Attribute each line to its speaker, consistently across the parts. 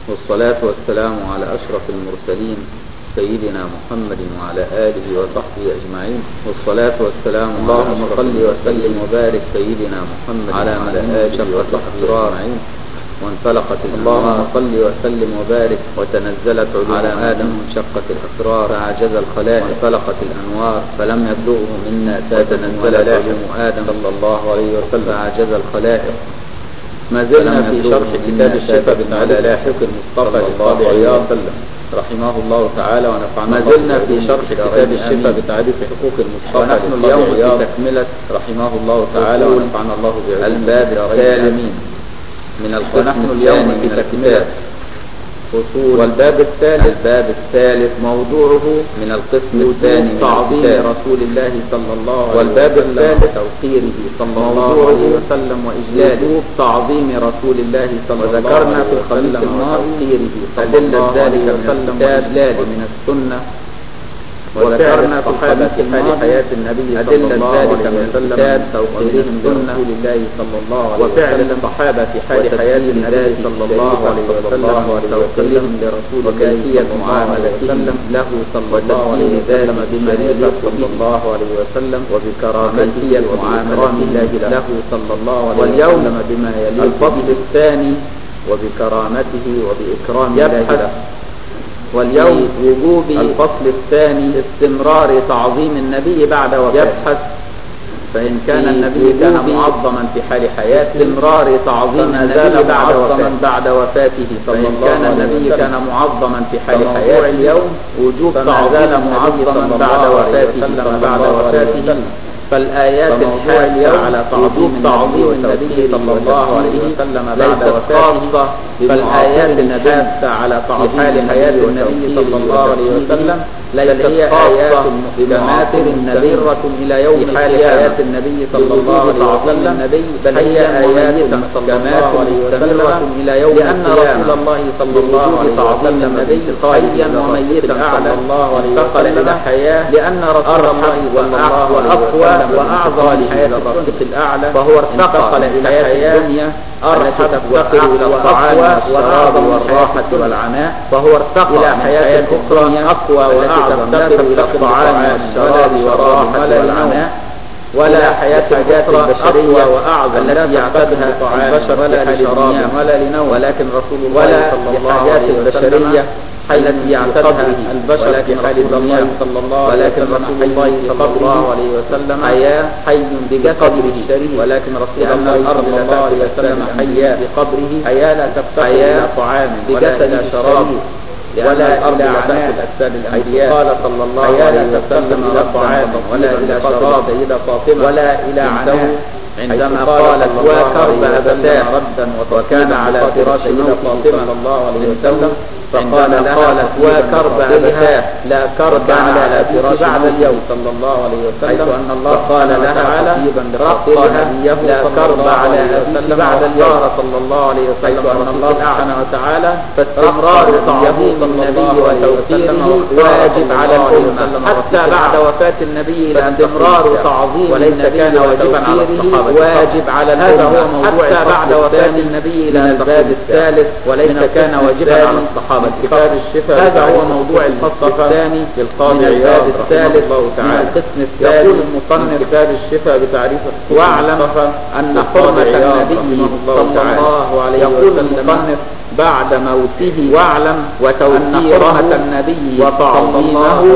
Speaker 1: والصلاة والسلام على أشرف المرسلين سيدنا محمد وعلى آله وصحبه أجمعين والصلاة والسلام اللهم صل وسلم وبارك سيدنا محمد على آله وصحبه أجمعين وانفلقت اللهم صل وسلم وبارك وتنزلت على آدم انشقت الأسرار فعجز الخلائق وانفلقت الأنوار فلم يبلغه منا تتنزل علم آدم صلى الله عليه وسلم فعجز الخلائق ما زلنا في شرح كتاب الشفاء على لاحق المصطفى صلى الله عليه وسلم رحمه الله تعالى ونفعنا ما زلنا في شرح كتاب الشفاء بتعريف حقوق المصطفى ونحن اليوم في تكملة رحمه الله تعالى ونفعنا الله بعلم الباب الثالث من ونحن اليوم في تكملة فصول والباب الثالث الباب الثالث موضوعه من القسم الثاني تعظيم رسول الله صلى الله عليه وسلم والباب الثالث توقيره صلى الله عليه وسلم وإجلاله تعظيم رسول الله صلى الله عليه وسلم وذكرنا في الخميس الماضي أدلة ذلك من الكتاب ومن السنة وذكرنا صحابة في حال حياة النبي صلى الله عليه وسلم توقيرهم برسول الله صلى الله عليه وسلم وفعل الصحابة في حال حياة النبي صلى الله عليه وسلم وتوقيرهم لرسول وكيفية معاملتهم له صلى الله عليه وسلم بمنزلة صلى الله عليه وسلم وبكرامته وبإكرام الله له صلى الله عليه وسلم واليوم بما يليق الفضل الثاني وبكرامته وبإكرام الله له واليوم وجوب الفصل الثاني استمرار تعظيم النبي بعد وفاته يبحث فإن كان النبي كان معظما في حال حياته استمرار تعظيم النبي بعد وفاته بعد وفاته صلى الله كان النبي كان معظما في حال حياته اليوم وجوب تعظيم معظما بعد وفاته بعد وفاته فالآيات الحالية على تعظيم تعظيم النبي صلى الله عليه وسلم بعد وفاته فالآيات الحادة على تعظيم حياة النبي صلى الله عليه وسلم ليست هي آيات محكمات نذيرة إلى يوم حال حياة النبي صلى الله عليه وسلم بل هي آيات محكمات مستمرة إلى يوم لأن رسول الله صلى الله عليه وسلم حيا وميتا أعلى الله انتقل إلى حياة لأن رسول الله وأقوى وأعظم لحياة الرفيق الأعلى فهو ارتقى إلى حياة الدنيا أرحب تفتقر إلى الطعام والشراب والراحة والعناء فهو ارتقى إلى حياة أخرى أقوى وأعظم تفتقر إلى الطعام والشراب والراحة والعناء ولا حياة أخرى أقوى وأعظم التي يعتادها البشر ولا لشراب ولا لنوم ولكن رسول الله صلى الله عليه وسلم التي يعتادها البشر في حال الدنيا صلى الله ولكن رسول الله صلى الله عليه وسلم حيا حي بجسده الشريف ولكن رسول الله صلى الله عليه وسلم حيا بقبره حيا لا تفتح إلى طعام بجسد شراب ولا إلى عناء الأجساد الأنبياء قال صلى الله عليه وسلم إلى طعام ولا إلى شراب سيدة فاطمة ولا إلى عناء عندما قالت وكرب أبتاه ردا وكان على فراش فاطمة صلى الله عليه وسلم فقال قالت وكرب أبتاه لا كرب على فراش بعد اليوم صلى الله عليه وسلم حيث أن الله قال لها تعالى رقها لا كرب على وسلم بعد اليوم صلى الله عليه وسلم أن الله سبحانه وتعالى فاستمرار تعظيم النبي وتوقيره واجب على الأمة حتى بعد وفاة النبي استمرار تعظيم وليس كان واجبا على الصحابة واجب على هذا هو موضوع حتى بعد وفاة النبي إلى الباب الثالث وليس كان واجبا على الصحابة كتاب الشفاء هذا هو موضوع الفصل الثاني للقاضي عياض الثالث تعالى القسم الثالث يقول المصنف كتاب الشفاء بتعريف واعلم أن حرمة النبي صلى الله عليه يقول المصنف بعد موته واعلم وتوقيره النبي وتعظيمه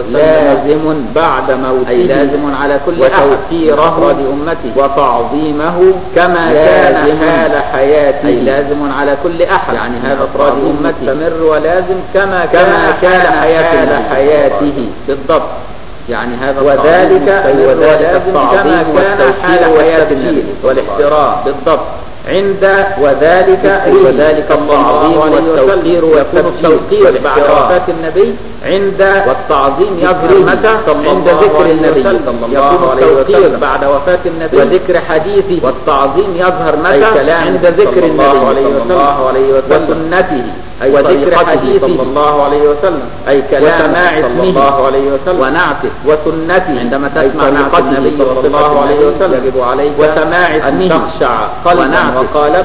Speaker 1: لازم بعد موته أي لازم على كل وتوقيره لأمته وتعظيمه كما كان حال حياته أي لازم على كل أحد يعني هذا أفراد أمته مستمر ولازم كما كما كان حياة حياته بالضبط يعني هذا وذلك وذلك كما كان حال حياة النبي والاحترام بالضبط عند وذلك أي وذلك التعظيم والتوقير ويكون التوقير بعد وفاة النبي عند والتعظيم يظهر متى عند ذكر النبي يكون التوقير بعد وفاة النبي وذكر حديثه والتعظيم يظهر متى عند ذكر النبي صلى الله عليه وسلم وسنته أي وذكر حديثه صلى الله عليه وسلم أي كلام وسماع اسمه الله عليه وسلم ونعته وسنته عندما تسمع نعت النبي صلى الله عليه وسلم يجب عليه وسماع اسمه تخشع قلبا وقالبا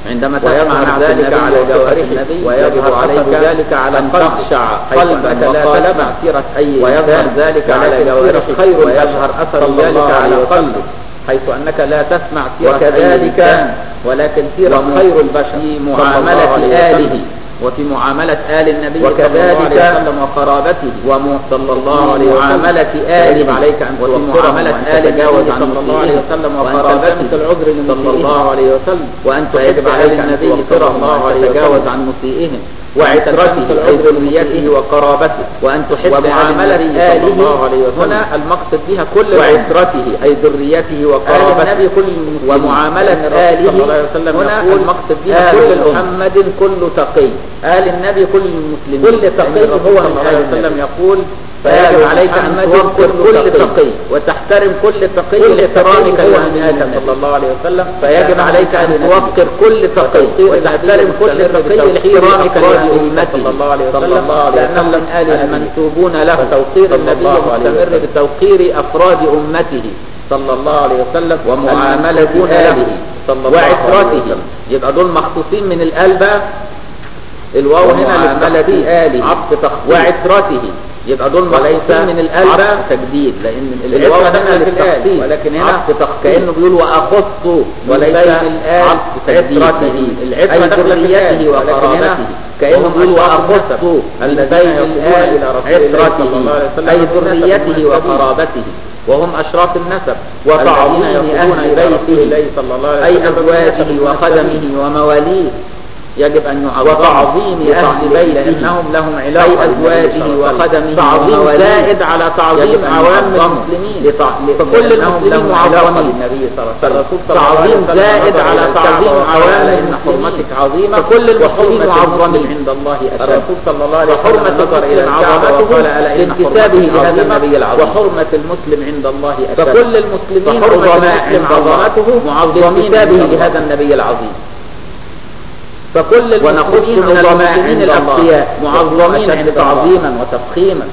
Speaker 1: عندما تسمع ذلك على جوارح ويظهر عليك ذلك على
Speaker 2: أن
Speaker 1: قلبك
Speaker 2: تخشع
Speaker 1: قلبك لا تتبع سيرة أي ويظهر ذلك على جوارح خير ويظهر أثر ذلك على قلبك حيث أنك لا تسمع سيرة
Speaker 2: وكذلك
Speaker 1: أي إنسان، ولكن سيرة
Speaker 2: وم-
Speaker 1: خير البشر في
Speaker 2: صلى الله
Speaker 1: معاملة
Speaker 2: عليه
Speaker 1: آله
Speaker 2: وسلم.
Speaker 1: وفي معاملة آل النبي
Speaker 2: وكذلك
Speaker 1: صلى الله عليه وسلم وقرابته
Speaker 2: وم- صلى الله عليه وسلم
Speaker 1: ومعاملة
Speaker 2: يجب
Speaker 1: آله
Speaker 2: عليك أن
Speaker 1: وفي
Speaker 2: توفرهم
Speaker 1: معاملة
Speaker 2: وأن
Speaker 1: آل
Speaker 2: تتجاوز
Speaker 1: النبي
Speaker 2: عن
Speaker 1: صلى الله عليه
Speaker 2: مسيئهم
Speaker 1: وسلم
Speaker 2: وأن
Speaker 1: وقرابته
Speaker 2: تلتمس العذر
Speaker 1: صلى
Speaker 2: لمسيئهم
Speaker 1: الله عليه وسلم وأن تحب
Speaker 2: فيجب
Speaker 1: آل
Speaker 2: عليك أن
Speaker 1: النبي
Speaker 2: توفرهم
Speaker 1: صلى الله
Speaker 2: وأن
Speaker 1: عليه
Speaker 2: تتجاوز
Speaker 1: وسلم
Speaker 2: عن مسيئهم
Speaker 1: وعترته أي ذريته وقرابته وأن تحب
Speaker 2: ومعاملة
Speaker 1: آل النبي
Speaker 2: آله
Speaker 1: صلى الله عليه وسلم
Speaker 2: هنا
Speaker 1: المقصد بها كل
Speaker 2: وعترته
Speaker 1: أي ذريته
Speaker 2: آل
Speaker 1: وقرابته
Speaker 2: النبي كل المسلمين
Speaker 1: ومعاملة
Speaker 2: لأن الرسول
Speaker 1: آله
Speaker 2: صلى الله عليه وسلم
Speaker 1: هنا
Speaker 2: يقول
Speaker 1: المقصد بها
Speaker 2: آل
Speaker 1: كل
Speaker 2: الأمة.
Speaker 1: محمد كل تقي آل النبي كل المسلمين كل تقي
Speaker 2: لأن الرسول
Speaker 1: هو
Speaker 2: صلى
Speaker 1: من
Speaker 2: الله
Speaker 1: آل
Speaker 2: عليه وسلم
Speaker 1: النبي
Speaker 2: يقول
Speaker 1: فيجب
Speaker 2: آل
Speaker 1: عليك أن
Speaker 2: محمد
Speaker 1: توقر
Speaker 2: كل
Speaker 1: كل
Speaker 2: تقي.
Speaker 1: تقي وتحترم كل تقي
Speaker 2: كل
Speaker 1: لاحترامك
Speaker 2: تقي هو
Speaker 1: لمن
Speaker 2: من
Speaker 1: آل
Speaker 2: آل
Speaker 1: صلى الله عليه وسلم
Speaker 2: فيجب
Speaker 1: فيجب عليك أن توقر كل تقي وتحترم كل تقي لاحترامك لأمته
Speaker 2: صلى الله عليه
Speaker 1: صلى
Speaker 2: وسلم
Speaker 1: الله عليه
Speaker 2: لأنهم
Speaker 1: وسلم
Speaker 2: من آل النبي.
Speaker 1: المنسوبون له توقير
Speaker 2: صلى
Speaker 1: النبي
Speaker 2: الله عليه
Speaker 1: مستمر
Speaker 2: وسلم.
Speaker 1: بتوقير أفراد أمته صلى الله عليه وسلم
Speaker 2: ومعاملة
Speaker 1: المنسوبون
Speaker 2: آله
Speaker 1: له
Speaker 2: صلى الله عليه
Speaker 1: وعترته
Speaker 2: وسلم.
Speaker 1: يبقى دول مخصوصين من الآل بقى الواو هنا
Speaker 2: ومعاملة
Speaker 1: للتخصيص
Speaker 2: آله.
Speaker 1: عطف تخصيص وعترته يبقى دول
Speaker 2: وليس
Speaker 1: مخصوصين من الآل
Speaker 2: عطف
Speaker 1: بقى
Speaker 2: تجديد لأن
Speaker 1: الواو
Speaker 2: العترة
Speaker 1: هنا
Speaker 2: هنا
Speaker 1: للتخصيص
Speaker 2: للآل ولكن هنا
Speaker 1: عطف تخصيص كأنه بيقول وأخص
Speaker 2: وليس
Speaker 1: من الآل
Speaker 2: عطف تجديد.
Speaker 1: عترته
Speaker 2: العترة
Speaker 1: أي
Speaker 2: داخلة في
Speaker 1: ذريته
Speaker 2: الآل، ولكن
Speaker 1: وقرابته
Speaker 2: هنا
Speaker 1: كأنه
Speaker 2: وهم
Speaker 1: بيقول
Speaker 2: أشخاص
Speaker 1: وأخص
Speaker 2: النسب
Speaker 1: من
Speaker 2: الذين
Speaker 1: بين
Speaker 2: يصلون
Speaker 1: الآل
Speaker 2: إلى رسول الله صلى
Speaker 1: عترته
Speaker 2: الله عليه وسلم
Speaker 1: أي
Speaker 2: بالنسب
Speaker 1: ذريته
Speaker 2: المنسبين.
Speaker 1: وقرابته وهم أشراف النسب
Speaker 2: وتعظيم
Speaker 1: الذين يصلون
Speaker 2: أهل
Speaker 1: إلى
Speaker 2: بيته
Speaker 1: رسول الله
Speaker 2: صلى الله عليه
Speaker 1: أي
Speaker 2: وسلم
Speaker 1: أزواجه
Speaker 2: بالنسب
Speaker 1: وخدمه ومواليه يجب أن يعظم
Speaker 2: وتعظيم أهل بيته
Speaker 1: لأنهم لهم
Speaker 2: أي
Speaker 1: علاقة
Speaker 2: أزواجه
Speaker 1: بأزواجه وخدمه
Speaker 2: تعظيم
Speaker 1: ومواليه.
Speaker 2: زائد على تعظيم
Speaker 1: يجب أن
Speaker 2: عوام
Speaker 1: يعظموا.
Speaker 2: المسلمين
Speaker 1: لتع-
Speaker 2: فكل
Speaker 1: لأنهم
Speaker 2: المسلمين
Speaker 1: لهم علاقة
Speaker 2: معظمين
Speaker 1: بالنبي صلى الله عليه وسلم
Speaker 2: الرسول صلى الله عليه
Speaker 1: تعظيم
Speaker 2: وسلم
Speaker 1: زائد
Speaker 2: نظر
Speaker 1: على
Speaker 2: إلى
Speaker 1: تعظيم
Speaker 2: الكعبة
Speaker 1: عوام
Speaker 2: وقال إن
Speaker 1: المسلمين
Speaker 2: حرمتك عظيمة
Speaker 1: فكل المسلمين
Speaker 2: وحرمة
Speaker 1: معظمين
Speaker 2: المسلم
Speaker 1: عند الله أشد
Speaker 2: الرسول صلى الله عليه وسلم
Speaker 1: وحرمة
Speaker 2: نظر إلى
Speaker 1: المسلم
Speaker 2: الكعبة
Speaker 1: عظمته
Speaker 2: وقال ألا إن
Speaker 1: لانتسابه
Speaker 2: حرمتك
Speaker 1: لهذا
Speaker 2: عظيمة
Speaker 1: النبي العظيم
Speaker 2: وحرمة المسلم عند الله أشد
Speaker 1: فكل المسلمين
Speaker 2: فحرمة
Speaker 1: عظماء
Speaker 2: المسلم
Speaker 1: عند الله
Speaker 2: عظمته
Speaker 1: معظمين
Speaker 2: لانتسابه
Speaker 1: لهذا
Speaker 2: لهذا
Speaker 1: النبي العظيم فكل
Speaker 2: ونخص
Speaker 1: المسلمين
Speaker 2: من
Speaker 1: عظماء
Speaker 2: المسلمين
Speaker 1: عند الله
Speaker 2: الأتقياء
Speaker 1: معظمين
Speaker 2: وأشد
Speaker 1: عند تعظيما وتفخيما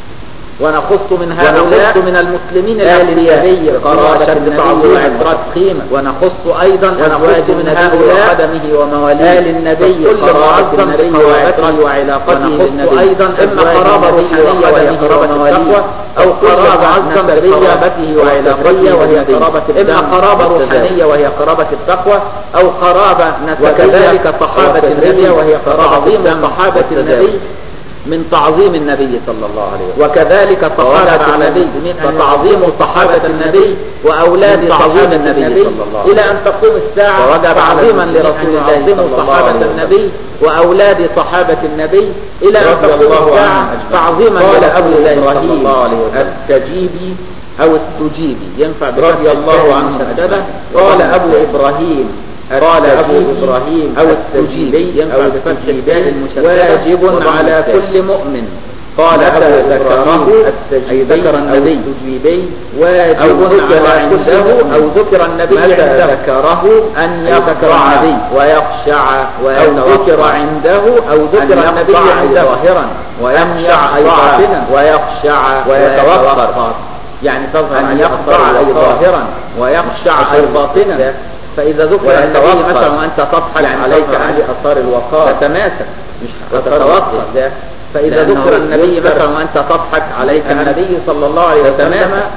Speaker 1: ونخص من هؤلاء
Speaker 2: ونخص
Speaker 1: من المسلمين
Speaker 2: آل
Speaker 1: الأنبياء
Speaker 2: النبي
Speaker 1: قرابة
Speaker 2: أشد
Speaker 1: النبي
Speaker 2: تعظيما
Speaker 1: وتفخيما ونخص أيضا ونخص
Speaker 2: أزواج
Speaker 1: من
Speaker 2: النبي
Speaker 1: هؤلاء
Speaker 2: وخدمه
Speaker 1: ومواليه آل النبي
Speaker 2: كل
Speaker 1: قرابة
Speaker 2: معظم
Speaker 1: النبي
Speaker 2: بقرابته
Speaker 1: وعترته
Speaker 2: ونخص
Speaker 1: بالنبي
Speaker 2: أيضا
Speaker 1: إما
Speaker 2: أزواج
Speaker 1: قرابة
Speaker 2: النبي
Speaker 1: روحانية وهي
Speaker 2: وخدمه
Speaker 1: قرابة
Speaker 2: ومواليه
Speaker 1: التقوى أو
Speaker 2: كل
Speaker 1: قرابة
Speaker 2: معظم
Speaker 1: نسبية
Speaker 2: بقرابته
Speaker 1: وعلاقية وهي
Speaker 2: وعلاقته
Speaker 1: قرابة
Speaker 2: بالنبي.
Speaker 1: إما قرابة
Speaker 2: والتزاوج.
Speaker 1: روحانية وهي قرابة التقوى أو قرابة نسبية
Speaker 2: وكذلك
Speaker 1: صحابة
Speaker 2: والتزاوج
Speaker 1: النبي وهي قرابة
Speaker 2: تعظيم
Speaker 1: صحابة
Speaker 2: والتزاوج.
Speaker 1: النبي من تعظيم النبي صلى الله عليه وسلم
Speaker 2: وكذلك
Speaker 1: صحابة
Speaker 2: صحابة
Speaker 1: النبي
Speaker 2: النبي
Speaker 1: فتعظيم صحابة النبي وأولاد تعظيم النبي صلى الله عليه وسلم إلى أن تقوم الساعة
Speaker 2: ووجب على
Speaker 1: تعظيما
Speaker 2: المسلمين
Speaker 1: لرسول
Speaker 2: أن
Speaker 1: الله
Speaker 2: يعظموا
Speaker 1: صلى
Speaker 2: صحابة
Speaker 1: صحابة النبي وأولاد صحابة النبي إلى أن
Speaker 2: رضي
Speaker 1: تقوم
Speaker 2: الله عنهم
Speaker 1: الساعة
Speaker 2: أجمعين.
Speaker 1: تعظيما
Speaker 2: قال
Speaker 1: لرسول
Speaker 2: أبو
Speaker 1: الله صلى
Speaker 2: إبراهيم
Speaker 1: الله عليه وسلم
Speaker 2: السجيبي
Speaker 1: أو السجيبي ينفع
Speaker 2: رضي الله عنه
Speaker 1: مشددة
Speaker 2: قال أبو إبراهيم
Speaker 1: قال أبو
Speaker 2: السجيبي
Speaker 1: إبراهيم
Speaker 2: أو
Speaker 1: السجيبي
Speaker 2: السجيبي
Speaker 1: ينفع
Speaker 2: أو
Speaker 1: بفتح
Speaker 2: السجيبي
Speaker 1: الدال المشددة
Speaker 2: واجب
Speaker 1: واجب
Speaker 2: على
Speaker 1: على
Speaker 2: كل
Speaker 1: كل مؤمن
Speaker 2: قال
Speaker 1: متى
Speaker 2: أبو
Speaker 1: ذكره
Speaker 2: إبراهيم
Speaker 1: أي ذكر النبي
Speaker 2: السجيبي
Speaker 1: واجب
Speaker 2: أو ذكر
Speaker 1: على
Speaker 2: عنده
Speaker 1: عنده أو ذكر النبي
Speaker 2: متى
Speaker 1: عنده
Speaker 2: ذكره
Speaker 1: أن
Speaker 2: أي ذكر
Speaker 1: يقطع
Speaker 2: النبي
Speaker 1: ويخشع
Speaker 2: أو
Speaker 1: أو ذكر
Speaker 2: يقطع.
Speaker 1: عنده أو ذكر
Speaker 2: أن
Speaker 1: النبي
Speaker 2: يقطع
Speaker 1: عنده
Speaker 2: ظاهرا
Speaker 1: ويخشع أي
Speaker 2: يقطع
Speaker 1: باطنا ويخشع
Speaker 2: ويتوقر
Speaker 1: يعني تظهر
Speaker 2: أن
Speaker 1: أن
Speaker 2: يقطع
Speaker 1: يقطع أي
Speaker 2: أي
Speaker 1: ظاهرا ويخشع أي باطنا فإذا ذكر النبي
Speaker 2: ويتوقر.
Speaker 1: مثلا وأنت تضحك
Speaker 2: يعني
Speaker 1: عليك
Speaker 2: تظهر
Speaker 1: عليه
Speaker 2: عليه
Speaker 1: أثار الوقار تتماسك مش
Speaker 2: وتتوقر.
Speaker 1: ده فإذا
Speaker 2: لأنه
Speaker 1: ذكر النبي
Speaker 2: يذكر
Speaker 1: مثلا وأنت تضحك عليك
Speaker 2: أن-
Speaker 1: النبي صلى الله عليه وسلم
Speaker 2: تتماسك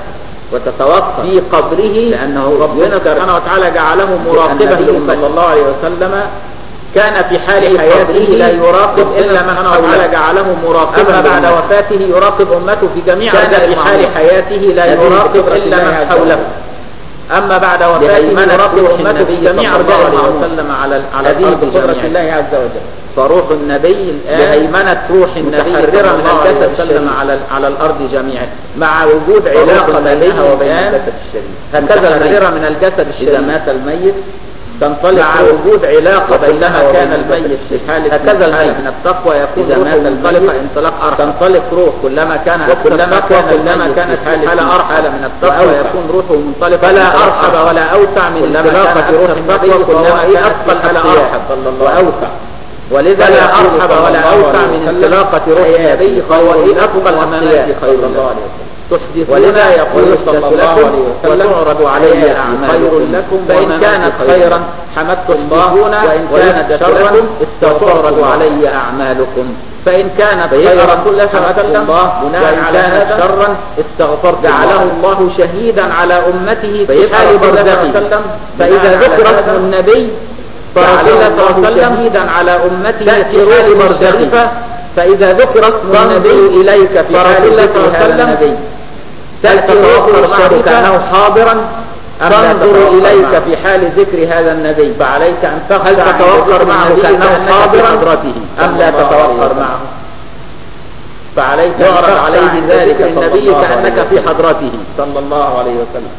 Speaker 1: وتتوقف في قبره
Speaker 2: لأنه
Speaker 1: ربنا
Speaker 2: يذكر
Speaker 1: سبحانه وتعالى جعله مراقبا
Speaker 2: النبي
Speaker 1: له صلى الله عليه وسلم كان في حال حياته لا يراقب إلا من سبحانه وتعالى جعله مراقبا
Speaker 2: أما
Speaker 1: بعد
Speaker 2: بعد
Speaker 1: وفاته يراقب أمته في جميع
Speaker 2: كان
Speaker 1: كان
Speaker 2: في
Speaker 1: في
Speaker 2: حال
Speaker 1: حال حياته لا
Speaker 2: هذه
Speaker 1: يراقب
Speaker 2: بفطرة
Speaker 1: إلا
Speaker 2: الله
Speaker 1: من
Speaker 2: عز
Speaker 1: حوله
Speaker 2: وجل.
Speaker 1: أما بعد وفاته
Speaker 2: لهيمنة
Speaker 1: يراقب
Speaker 2: روح
Speaker 1: أمته في
Speaker 2: النبي
Speaker 1: جميع
Speaker 2: صلى الله
Speaker 1: أرجاء
Speaker 2: عليه
Speaker 1: الله
Speaker 2: وسلم
Speaker 1: على على
Speaker 2: هذه
Speaker 1: الأرض
Speaker 2: بقدرة
Speaker 1: جميعا
Speaker 2: الله عز وجل
Speaker 1: فروح النبي الآن لهيمنة روح النبي
Speaker 2: متحررة
Speaker 1: صلى
Speaker 2: من
Speaker 1: الله عليه
Speaker 2: الجسد
Speaker 1: وسلم
Speaker 2: الشريف.
Speaker 1: على على الأرض جميعا مع وجود علاقة
Speaker 2: علاقة بينها
Speaker 1: بينها
Speaker 2: وبين
Speaker 1: وبين
Speaker 2: الجسد الشريف
Speaker 1: هكذا
Speaker 2: متحررة.
Speaker 1: الغيرة من الجسد الشريف إذا مات الميت تنطلق مع
Speaker 2: روح.
Speaker 1: وجود علاقة
Speaker 2: وبينها
Speaker 1: بينها
Speaker 2: وبين
Speaker 1: كان
Speaker 2: الجسد
Speaker 1: الميت في
Speaker 2: الشريف.
Speaker 1: حالة
Speaker 2: هكذا
Speaker 1: من
Speaker 2: الميت.
Speaker 1: من التقوى يكون
Speaker 2: إذا
Speaker 1: روحه
Speaker 2: مات
Speaker 1: منطلقة
Speaker 2: الميت
Speaker 1: انطلاق أرحم تنطلق روح كلما كان أكثر
Speaker 2: وكلما
Speaker 1: تقوى
Speaker 2: كان
Speaker 1: كلما
Speaker 2: الميت
Speaker 1: كانت
Speaker 2: في حالة
Speaker 1: حالة
Speaker 2: من
Speaker 1: أرحم من التقوى
Speaker 2: وأوسع.
Speaker 1: يكون روحه منطلقة
Speaker 2: فلا
Speaker 1: فلا
Speaker 2: أرحب
Speaker 1: أرحب ولا أوسع من
Speaker 2: كلما
Speaker 1: انطلاقة
Speaker 2: كان
Speaker 1: روح
Speaker 2: أكثر
Speaker 1: التقوى
Speaker 2: النبي
Speaker 1: كلما
Speaker 2: فهو
Speaker 1: كانت
Speaker 2: أثقل
Speaker 1: حالة
Speaker 2: أقوياء
Speaker 1: أرحب
Speaker 2: صلى الله عليه
Speaker 1: وأوسع ولذا
Speaker 2: فلا
Speaker 1: لا
Speaker 2: يقول
Speaker 1: أرحب
Speaker 2: صلى
Speaker 1: ولا
Speaker 2: الله
Speaker 1: أوسع
Speaker 2: عليه
Speaker 1: من
Speaker 2: وسلم
Speaker 1: انطلاقة روح النبي فهو
Speaker 2: حياته
Speaker 1: إيه أفضل
Speaker 2: خير
Speaker 1: أمانات
Speaker 2: الأنبياء
Speaker 1: خير
Speaker 2: صلى الله
Speaker 1: الله
Speaker 2: عليه وسلم تحدثون
Speaker 1: ولذا يقول
Speaker 2: ويحدث
Speaker 1: صلى الله عليه
Speaker 2: لكم
Speaker 1: وسلم
Speaker 2: وتعرض علي
Speaker 1: خير
Speaker 2: أعمالكم
Speaker 1: لكم
Speaker 2: فإن
Speaker 1: وما
Speaker 2: كانت
Speaker 1: خير
Speaker 2: خيرا حمدتم الله
Speaker 1: تصبحون
Speaker 2: وإن كانت شرا
Speaker 1: تعرض
Speaker 2: استغفرتم
Speaker 1: علي أعمالكم
Speaker 2: فإن كانت
Speaker 1: فإذا
Speaker 2: خيرا
Speaker 1: رسول الله صلى الله عليه وسلم
Speaker 2: الله
Speaker 1: بناء
Speaker 2: وإن
Speaker 1: على
Speaker 2: كانت
Speaker 1: هذا
Speaker 2: شرا استغفرت
Speaker 1: جعله
Speaker 2: الله شهيدا على أمته في
Speaker 1: فيبقى
Speaker 2: حال
Speaker 1: رسول الله صلى الله عليه
Speaker 2: برزخه
Speaker 1: وسلم
Speaker 2: فإذا
Speaker 1: بناء
Speaker 2: ذكر
Speaker 1: على
Speaker 2: اسم
Speaker 1: هذا
Speaker 2: النبي فرسول الله صلى الله عليه وسلم شهيدا على أمته
Speaker 1: تأتي
Speaker 2: في حال
Speaker 1: روح
Speaker 2: برزخه
Speaker 1: برزخه
Speaker 2: فإذا ذكر اسم النبي
Speaker 1: إليك في حال
Speaker 2: فرسول الله صلى الله عليه
Speaker 1: ذكر هذا
Speaker 2: وسلم
Speaker 1: النبي
Speaker 2: تأتي روح معه كأنه حاضرا تنظر إليك في حال ذكر هذا النبي
Speaker 1: فعليك أن
Speaker 2: هل
Speaker 1: تخشى
Speaker 2: تتوقر معه كأنه حاضرا
Speaker 1: حضرته
Speaker 2: أم لا تتوقر معه فعليك يعرض عليه ذلك النبي كأنك في حضرته
Speaker 1: صلى الله عليه وسلم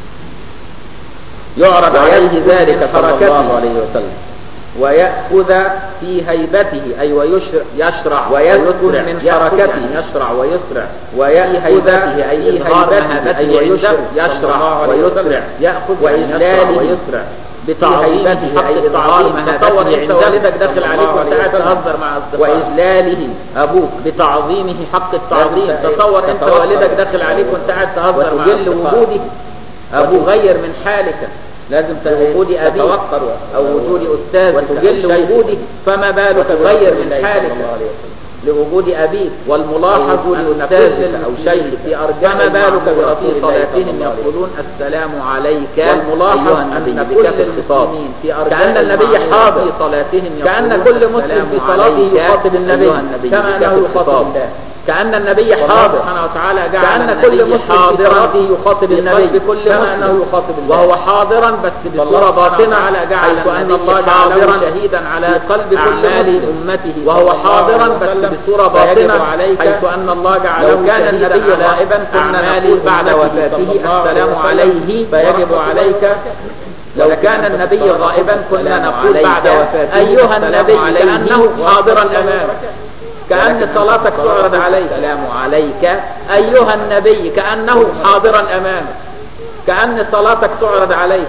Speaker 2: يعرض عليه ذلك
Speaker 1: صلى الله
Speaker 2: حركته
Speaker 1: عليه وسلم
Speaker 2: ويأخذ في هيبته أي ويشرع يشرع ويسكن من حركته
Speaker 1: يشرع ويسرع
Speaker 2: ويأخذ
Speaker 1: أي
Speaker 2: في
Speaker 1: إظهار
Speaker 2: هيبته
Speaker 1: مهابته
Speaker 2: أي
Speaker 1: عنده
Speaker 2: ويشرع
Speaker 1: صلى الله
Speaker 2: يشرع
Speaker 1: عليه
Speaker 2: ويسرع
Speaker 1: وسلم.
Speaker 2: يأخذ
Speaker 1: وإذلاله
Speaker 2: وإذلاله
Speaker 1: ويسرع
Speaker 2: بتعظيمه
Speaker 1: حق
Speaker 2: أي
Speaker 1: التعظيم
Speaker 2: إظهار
Speaker 1: تصور
Speaker 2: مهابته
Speaker 1: أنت
Speaker 2: عنده
Speaker 1: والدك داخل عليك
Speaker 2: صلى الله
Speaker 1: وأنت
Speaker 2: عليه
Speaker 1: قاعد
Speaker 2: وسلم.
Speaker 1: تهزر مع أصدقائك.
Speaker 2: وإذلاله أبوك بتعظيمه حق التعظيم
Speaker 1: لازم
Speaker 2: تصور أنت
Speaker 1: تتوقر.
Speaker 2: والدك داخل عليك وأنت قاعد تهزر مع
Speaker 1: وتجل
Speaker 2: أصدقائك.
Speaker 1: وجودك.
Speaker 2: أبو غير من حالك لازم وجود أبيك
Speaker 1: تتوقر
Speaker 2: أو وجود أستاذ
Speaker 1: وتجل
Speaker 2: وتجل
Speaker 1: وجودك.
Speaker 2: وجودك فما بالك غير من حالك لوجود أبيك والملاحظ
Speaker 1: أو وجود
Speaker 2: أن
Speaker 1: أستاذك
Speaker 2: كل
Speaker 1: أو
Speaker 2: المسلمين
Speaker 1: شيخ
Speaker 2: في أرجاء
Speaker 1: فما بالك
Speaker 2: بالك
Speaker 1: برسول
Speaker 2: في
Speaker 1: الله
Speaker 2: صلاتهم
Speaker 1: صلى الله عليه
Speaker 2: يقولون السلام عليك والملاحظ
Speaker 1: أيها النبي
Speaker 2: أن
Speaker 1: بكثرة
Speaker 2: كل
Speaker 1: الخطاب.
Speaker 2: المسلمين في أرجاء
Speaker 1: كأن النبي
Speaker 2: المعروف
Speaker 1: حاضر.
Speaker 2: في صلاتهم
Speaker 1: كأن
Speaker 2: يقولون
Speaker 1: كل مسلم
Speaker 2: السلام
Speaker 1: في صلاته
Speaker 2: عليك
Speaker 1: يخاطب النبي.
Speaker 2: أيها النبي
Speaker 1: كما أنه
Speaker 2: بكثرة
Speaker 1: يخاطب
Speaker 2: الخطاب.
Speaker 1: الله.
Speaker 2: كأن النبي
Speaker 1: والله
Speaker 2: حاضر
Speaker 1: سبحانه وتعالى جعل
Speaker 2: كأن
Speaker 1: النبي
Speaker 2: كل مسلم في
Speaker 1: حاضرا
Speaker 2: صلاته يخاطب النبي
Speaker 1: بقلب كل
Speaker 2: كما
Speaker 1: مسلم.
Speaker 2: أنه يخاطب الله
Speaker 1: وهو
Speaker 2: حاضرا بس
Speaker 1: والله
Speaker 2: بصورة
Speaker 1: سبحانه
Speaker 2: باطنة
Speaker 1: وتعالى جعل
Speaker 2: حيث أن
Speaker 1: النبي
Speaker 2: الله
Speaker 1: حاضرا
Speaker 2: جعله شهيدا على
Speaker 1: في
Speaker 2: قلب كل
Speaker 1: أعمال
Speaker 2: مسلم
Speaker 1: أمته
Speaker 2: وهو
Speaker 1: صلى الله
Speaker 2: حاضرا
Speaker 1: عليه
Speaker 2: بس
Speaker 1: وسلم.
Speaker 2: بصورة
Speaker 1: فيجب
Speaker 2: باطنة
Speaker 1: عليك
Speaker 2: حيث أن الله جعله
Speaker 1: لو كان
Speaker 2: شهيدا
Speaker 1: النبي
Speaker 2: على
Speaker 1: غائبا كنا
Speaker 2: أعمال
Speaker 1: نقول
Speaker 2: بعد
Speaker 1: أمته
Speaker 2: وفاته
Speaker 1: صلى الله عليه
Speaker 2: السلام
Speaker 1: وسلم.
Speaker 2: عليه فيجب
Speaker 1: ورحمة
Speaker 2: عليك لو كان النبي غائبا كنا
Speaker 1: السلام
Speaker 2: نقول
Speaker 1: عليك.
Speaker 2: بعد وفاته
Speaker 1: أيها
Speaker 2: السلام
Speaker 1: النبي
Speaker 2: عليه
Speaker 1: كأنه
Speaker 2: حاضرا أمامك كأن صلاتك تعرض عليك السلام عليك أيها النبي كأنه حاضرا أمامك كأن صلاتك تعرض عليك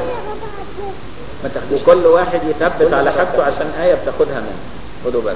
Speaker 2: وكل واحد يثبت على حاجته عشان آية بتاخدها منه خدوا بالك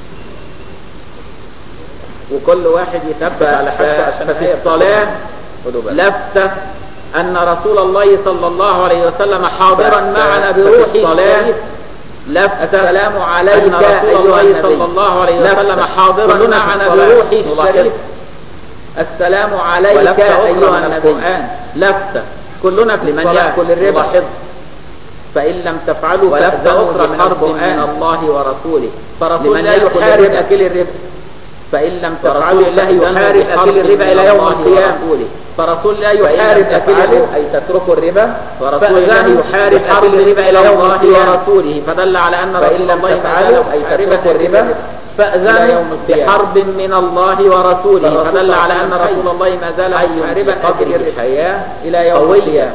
Speaker 2: وكل واحد يثبت على حاجته عشان ففي الصلاة
Speaker 1: خدوا بالك.
Speaker 2: لفتة أن رسول الله صلى الله عليه وسلم حاضرا معنا بروح الصلاة لفت السلام عليك أيها النبي صلى الله عليه وسلم حاضرا معنا بروح الشريف السلام عليك
Speaker 1: ولفتة أخرى
Speaker 2: أيها
Speaker 1: من
Speaker 2: النبي
Speaker 1: القرآن.
Speaker 2: لفتة كلنا في
Speaker 1: لمن
Speaker 2: الصلاة
Speaker 1: يأكل الربا.
Speaker 2: لاحظ. فإن لم تفعلوا
Speaker 1: ولفتة
Speaker 2: فأذنوا
Speaker 1: أخرى من
Speaker 2: بحرب من
Speaker 1: القرآن.
Speaker 2: الله ورسوله فرسول
Speaker 1: لمن
Speaker 2: لا
Speaker 1: يأكل
Speaker 2: يحارب
Speaker 1: الربا.
Speaker 2: أكل الربا فإن لم
Speaker 1: فرسول
Speaker 2: تفعلوا
Speaker 1: الله
Speaker 2: فأذنوا
Speaker 1: يحارب
Speaker 2: بحرب
Speaker 1: أكل الربا
Speaker 2: من
Speaker 1: إلى يوم
Speaker 2: الله
Speaker 1: القيامة.
Speaker 2: ورسوله. فرسول لا
Speaker 1: فإن
Speaker 2: يحارب
Speaker 1: لم
Speaker 2: أكل
Speaker 1: تفعلوا
Speaker 2: الربا
Speaker 1: أي تتركوا الربا
Speaker 2: فرسول الله
Speaker 1: فأذنوا
Speaker 2: يحارب
Speaker 1: بحرب
Speaker 2: أكل الربا إلى يوم الله
Speaker 1: القيامة.
Speaker 2: ورسوله فدل على أن
Speaker 1: فإن
Speaker 2: رسول
Speaker 1: لم
Speaker 2: الله
Speaker 1: تفعلوا
Speaker 2: تعالى
Speaker 1: أي
Speaker 2: يحارب
Speaker 1: تتركوا
Speaker 2: أكل
Speaker 1: الربا
Speaker 2: الربا
Speaker 1: إلى
Speaker 2: فأذنوا
Speaker 1: يوم القيامة.
Speaker 2: بحرب من الله ورسوله
Speaker 1: فالرسول
Speaker 2: فدل
Speaker 1: صلى
Speaker 2: على
Speaker 1: الله
Speaker 2: أن
Speaker 1: عليه
Speaker 2: رسول
Speaker 1: وسلم
Speaker 2: الله ما زال
Speaker 1: حي
Speaker 2: محاربا
Speaker 1: في
Speaker 2: أكل
Speaker 1: قبره
Speaker 2: الربا
Speaker 1: حياة
Speaker 2: إلى يوم
Speaker 1: قوية.
Speaker 2: القيامة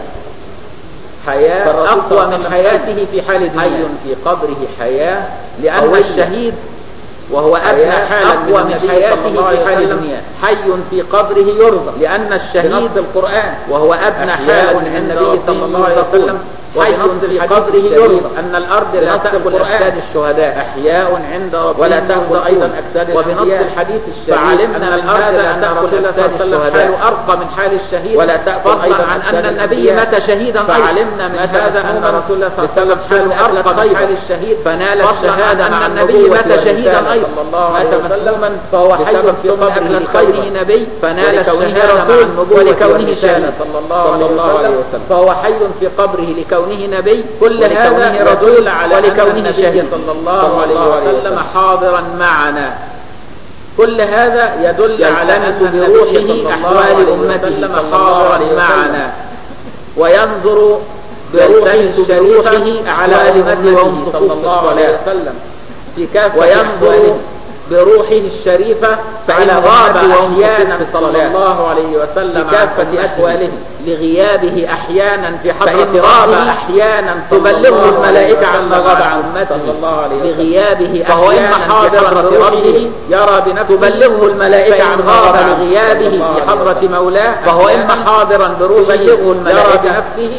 Speaker 2: حياة
Speaker 1: فالرسول صلى
Speaker 2: أقوى
Speaker 1: الله
Speaker 2: من
Speaker 1: عليه وسلم
Speaker 2: حياته في حال
Speaker 1: حي
Speaker 2: حي في قبره حياة لأن
Speaker 1: قوية.
Speaker 2: الشهيد وهو أدنى
Speaker 1: حياة
Speaker 2: حالا
Speaker 1: أقوى
Speaker 2: من
Speaker 1: من
Speaker 2: حياته
Speaker 1: صلى الله عليه
Speaker 2: في حال
Speaker 1: وسلم.
Speaker 2: الدنيا حي في قبره يرزق لأن الشهيد
Speaker 1: بنص القرآن
Speaker 2: وهو أدنى
Speaker 1: أحياء
Speaker 2: حالا
Speaker 1: عند
Speaker 2: عند
Speaker 1: النبي
Speaker 2: ربهم
Speaker 1: صلى الله عليه
Speaker 2: يرزقون.
Speaker 1: وسلم
Speaker 2: حي
Speaker 1: وبنص
Speaker 2: في
Speaker 1: الحديث
Speaker 2: قبره
Speaker 1: الشريف.
Speaker 2: يرزق أن الأرض لا
Speaker 1: بنص
Speaker 2: تأكل
Speaker 1: القرآن.
Speaker 2: أجساد الشهداء أحياء عند ربهم
Speaker 1: ولا تأكل
Speaker 2: يرزقون.
Speaker 1: أيضا أجساد
Speaker 2: وبنص
Speaker 1: الأنبياء.
Speaker 2: الحديث الشريف
Speaker 1: فعلمنا
Speaker 2: أن
Speaker 1: من
Speaker 2: الأرض
Speaker 1: هذا
Speaker 2: لا
Speaker 1: أن
Speaker 2: تأكل
Speaker 1: رسول الله
Speaker 2: أجساد
Speaker 1: صلى الله عليه
Speaker 2: الشهداء
Speaker 1: وسلم
Speaker 2: أرقى من حال الشهيد
Speaker 1: ولا تأكل
Speaker 2: فضلا
Speaker 1: أيضا
Speaker 2: عن
Speaker 1: أجساد
Speaker 2: أن النبي
Speaker 1: الأنبياء.
Speaker 2: مات شهيدا
Speaker 1: فعلمنا من
Speaker 2: مات
Speaker 1: هذا أن
Speaker 2: مذموما
Speaker 1: رسول الله صلى الله عليه وسلم
Speaker 2: حاله
Speaker 1: حاله
Speaker 2: أرقى من
Speaker 1: طيبا.
Speaker 2: حال الشهيد فنال
Speaker 1: فضلا
Speaker 2: الشهادة
Speaker 1: عن
Speaker 2: مع
Speaker 1: أن
Speaker 2: النبي
Speaker 1: النبوة
Speaker 2: مات شهيدا
Speaker 1: والرسالة
Speaker 2: أيضا
Speaker 1: صلى الله عليه
Speaker 2: مات
Speaker 1: وسلم
Speaker 2: مذموما فهو حي
Speaker 1: بسبب
Speaker 2: في
Speaker 1: ثم
Speaker 2: قبره
Speaker 1: أكل
Speaker 2: لكونه
Speaker 1: الخير.
Speaker 2: نبي فنال
Speaker 1: ولكونه
Speaker 2: الشهادة مع
Speaker 1: رسول
Speaker 2: النبوة
Speaker 1: ولكونه
Speaker 2: ولكونه
Speaker 1: شهادة
Speaker 2: شهادة
Speaker 1: صلى الله
Speaker 2: صلى
Speaker 1: عليه
Speaker 2: الله عليه
Speaker 1: وسلم.
Speaker 2: وسلم فهو حي في قبره لكونه نبي كل
Speaker 1: ولكونه
Speaker 2: هذا
Speaker 1: رسول
Speaker 2: يدل على أن
Speaker 1: ولكونه
Speaker 2: النبي
Speaker 1: شهيد
Speaker 2: صلى الله
Speaker 1: صلى
Speaker 2: عليه
Speaker 1: الله عليه
Speaker 2: وسلم
Speaker 1: وسلم.
Speaker 2: حاضرا معنا كل هذا يدل على أن
Speaker 1: يلتمس
Speaker 2: النبي
Speaker 1: بروحه
Speaker 2: صلى الله
Speaker 1: أحوال
Speaker 2: عليه
Speaker 1: أمته
Speaker 2: وسلم
Speaker 1: صلى الله
Speaker 2: حاضرا
Speaker 1: عليه وسلم.
Speaker 2: معنا وينظر بروحه
Speaker 1: يلتمس
Speaker 2: شريفه
Speaker 1: بروحه
Speaker 2: على
Speaker 1: أحوال
Speaker 2: أمته
Speaker 1: أمته
Speaker 2: صلى الله عليه وسلم
Speaker 1: في كافة
Speaker 2: وينظر
Speaker 1: أحواله.
Speaker 2: بروحه الشريفة فإن
Speaker 1: على
Speaker 2: غاب
Speaker 1: أمته وهم
Speaker 2: أحيانا
Speaker 1: في
Speaker 2: صلى
Speaker 1: الصلاة.
Speaker 2: الله عليه وسلم
Speaker 1: في كافة
Speaker 2: عن أمته
Speaker 1: أحواله.
Speaker 2: لغيابه أحيانا في حضرة
Speaker 1: فإن
Speaker 2: غاب
Speaker 1: غاب
Speaker 2: أحيانا
Speaker 1: تبلغه
Speaker 2: تبلغه
Speaker 1: الملائكة
Speaker 2: الملائكة
Speaker 1: عما
Speaker 2: عما
Speaker 1: غاب
Speaker 2: غاب
Speaker 1: عن
Speaker 2: عن
Speaker 1: أمته صلى الله عليه وسلم.
Speaker 2: لغيابه
Speaker 1: فهو إما
Speaker 2: أحيانا في
Speaker 1: حاضر
Speaker 2: حضرة
Speaker 1: بروحه
Speaker 2: ربه يرى بنفسه
Speaker 1: تبلغه الملائكة
Speaker 2: فإن
Speaker 1: عما
Speaker 2: غاب
Speaker 1: غاب عنه
Speaker 2: لغيابه
Speaker 1: صلى الله
Speaker 2: في
Speaker 1: عليه
Speaker 2: حضرة
Speaker 1: وسلم.
Speaker 2: مولاه
Speaker 1: فهو
Speaker 2: أحيانا
Speaker 1: إما حاضرا بروحه
Speaker 2: تبلغه
Speaker 1: يرى
Speaker 2: الملائكة
Speaker 1: بنفسه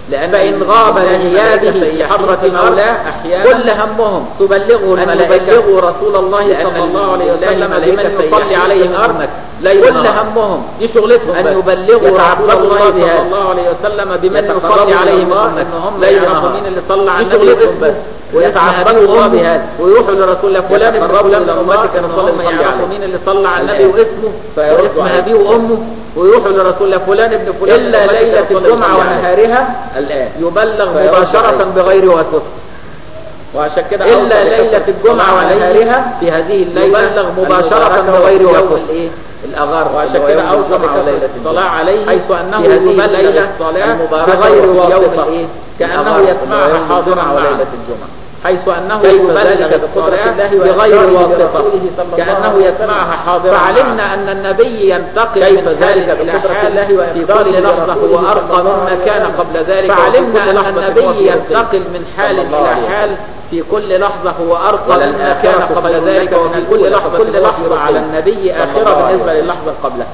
Speaker 2: لأن فإن غاب لنيابه في حضرة مولاه أحيانا كل همهم تبلغه الملائكة يبلغوا رسول الله صلى الله عليه وسلم لمن يصلي عليه أرنك كل همهم دي شغلتهم أن يبلغوا رسول الله صلى الله عليه وسلم بمن يصلي عليهم أرنك هم لا يعرفوا مين اللي صلى على النبي بس ويتعبدوا الله بهذا ويروحوا لرسول الله فلان قربوا إلى أمتك كانوا صلى يعرفوا مين اللي صلى على النبي واسمه واسم أبيه وأمه ويروحوا لرسول الله فلان ابن فلان إلا ليلة الجمعة ونهارها الآن يبلغ مباشرة بغير واسطة وعشان كده إلا ليلة الجمعة ونهارها في هذه الليلة يبلغ مباشرة بغير واسطة الأغار وعشان كده أوجب ليلة الصلاة عليه حيث أنه يبلغ الصلاة بغير واسطة كأنه يسمعها حاضرا ليلة الجمعة حيث أنه يبلغ الصلاة بغير واسطة كأنه يسمعها حاضرا فعلمنا أن النبي ينتقل كيف ذلك إلى حال في كل لحظة هو أرقى مما كان قبل ذلك فعلمنا أن النبي ينتقل من حال إلى حال في كل لحظة هو أرقى مما كان قبل ذلك وفي كل لحظة كل لحظة على النبي آخرة بالنسبة للحظة قبلها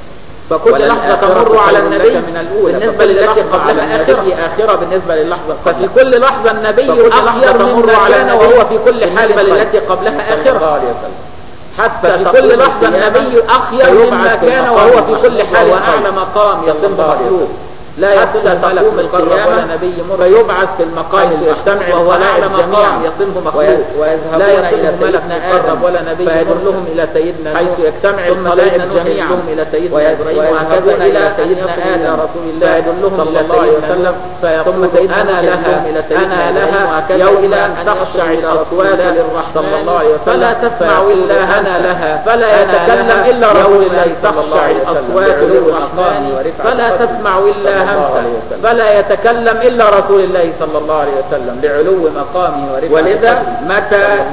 Speaker 2: فكل لحظة تمر على النبي من الأولى بالنسبة للتي قبلها آخرة آخرة بالنسبة للحظة ففي كل لحظة النبي أخير تمر على وهو في كل حال بل التي قبلها آخرة حتى في كل لحظة النبي أخير مما كان وهو في كل حال وأعلى مقام يتم مخلوق لا يصل تقوم القيامة ولا نبي مر فيبعث في المقام يجتمع وهو لا يعلم مقام يصله مخلوق لا يصله ملك آدم ولا نبي فيدلهم إلى سيدنا حيث يجتمع الخلائق جميعا إلى سيدنا إبراهيم وهكذا إلى سيدنا آدم رسول الله يدلهم إلى الله عليه وسلم فيقول أنا لها أنا لها يوم إلى أن تخشع الأصوات للرحمن صلى الله عليه وسلم فلا تسمع إلا أنا لها فلا يتكلم إلا رسول الله تخشع الأصوات للرحمن فلا تسمع إلا همسا فلا يتكلم إلا رسول الله صلى الله عليه وسلم لعلو مقامه ورفعه ولذا متى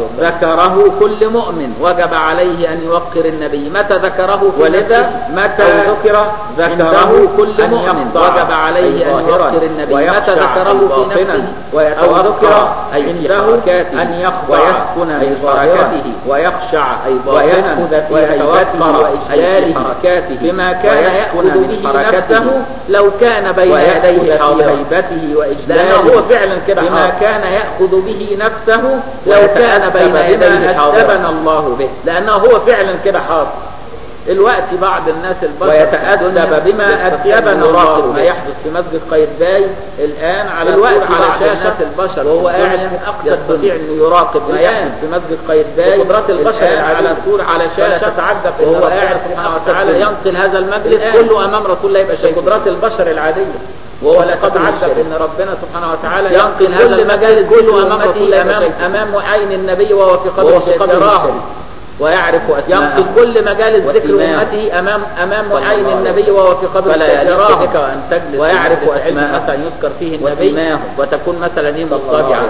Speaker 2: ذكره كل مؤمن وجب عليه أن يوقر النبي متى ذكره ولذا متى ذكر ذكره كل مؤمن وجب عليه أن يوقر النبي متى ذكره في نفسه أو ذكر أي عنده أن يخضع ويسكن في بركته ويخشع أي ويأخذ في هيبته وإجلاله بما كان يأخذ به نفسه لو كان بين يديه هيبته وإجلاله هو فعلا كده بما كان يأخذ به نفسه لو كان بين يديه أدبنا الله به لأنه هو فعلا كده حاضر الوقت بعض الناس البشر ويتأدب بما أدبنا الله ما يحدث في مسجد قايتباي الآن على الوقت على شاشة البشر وهو قاعد يستطيع أنه يراقب ما يحدث في مسجد قايتباي قدرات البشر على صورة على شاشة تتعجب وهو قاعد سبحانه وتعالى ينقل هذا المجلس كله أمام رسول الله يبقى شيء قدرات البشر العادية وهو لقد عجب ان ربنا سبحانه وتعالى ينقل هذا المجالس كله امام رسول امام امام عين النبي وهو في قدر يراهم ويعرف ينقل كل مجالس ذكر امته امام امام عين النبي وهو في قبر فلا يراك ان تجلس ويعرف اسماء مثلا يذكر فيه النبي وتكون مثلا ايه مضطجعا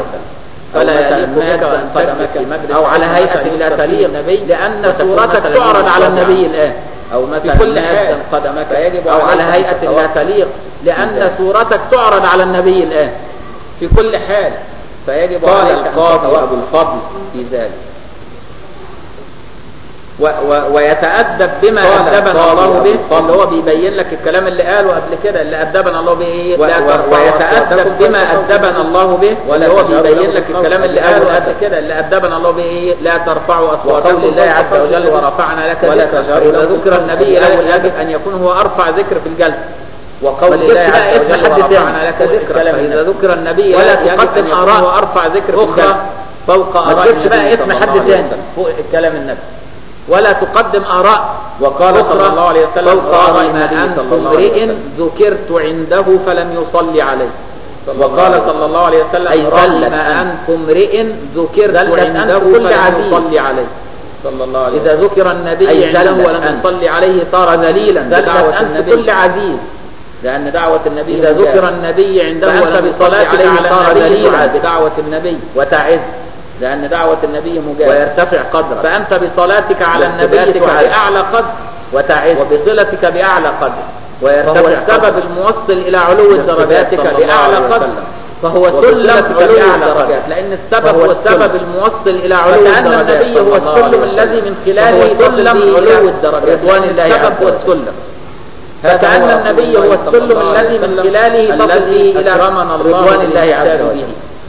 Speaker 2: فلا يليق بك ان تجلس في المجلس او على هيئه لا تليق لان صورتك تعرض على النبي الان او مثلا في كل حال قدمك فيجب او على هيئه لا تليق لان صورتك تعرض على النبي الان في كل حال فيجب قال القاضي ابو الفضل في ذلك و و ويتأدب بما أدبنا الله به اللي هو بيبين لك الكلام اللي قاله قبل كده اللي أدبنا الله به إيه ويتأدب بما أدبنا الله به واللي هو بيبين لك الكلام اللي قاله قبل كده اللي أدبنا الله به إيه لا ترفعوا أصواتكم لله عز وجل ورفعنا لك ذكرا إذا ذكر النبي له يجب أن يكون هو أرفع ذكر في الجلسة وقول الله عز وجل ورفعنا لك ذكرا فإذا ذكر النبي ولا تقدم آراء وأرفع ذكر أخرى فوق آراء ما بقى اسم حد ثاني فوق الكلام النبي ولا تقدم آراء وقال صلى الله عليه وسلم فوق آراء أنت امرئ ذكرت عنده فلم يصلي عليه وقال صلى الله عليه وسلم أي ظلم أنف امرئ ذكرت عنده فلم يصلي عليه صلى الله عليه وسلم إذا ذكر النبي عنده ولم يصلي عليه صار ذليلا ذلت أنف كل عزيز لأن دعوة النبي إذا ذكر النبي عنده ولم يصلي عليه صار ذليلا بدعوة النبي وتعز لأن دعوة النبي مجاب ويرتفع قدرك فأنت بصلاتك على النبي بأعلى قدر وتعز وبصلتك بأعلى قدر ويرتفع السبب الموصل إلى علو درجاتك بأعلى قدر فهو سلم علو الدرجات لأن السبب هو السبب الموصل إلى علو الدرجات لأن النبي هو السلم الذي من خلاله سلم علو الدرجات رضوان الله السبب هو السلم فكأن النبي هو السلم الذي من خلاله تصل به إلى رضوان الله عز وجل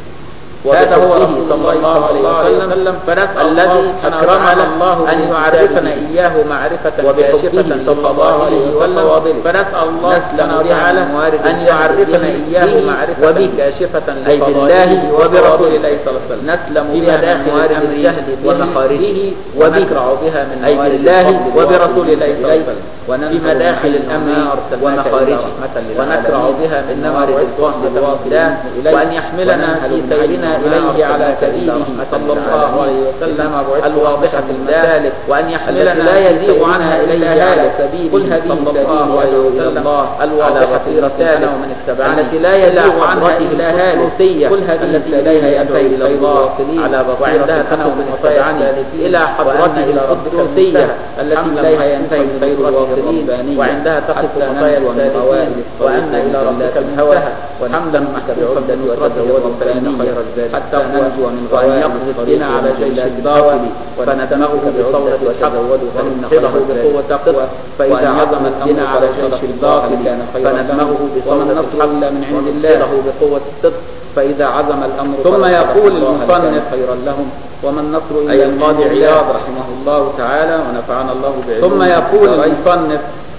Speaker 1: هذا هو
Speaker 2: وبحبه صلى الله عليه وسلم فنسأل الذي أكرمنا الله أن يعرفنا إياه معرفة كاشفة صلى الله عليه وسلم فنسأل الله سبحانه وتعالى أن يعرفنا إياه معرفة كاشفة أي بالله وبرسول الله صلى الله عليه وسلم نسلم بها من موارد الجهل ومخارجه ونكرع بها من أي بالله وبرسول الله صلى الله عليه وسلم في مداخل الأمر ومخارجه ونكرع بها من موارد الفهم والله وأن يحملنا في سيرنا إليه على سبيله صلى الله عليه وسلم الواضحة المسالك وأن يحملنا لا يزيغ عنها إليه على سبيله صلى الله عليه وسلم الواضحة الرسالة ومن اتبعنا التي لا يزيغ عنها إلا هالوسية التي إليها ينتهي إلى الله على وعندها تنوم اتبعني إلى حضرته القدسية التي إليها ينتهي خير الواصلين وعندها تقف مطايا السالكين وأن إلى ربك المنتهى وحمدا محكوكا وتزود فإن خير الزاد حتى ننجو من وأن يقذف بنا على جيش الباطل فندمغه بصوت الحق فننقذه بقوة تقوى فإذا عظمت بنا على جيش الباطل فندمغه بصوت الحق من عند الله بقوة الصدق فإذا عزم الأمر ثم يقول المصنف خيرا لهم وما النصر أي القاضي عياض رحمه الله تعالى ونفعنا الله بعلمه ثم يقول المصنف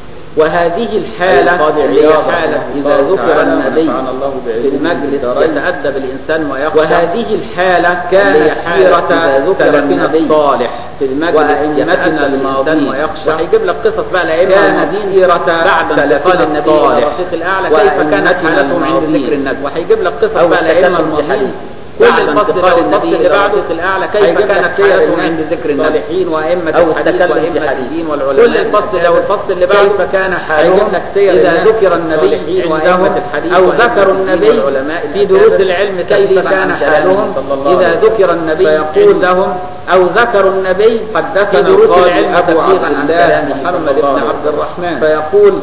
Speaker 2: وهذه الحالة هي حالة إذا ذكر النبي في المجلس يتأدب الإنسان ويخشى وهذه الحالة كانت سيرة سلفنا الصالح في المجلس وأئمتنا الماضين ويخشى وهيجيب لك قصص بقى الأئمة كانت سيرة بعد انتقال النبي إلى الرفيق الأعلى كيف كانت حالتهم عند ذكر النبي وهيجيب لك قصص بقى الأئمة الماضين كل الفصل ده النبي اللي بعده في الاعلى كيف كانت سيرتهم عند ذكر الصالحين وائمه او التكلم في حديثين والعلماء كل الفصل ده والفصل اللي بعده فكان حالهم اذا ذكر النبي عندهم او ذكروا النبي في دروس العلم كيف كان حالهم اذا ذكر النبي فيقول لهم او ذكروا النبي في دروس العلم تبليغا عن كلام محمد بن عبد الرحمن فيقول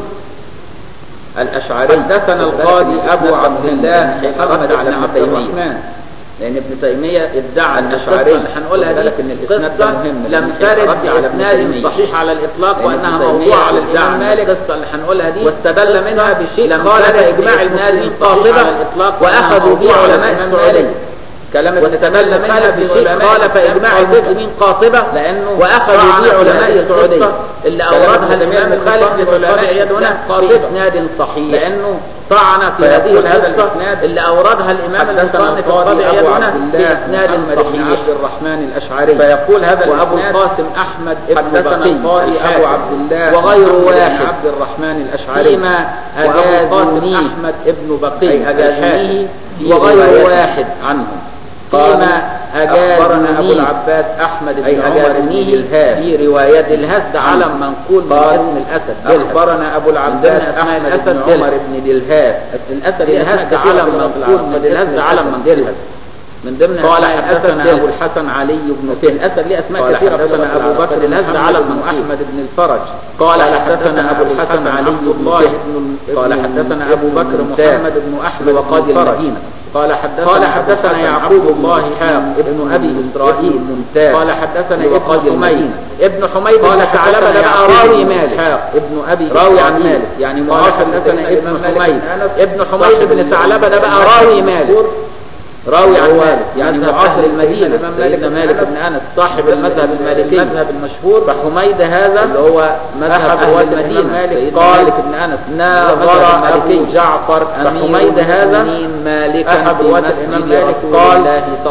Speaker 2: الأشعري حدثنا القاضي أبو عبد الله محمد بن عبد الرحمن لأن ابن تيمية ادعى الأشعري اللي هنقولها دي لكن الإسناد ده مهم لم ترد بإسناد صحيح على الإطلاق وأنها موضوعة على الإمام مالك القصة اللي هنقولها دي واستدل منها بشيء خالف إجماع المسلمين قاطبة وأخذوا به علماء السعودية كلام واستدل منها بشيء خالف إجماع المسلمين قاطبة لأنه وأخذوا به علماء السعودية اللي أوردها الإمام الخالد للعلماء يدنا في إسناد صحيح لأنه طعن في هذه القصة اللي أوردها الإمام المصنف القاضي عيادنا في إسناد صحيح عبد الرحمن الأشعري فيقول هذا وأبو القاسم أحمد حدثنا القاضي أبو عبد الله وغير واحد عبد الرحمن الأشعري فيما أجازني أحمد ابن بقي أجازنيه وغير واحد عنهم فيما أجازني أبو العباس أحمد بن عمر بن الهاد في رواية الهزد علم منقول من اسم الأسد أخبرنا أبو العباس أحمد بن عمر بن الهاد الأسد الهزد علم منقول من الهزد علم منقول من ضمن قال حدثنا ابو الحسن علي بن فيه الاسد ليه اسماء كثيره حدثنا ابو بكر الهزد على بن احمد بن الفرج قال حدثنا ابو الحسن علي بن الله قال حدثنا ابو بكر محمد بن احمد وقاضي المدينه قال حدثنا قال حدثنا يعقوب الله حاق ابن ابي اسرائيل ممتاز قال حدثنا ابن حميد ابن حميد قال ثعلبه ده بقى راوي مالك حاق ابن ابي راوي عن مالك يعني قال حدثنا ابن حميد ابن حميد بن ثعلبه ده بقى راوي مالك راوي عن مالك يعني معاصر المدينة الإمام مالك مالك بن أنس صاحب المذهب المالكي المذهب المشهور فحميد هذا اللي هو مذهب أهل المدينة مالك قال مالك بن أنس ناظر أبو جعفر حميد هذا مالك أحد رواة الإمام مالك قال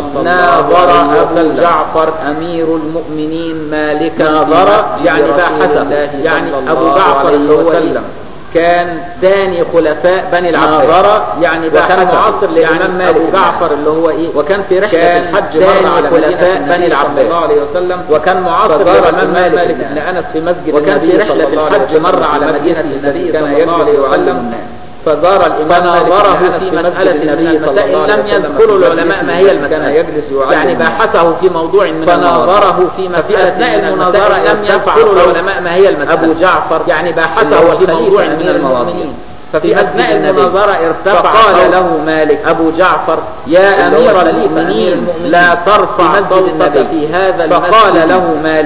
Speaker 2: ناظر أبو جعفر أمير المؤمنين مالك ناظر يعني باحثه يعني أبو جعفر اللي هو كان ثاني خلفاء بني العباس يعني ده كان معاصر للامام مالك جعفر اللي هو ايه وكان في رحله الحج مره على خلفاء بني العباس صلى الله عليه وسلم وكان معاصر للامام مالك بن انس في مسجد وكان في رحله الحج مره على مدينه النبي كان يجري ويعلم الناس فزار الإمام فناظره في مسألة من المسائل لم يذكروا العلماء ما هي المسألة يعني باحثه في موضوع من فناظره في مسألة أثناء المناظرة لم يذكروا العلماء ما هي المسألة أبو جعفر يعني باحثه في موضوع من المواضيع ففي أثناء المناظرة ارتفع فقال له مالك أبو جعفر يا أمير المؤمنين لا ترفع صوتك في هذا فقال له مالك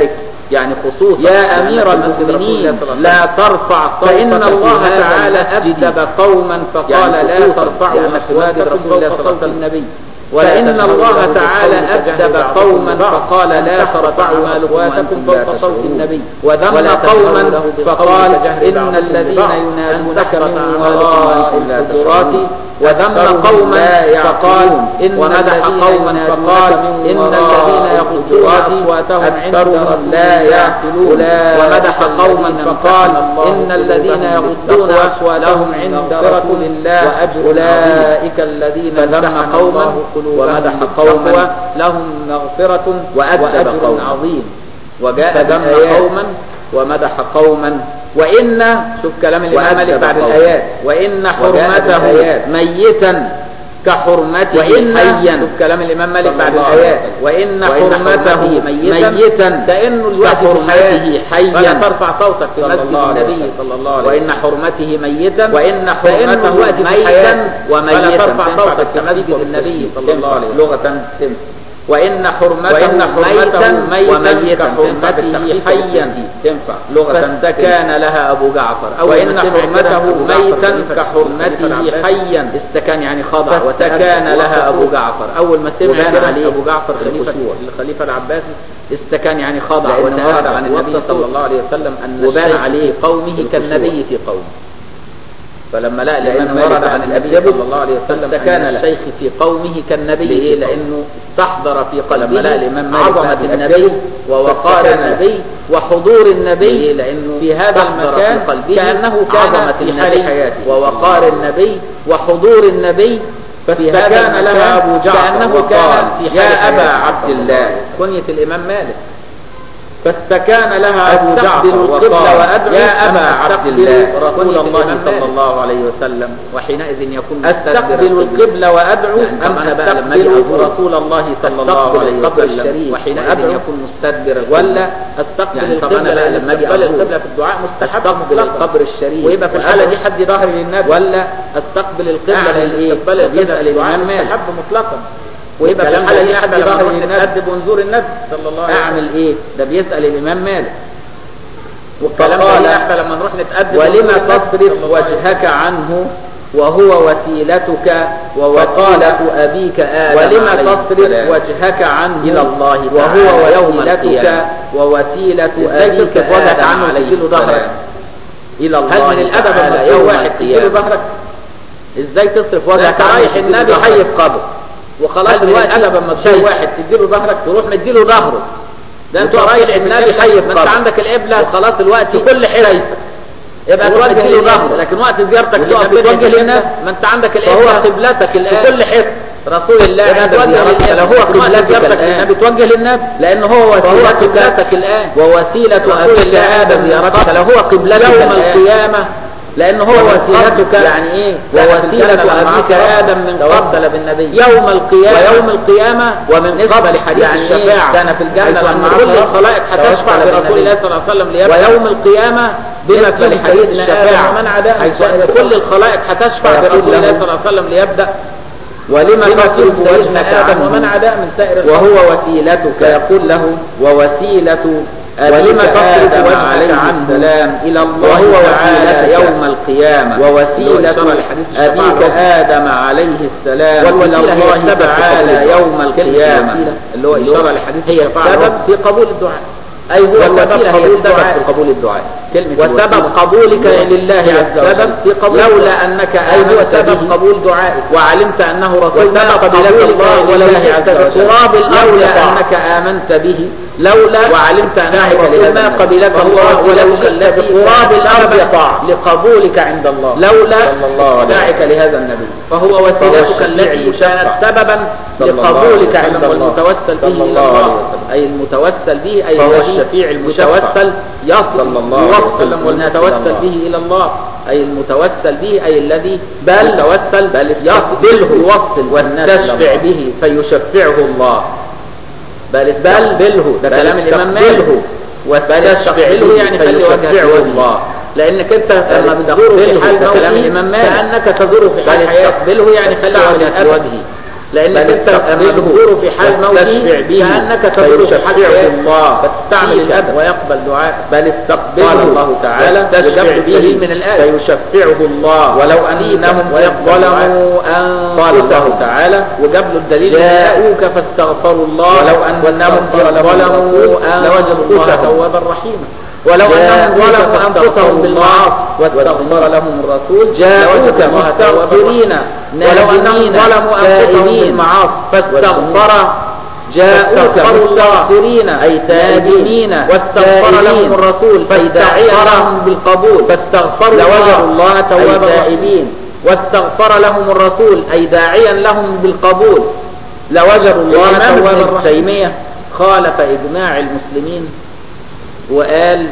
Speaker 2: يعني خصوصا
Speaker 1: يا
Speaker 2: أن
Speaker 1: أمير
Speaker 2: في مسجد رسول الله
Speaker 1: المؤمنين
Speaker 2: صلى الله عليه وسلم.
Speaker 1: لا ترفع
Speaker 2: فإن
Speaker 1: صوتك
Speaker 2: الله
Speaker 1: في هذا
Speaker 2: تعالى
Speaker 1: المسجد.
Speaker 2: أدب قوما فقال
Speaker 1: يعني
Speaker 2: لا
Speaker 1: خصوصاً
Speaker 2: ترفعوا
Speaker 1: لأن في مسجد
Speaker 2: أصواتكم
Speaker 1: رسول الله صلى
Speaker 2: فوق
Speaker 1: الله
Speaker 2: صوت
Speaker 1: عليه وسلم.
Speaker 2: النبي
Speaker 1: ولا
Speaker 2: فإن
Speaker 1: تجهروا
Speaker 2: الله
Speaker 1: له
Speaker 2: تعالى
Speaker 1: بالقول كجهر
Speaker 2: أدب
Speaker 1: بعضكم
Speaker 2: قوما
Speaker 1: بعض.
Speaker 2: فقال لا
Speaker 1: أن
Speaker 2: ترفعوا
Speaker 1: ترفعوا
Speaker 2: أصواتكم
Speaker 1: وأنتم لا
Speaker 2: فوق صوت
Speaker 1: تشعرون.
Speaker 2: النبي
Speaker 1: وذم
Speaker 2: وذم
Speaker 1: قوما
Speaker 2: قوما
Speaker 1: فقال
Speaker 2: فقال
Speaker 1: إن
Speaker 2: إن
Speaker 1: الذين
Speaker 2: الذين
Speaker 1: ينادونك
Speaker 2: ينادونك
Speaker 1: من
Speaker 2: من
Speaker 1: وراء
Speaker 2: وراء
Speaker 1: الحجرات
Speaker 2: الحجرات
Speaker 1: وذم
Speaker 2: أكثرهم
Speaker 1: قوما
Speaker 2: لا
Speaker 1: فقال
Speaker 2: يعقلون.
Speaker 1: إن
Speaker 2: ومدح
Speaker 1: الذين
Speaker 2: قوما
Speaker 1: ينادونك
Speaker 2: فقال
Speaker 1: من
Speaker 2: إن
Speaker 1: وراء
Speaker 2: الذين يغضون
Speaker 1: الحجرات
Speaker 2: أصواتهم عند
Speaker 1: أكثرهم
Speaker 2: رسول
Speaker 1: لا
Speaker 2: الله
Speaker 1: يعقلون
Speaker 2: ومدح قوما
Speaker 1: الذين
Speaker 2: فقال
Speaker 1: امتحن الله
Speaker 2: إن الذين
Speaker 1: قلوبهم
Speaker 2: يغضون
Speaker 1: بالتقوى
Speaker 2: أصواتهم
Speaker 1: لهم
Speaker 2: عند
Speaker 1: مغفرة
Speaker 2: رسول الله
Speaker 1: وأجر
Speaker 2: أولئك الذين
Speaker 1: فذم
Speaker 2: امتحن
Speaker 1: قوما
Speaker 2: الله قلوبهم
Speaker 1: ومدح
Speaker 2: بالتقوى
Speaker 1: قوما
Speaker 2: لهم مغفرة
Speaker 1: وأدب
Speaker 2: وأجر
Speaker 1: قوما.
Speaker 2: عظيم وجاء
Speaker 1: فذم
Speaker 2: بآيات
Speaker 1: قوما
Speaker 2: ومدح قوما وإن شوف كلام الإمام
Speaker 1: وأدب
Speaker 2: مالك بعد
Speaker 1: قوما.
Speaker 2: الآيات وإن
Speaker 1: وجاء
Speaker 2: حرمته
Speaker 1: بالآيات.
Speaker 2: ميتا كحرمته
Speaker 1: وإن-
Speaker 2: حيا شوف كلام الإمام مالك
Speaker 1: صلى
Speaker 2: بعد
Speaker 1: الله عليه
Speaker 2: الآيات
Speaker 1: وسلم.
Speaker 2: وإن
Speaker 1: وإن
Speaker 2: حرمته
Speaker 1: حرمته
Speaker 2: ميتا,
Speaker 1: ميتا
Speaker 2: كأنه الوقت
Speaker 1: كحرمته حيا.
Speaker 2: فلا ترفع صوتك في
Speaker 1: صلى
Speaker 2: مسجد
Speaker 1: الله عليه
Speaker 2: النبي
Speaker 1: وسلم.
Speaker 2: صلى الله عليه
Speaker 1: وإن
Speaker 2: وسلم حرمته ميتا
Speaker 1: وإن
Speaker 2: فإن
Speaker 1: حرمته
Speaker 2: الوقت
Speaker 1: ميتا
Speaker 2: ميتا
Speaker 1: وميتا
Speaker 2: فلا ترفع
Speaker 1: تنفع
Speaker 2: صوتك في مسجد
Speaker 1: بالتخفيف
Speaker 2: النبي صلى
Speaker 1: تنفع
Speaker 2: الله عليه وسلم
Speaker 1: لغة تنفع
Speaker 2: وإن حرمته
Speaker 1: وإن حرمته
Speaker 2: ميتا
Speaker 1: وميتا
Speaker 2: كحرمته
Speaker 1: بالتخفيف
Speaker 2: حيا
Speaker 1: تنفع لغة
Speaker 2: فاستكان لها أبو جعفر أول
Speaker 1: وإن
Speaker 2: ما سمع
Speaker 1: حرمته
Speaker 2: كده أبو جعفر
Speaker 1: ميتا
Speaker 2: خليفة-
Speaker 1: كحرمته
Speaker 2: خليفة العباس
Speaker 1: حيا.
Speaker 2: استكان يعني خضع
Speaker 1: فاستكان
Speaker 2: وتكان لها أبو
Speaker 1: وخشوع.
Speaker 2: جعفر أول ما سمع
Speaker 1: وبان
Speaker 2: كده
Speaker 1: عليه
Speaker 2: أبو جعفر خليفة
Speaker 1: الخشوع.
Speaker 2: الخليفة العباسي استكان يعني خضع
Speaker 1: لأنه
Speaker 2: وتهاب
Speaker 1: ورد عن النبي
Speaker 2: والتصوف.
Speaker 1: صلى الله عليه وسلم أن
Speaker 2: وبان
Speaker 1: الشيخ
Speaker 2: عليه قومه
Speaker 1: الخشوع.
Speaker 2: كالنبي في قومه فلما لقى
Speaker 1: لأن
Speaker 2: الإمام
Speaker 1: ورد
Speaker 2: مالك
Speaker 1: عن
Speaker 2: عن
Speaker 1: النبي
Speaker 2: النبي
Speaker 1: صلى الله عليه وسلم
Speaker 2: فاستكان
Speaker 1: أن
Speaker 2: الشيخ في قومه كالنبي
Speaker 1: ليه؟
Speaker 2: في قومه. لأنه استحضر في قلبه
Speaker 1: لما لقى الإمام مالك
Speaker 2: عظمة
Speaker 1: بقى
Speaker 2: النبي
Speaker 1: بيأدب
Speaker 2: ووقار
Speaker 1: فاستكان
Speaker 2: النبي وحضور النبي
Speaker 1: ليه؟ لأنه
Speaker 2: في هذا
Speaker 1: استحضر
Speaker 2: المكان
Speaker 1: في قلبه
Speaker 2: كأنه كان
Speaker 1: عظمة
Speaker 2: في
Speaker 1: النبي
Speaker 2: حال
Speaker 1: حياته.
Speaker 2: ووقار النبي وحضور النبي في هذا
Speaker 1: فاستكان
Speaker 2: المكان
Speaker 1: لها أبو جعفر
Speaker 2: كأنه
Speaker 1: وقال
Speaker 2: كان في حال
Speaker 1: يا أبا
Speaker 2: حياته.
Speaker 1: عبد الله
Speaker 2: كنية الإمام مالك فاستكان لها أبو
Speaker 1: أستقبل
Speaker 2: جعفر
Speaker 1: القبلة
Speaker 2: وقال
Speaker 1: وأدعو
Speaker 2: يا
Speaker 1: أم
Speaker 2: أبا
Speaker 1: أستقبل
Speaker 2: عبد الله رسول
Speaker 1: كنية
Speaker 2: الله
Speaker 1: الإمام
Speaker 2: صلى
Speaker 1: مالك.
Speaker 2: الله عليه وسلم وحينئذ يكون
Speaker 1: أستقبل
Speaker 2: مستدبر
Speaker 1: القبلة وأدعو
Speaker 2: يعني
Speaker 1: أم
Speaker 2: أنا بقى لما
Speaker 1: أستقبل
Speaker 2: أجي أزور رسول الله صلى الله
Speaker 1: أستقبل
Speaker 2: عليه
Speaker 1: القبر
Speaker 2: وسلم
Speaker 1: الشريف
Speaker 2: وحينئذ
Speaker 1: وأدعو
Speaker 2: يكون مستدبر
Speaker 1: ولا
Speaker 2: أستقبل
Speaker 1: يعني طب أنا
Speaker 2: القبلة
Speaker 1: بقى لما أجي
Speaker 2: استقبال
Speaker 1: أزور
Speaker 2: القبلة في الدعاء مستحب
Speaker 1: أستقبل
Speaker 2: مطلقاً.
Speaker 1: القبر الشريف
Speaker 2: ويبقى في الحالة دي
Speaker 1: وأدعو.
Speaker 2: حد ظهر للنبي
Speaker 1: ولا
Speaker 2: استقبل القبلة
Speaker 1: أعمل
Speaker 2: لأن
Speaker 1: إيه؟
Speaker 2: استقبال القبلة
Speaker 1: بيسأل
Speaker 2: الدعاء
Speaker 1: الإمام مالك.
Speaker 2: مستحب مطلقا ويبقى في
Speaker 1: الكلام
Speaker 2: الحالة
Speaker 1: ده
Speaker 2: دي حد
Speaker 1: حتى لما
Speaker 2: ظهر
Speaker 1: نروح
Speaker 2: للنبي
Speaker 1: نتأدب
Speaker 2: ونزور النبي صلى الله عليه وسلم
Speaker 1: أعمل إيه ده بيسأل الإمام مالك
Speaker 2: والكلام
Speaker 1: فقال
Speaker 2: ده حتى لما نروح نتقدم
Speaker 1: ولم
Speaker 2: ونزور النبي
Speaker 1: تصرف
Speaker 2: صلى الله عليه
Speaker 1: وجهك عنه وهو وسيلتك ووسيلة أبيك آدم
Speaker 2: ولم
Speaker 1: عليه
Speaker 2: تصرف
Speaker 1: السلام.
Speaker 2: وجهك عنه
Speaker 1: إلى الله
Speaker 2: وهو
Speaker 1: تعالى يوم
Speaker 2: وسيلتك
Speaker 1: القيامة ووسيلة
Speaker 2: ازاي
Speaker 1: أبيك
Speaker 2: تصرف وجهك
Speaker 1: آدم
Speaker 2: عنه
Speaker 1: عليه
Speaker 2: وتديله ظهرك
Speaker 1: السلام إلى
Speaker 2: هل
Speaker 1: الله
Speaker 2: من الادب
Speaker 1: تعالى
Speaker 2: لما تقول
Speaker 1: يوم
Speaker 2: واحد تديله
Speaker 1: القيامة
Speaker 2: ظهرك ازاي تصرف
Speaker 1: وجهك
Speaker 2: وجهك
Speaker 1: عنه
Speaker 2: رايح
Speaker 1: وتديله
Speaker 2: النبي
Speaker 1: ظهرك.
Speaker 2: حي في قبر وخلاص
Speaker 1: هل من
Speaker 2: دلوقتي
Speaker 1: الأدب لما
Speaker 2: شايف
Speaker 1: تشوف
Speaker 2: واحد تديله ظهرك تروح مديله ظهره ده انت
Speaker 1: وتروح
Speaker 2: رايح
Speaker 1: تديله
Speaker 2: النبي
Speaker 1: حي
Speaker 2: حي
Speaker 1: في
Speaker 2: في انت
Speaker 1: قبر.
Speaker 2: عندك القبله وخلاص دلوقتي
Speaker 1: كل حتة.
Speaker 2: يبقى
Speaker 1: تروح
Speaker 2: توجه
Speaker 1: تديله
Speaker 2: للنبي
Speaker 1: ظهره.
Speaker 2: لكن وقت زيارتك
Speaker 1: وتقف
Speaker 2: للنبي
Speaker 1: توجه
Speaker 2: توجه
Speaker 1: للنبي.
Speaker 2: للنبي ما انت عندك
Speaker 1: فهو
Speaker 2: القبله
Speaker 1: قبلتك الآن
Speaker 2: في كل حته رسول الله
Speaker 1: يبقى
Speaker 2: هذا
Speaker 1: توجه
Speaker 2: زيارتك
Speaker 1: للنبي.
Speaker 2: لو هو
Speaker 1: وقت
Speaker 2: قبلتك
Speaker 1: زيارتك
Speaker 2: الان
Speaker 1: للنبي
Speaker 2: توجه للنبي
Speaker 1: لأن هو
Speaker 2: فهو
Speaker 1: وسيلتك
Speaker 2: قبلتك الان
Speaker 1: ووسيلة
Speaker 2: رسول
Speaker 1: أبيك
Speaker 2: الله
Speaker 1: آدم زيارتك
Speaker 2: قبل
Speaker 1: لو هو قبلتك
Speaker 2: يوم
Speaker 1: الآن.
Speaker 2: القيامه
Speaker 1: لأن هو وسيلتك
Speaker 2: يعني ايه
Speaker 1: ووسيلة
Speaker 2: لما
Speaker 1: أبيك
Speaker 2: عرف
Speaker 1: آدم من
Speaker 2: توسل
Speaker 1: قبل
Speaker 2: بالنبي
Speaker 1: يوم القيامة
Speaker 2: ويوم القيامة
Speaker 1: ومن
Speaker 2: نسبة
Speaker 1: قبل
Speaker 2: لحديث
Speaker 1: يعني إيه؟
Speaker 2: الشفاعة
Speaker 1: كان في الجنة
Speaker 2: حيث
Speaker 1: لما
Speaker 2: أن كل
Speaker 1: عرف
Speaker 2: الخلائق هتشفع
Speaker 1: توسل
Speaker 2: برسول
Speaker 1: بالنبي.
Speaker 2: الله صلى الله عليه وسلم ليبدأ
Speaker 1: ويوم القيامة
Speaker 2: بما
Speaker 1: نسبة
Speaker 2: في
Speaker 1: لحديث
Speaker 2: حديث
Speaker 1: الشفاعة
Speaker 2: الشفاعة ومن عداء
Speaker 1: حيث
Speaker 2: حيث
Speaker 1: أن
Speaker 2: كل الخلائق هتشفع
Speaker 1: فيقول
Speaker 2: برسول الله
Speaker 1: له
Speaker 2: صلى الله عليه وسلم ليبدأ
Speaker 1: ولما
Speaker 2: بما
Speaker 1: تصرف
Speaker 2: فيه سيدنا
Speaker 1: وجهك
Speaker 2: آدم
Speaker 1: عنه
Speaker 2: ومن عداء من سائر الخلق.
Speaker 1: وهو وسيلتك يقول له ووسيلة
Speaker 2: ولما
Speaker 1: أبيك
Speaker 2: تصرف
Speaker 1: آدم
Speaker 2: وجهك
Speaker 1: عليه
Speaker 2: عنه
Speaker 1: السلام إلى الله
Speaker 2: وهو
Speaker 1: تعالى
Speaker 2: وسيلتك
Speaker 1: يوم القيامة
Speaker 2: اللي هو
Speaker 1: ووسيلة
Speaker 2: إشارة لحديث الشفاعة
Speaker 1: أبيك
Speaker 2: العظمى.
Speaker 1: آدم عليه السلام إلى
Speaker 2: والوسيلة هي
Speaker 1: الله
Speaker 2: السبب في
Speaker 1: تعالى
Speaker 2: قبول
Speaker 1: يوم
Speaker 2: الدعاء.
Speaker 1: القيامة
Speaker 2: كلمة اللي هو إشارة لحديث
Speaker 1: هي
Speaker 2: الشفاعة
Speaker 1: السبب
Speaker 2: العظمى. في قبول الدعاء
Speaker 1: أي هو
Speaker 2: والوسيلة
Speaker 1: سبب
Speaker 2: هي
Speaker 1: قبول
Speaker 2: السبب
Speaker 1: الدعاء
Speaker 2: في قبول الدعاء
Speaker 1: كلمة
Speaker 2: وسبب
Speaker 1: الوسيلة.
Speaker 2: قبولك لله عز
Speaker 1: السبب
Speaker 2: وجل
Speaker 1: في قبول
Speaker 2: لولا
Speaker 1: الدعاء.
Speaker 2: أنك
Speaker 1: أي هو
Speaker 2: آمنت
Speaker 1: سبب
Speaker 2: به
Speaker 1: قبول دعائك
Speaker 2: وعلمت أنه رسول
Speaker 1: وسبب
Speaker 2: ما قبلك
Speaker 1: قبولك
Speaker 2: الله ولو
Speaker 1: لله
Speaker 2: جئت
Speaker 1: عز وجل.
Speaker 2: بتراب الأرض
Speaker 1: لولا
Speaker 2: لطاع.
Speaker 1: أنك آمنت به
Speaker 2: لولا
Speaker 1: وعلمت أنه
Speaker 2: ذلك
Speaker 1: رسول
Speaker 2: لهذا
Speaker 1: ما
Speaker 2: النبي.
Speaker 1: قبلك
Speaker 2: فهو
Speaker 1: الله ولو
Speaker 2: وسيلتك
Speaker 1: جئت
Speaker 2: التي
Speaker 1: بتراب الأرض
Speaker 2: سبب
Speaker 1: يطاع لقبولك عند الله
Speaker 2: لولا
Speaker 1: صلى الله عليه
Speaker 2: داعك
Speaker 1: وسلم.
Speaker 2: لهذا النبي فهو
Speaker 1: فهو
Speaker 2: وسيلتك
Speaker 1: الشفيع
Speaker 2: التي
Speaker 1: المشفع.
Speaker 2: كانت سببا
Speaker 1: صلى الله
Speaker 2: لقبولك
Speaker 1: عليه
Speaker 2: عند
Speaker 1: وسلم.
Speaker 2: الله والمتوسل به
Speaker 1: صلى
Speaker 2: إلى
Speaker 1: الله عليه
Speaker 2: الله
Speaker 1: وسلم.
Speaker 2: أي المتوسل به أي
Speaker 1: فهو
Speaker 2: الذي
Speaker 1: الشفيع المشفع.
Speaker 2: يتوسل يصل
Speaker 1: صلى الله عليه
Speaker 2: يوصل
Speaker 1: وسلم
Speaker 2: والمتوسل
Speaker 1: إلى الله.
Speaker 2: به إلى الله أي المتوسل به أي الذي
Speaker 1: بل
Speaker 2: يتوسل
Speaker 1: بل
Speaker 2: يقبله
Speaker 1: يوصل والناس إلى
Speaker 2: واستشفع
Speaker 1: الله.
Speaker 2: به فيشفعه الله بل
Speaker 1: بل
Speaker 2: استقبله ده
Speaker 1: بل
Speaker 2: كلام الإمام
Speaker 1: استقبله.
Speaker 2: مالك واستشفعه يعني خلي وجهك
Speaker 1: فيشفعه
Speaker 2: وجه
Speaker 1: الله.
Speaker 2: لأنك أنت لما
Speaker 1: استقبله.
Speaker 2: بتزوره في حال
Speaker 1: ده كلام
Speaker 2: موته
Speaker 1: الإمام مالك.
Speaker 2: كأنك تزوره في
Speaker 1: بل
Speaker 2: حال حياته
Speaker 1: استقبله يعني خلي
Speaker 2: تستعمل
Speaker 1: وجهك
Speaker 2: الأدب.
Speaker 1: وجهه
Speaker 2: لانك
Speaker 1: بل
Speaker 2: انت لما
Speaker 1: تقبله
Speaker 2: تزوره في حال موته
Speaker 1: وتشفع به
Speaker 2: كانك تزوره في حال
Speaker 1: فيشفعه
Speaker 2: حياته.
Speaker 1: الله
Speaker 2: فتستعمل
Speaker 1: فيه
Speaker 2: الادب ويقبل دعاء
Speaker 1: بل استقبله
Speaker 2: قال الله تعالى
Speaker 1: تشفع
Speaker 2: وجاب
Speaker 1: به
Speaker 2: به من الآية.
Speaker 1: فيشفعه الله ولو أنهم
Speaker 2: ويقبل
Speaker 1: ظلموا
Speaker 2: قال الله
Speaker 1: أنفسهم
Speaker 2: تعالى وجاب له الدليل من الآية.
Speaker 1: جاءوك فاستغفروا الله
Speaker 2: ولو أنهم ظلموا
Speaker 1: لوجدوا الله
Speaker 2: أنفسهم
Speaker 1: توابا رحيما
Speaker 2: ولو أنهم
Speaker 1: جاءوك
Speaker 2: ظلموا
Speaker 1: فاستغفروا
Speaker 2: أنفسهم بالمعاصي
Speaker 1: واستغفر لهم الرسول
Speaker 2: جاءوك
Speaker 1: لوجدوا الله توابا
Speaker 2: مستغفرين
Speaker 1: رحيما.
Speaker 2: ولو أنهم
Speaker 1: نادمين،
Speaker 2: ظلموا أنفسهم
Speaker 1: تائبين،
Speaker 2: بالمعاصي
Speaker 1: والذنوب.
Speaker 2: فاستغفر جاءوك
Speaker 1: فاستغفروا الله.
Speaker 2: مستغفرين
Speaker 1: أي تائبين،
Speaker 2: واستغفر
Speaker 1: تائبين،
Speaker 2: لهم الرسول
Speaker 1: فاستغفر
Speaker 2: فاستغفرهم بالقبول فاستغفروا
Speaker 1: لوجدوا الله توابا
Speaker 2: أي
Speaker 1: رحيما.
Speaker 2: تائبين واستغفر لهم الرسول أي داعيا لهم بالقبول لوجدوا الله
Speaker 1: الإمام ابن
Speaker 2: توابا رحيما
Speaker 1: تيمية
Speaker 2: خالف إجماع المسلمين وقال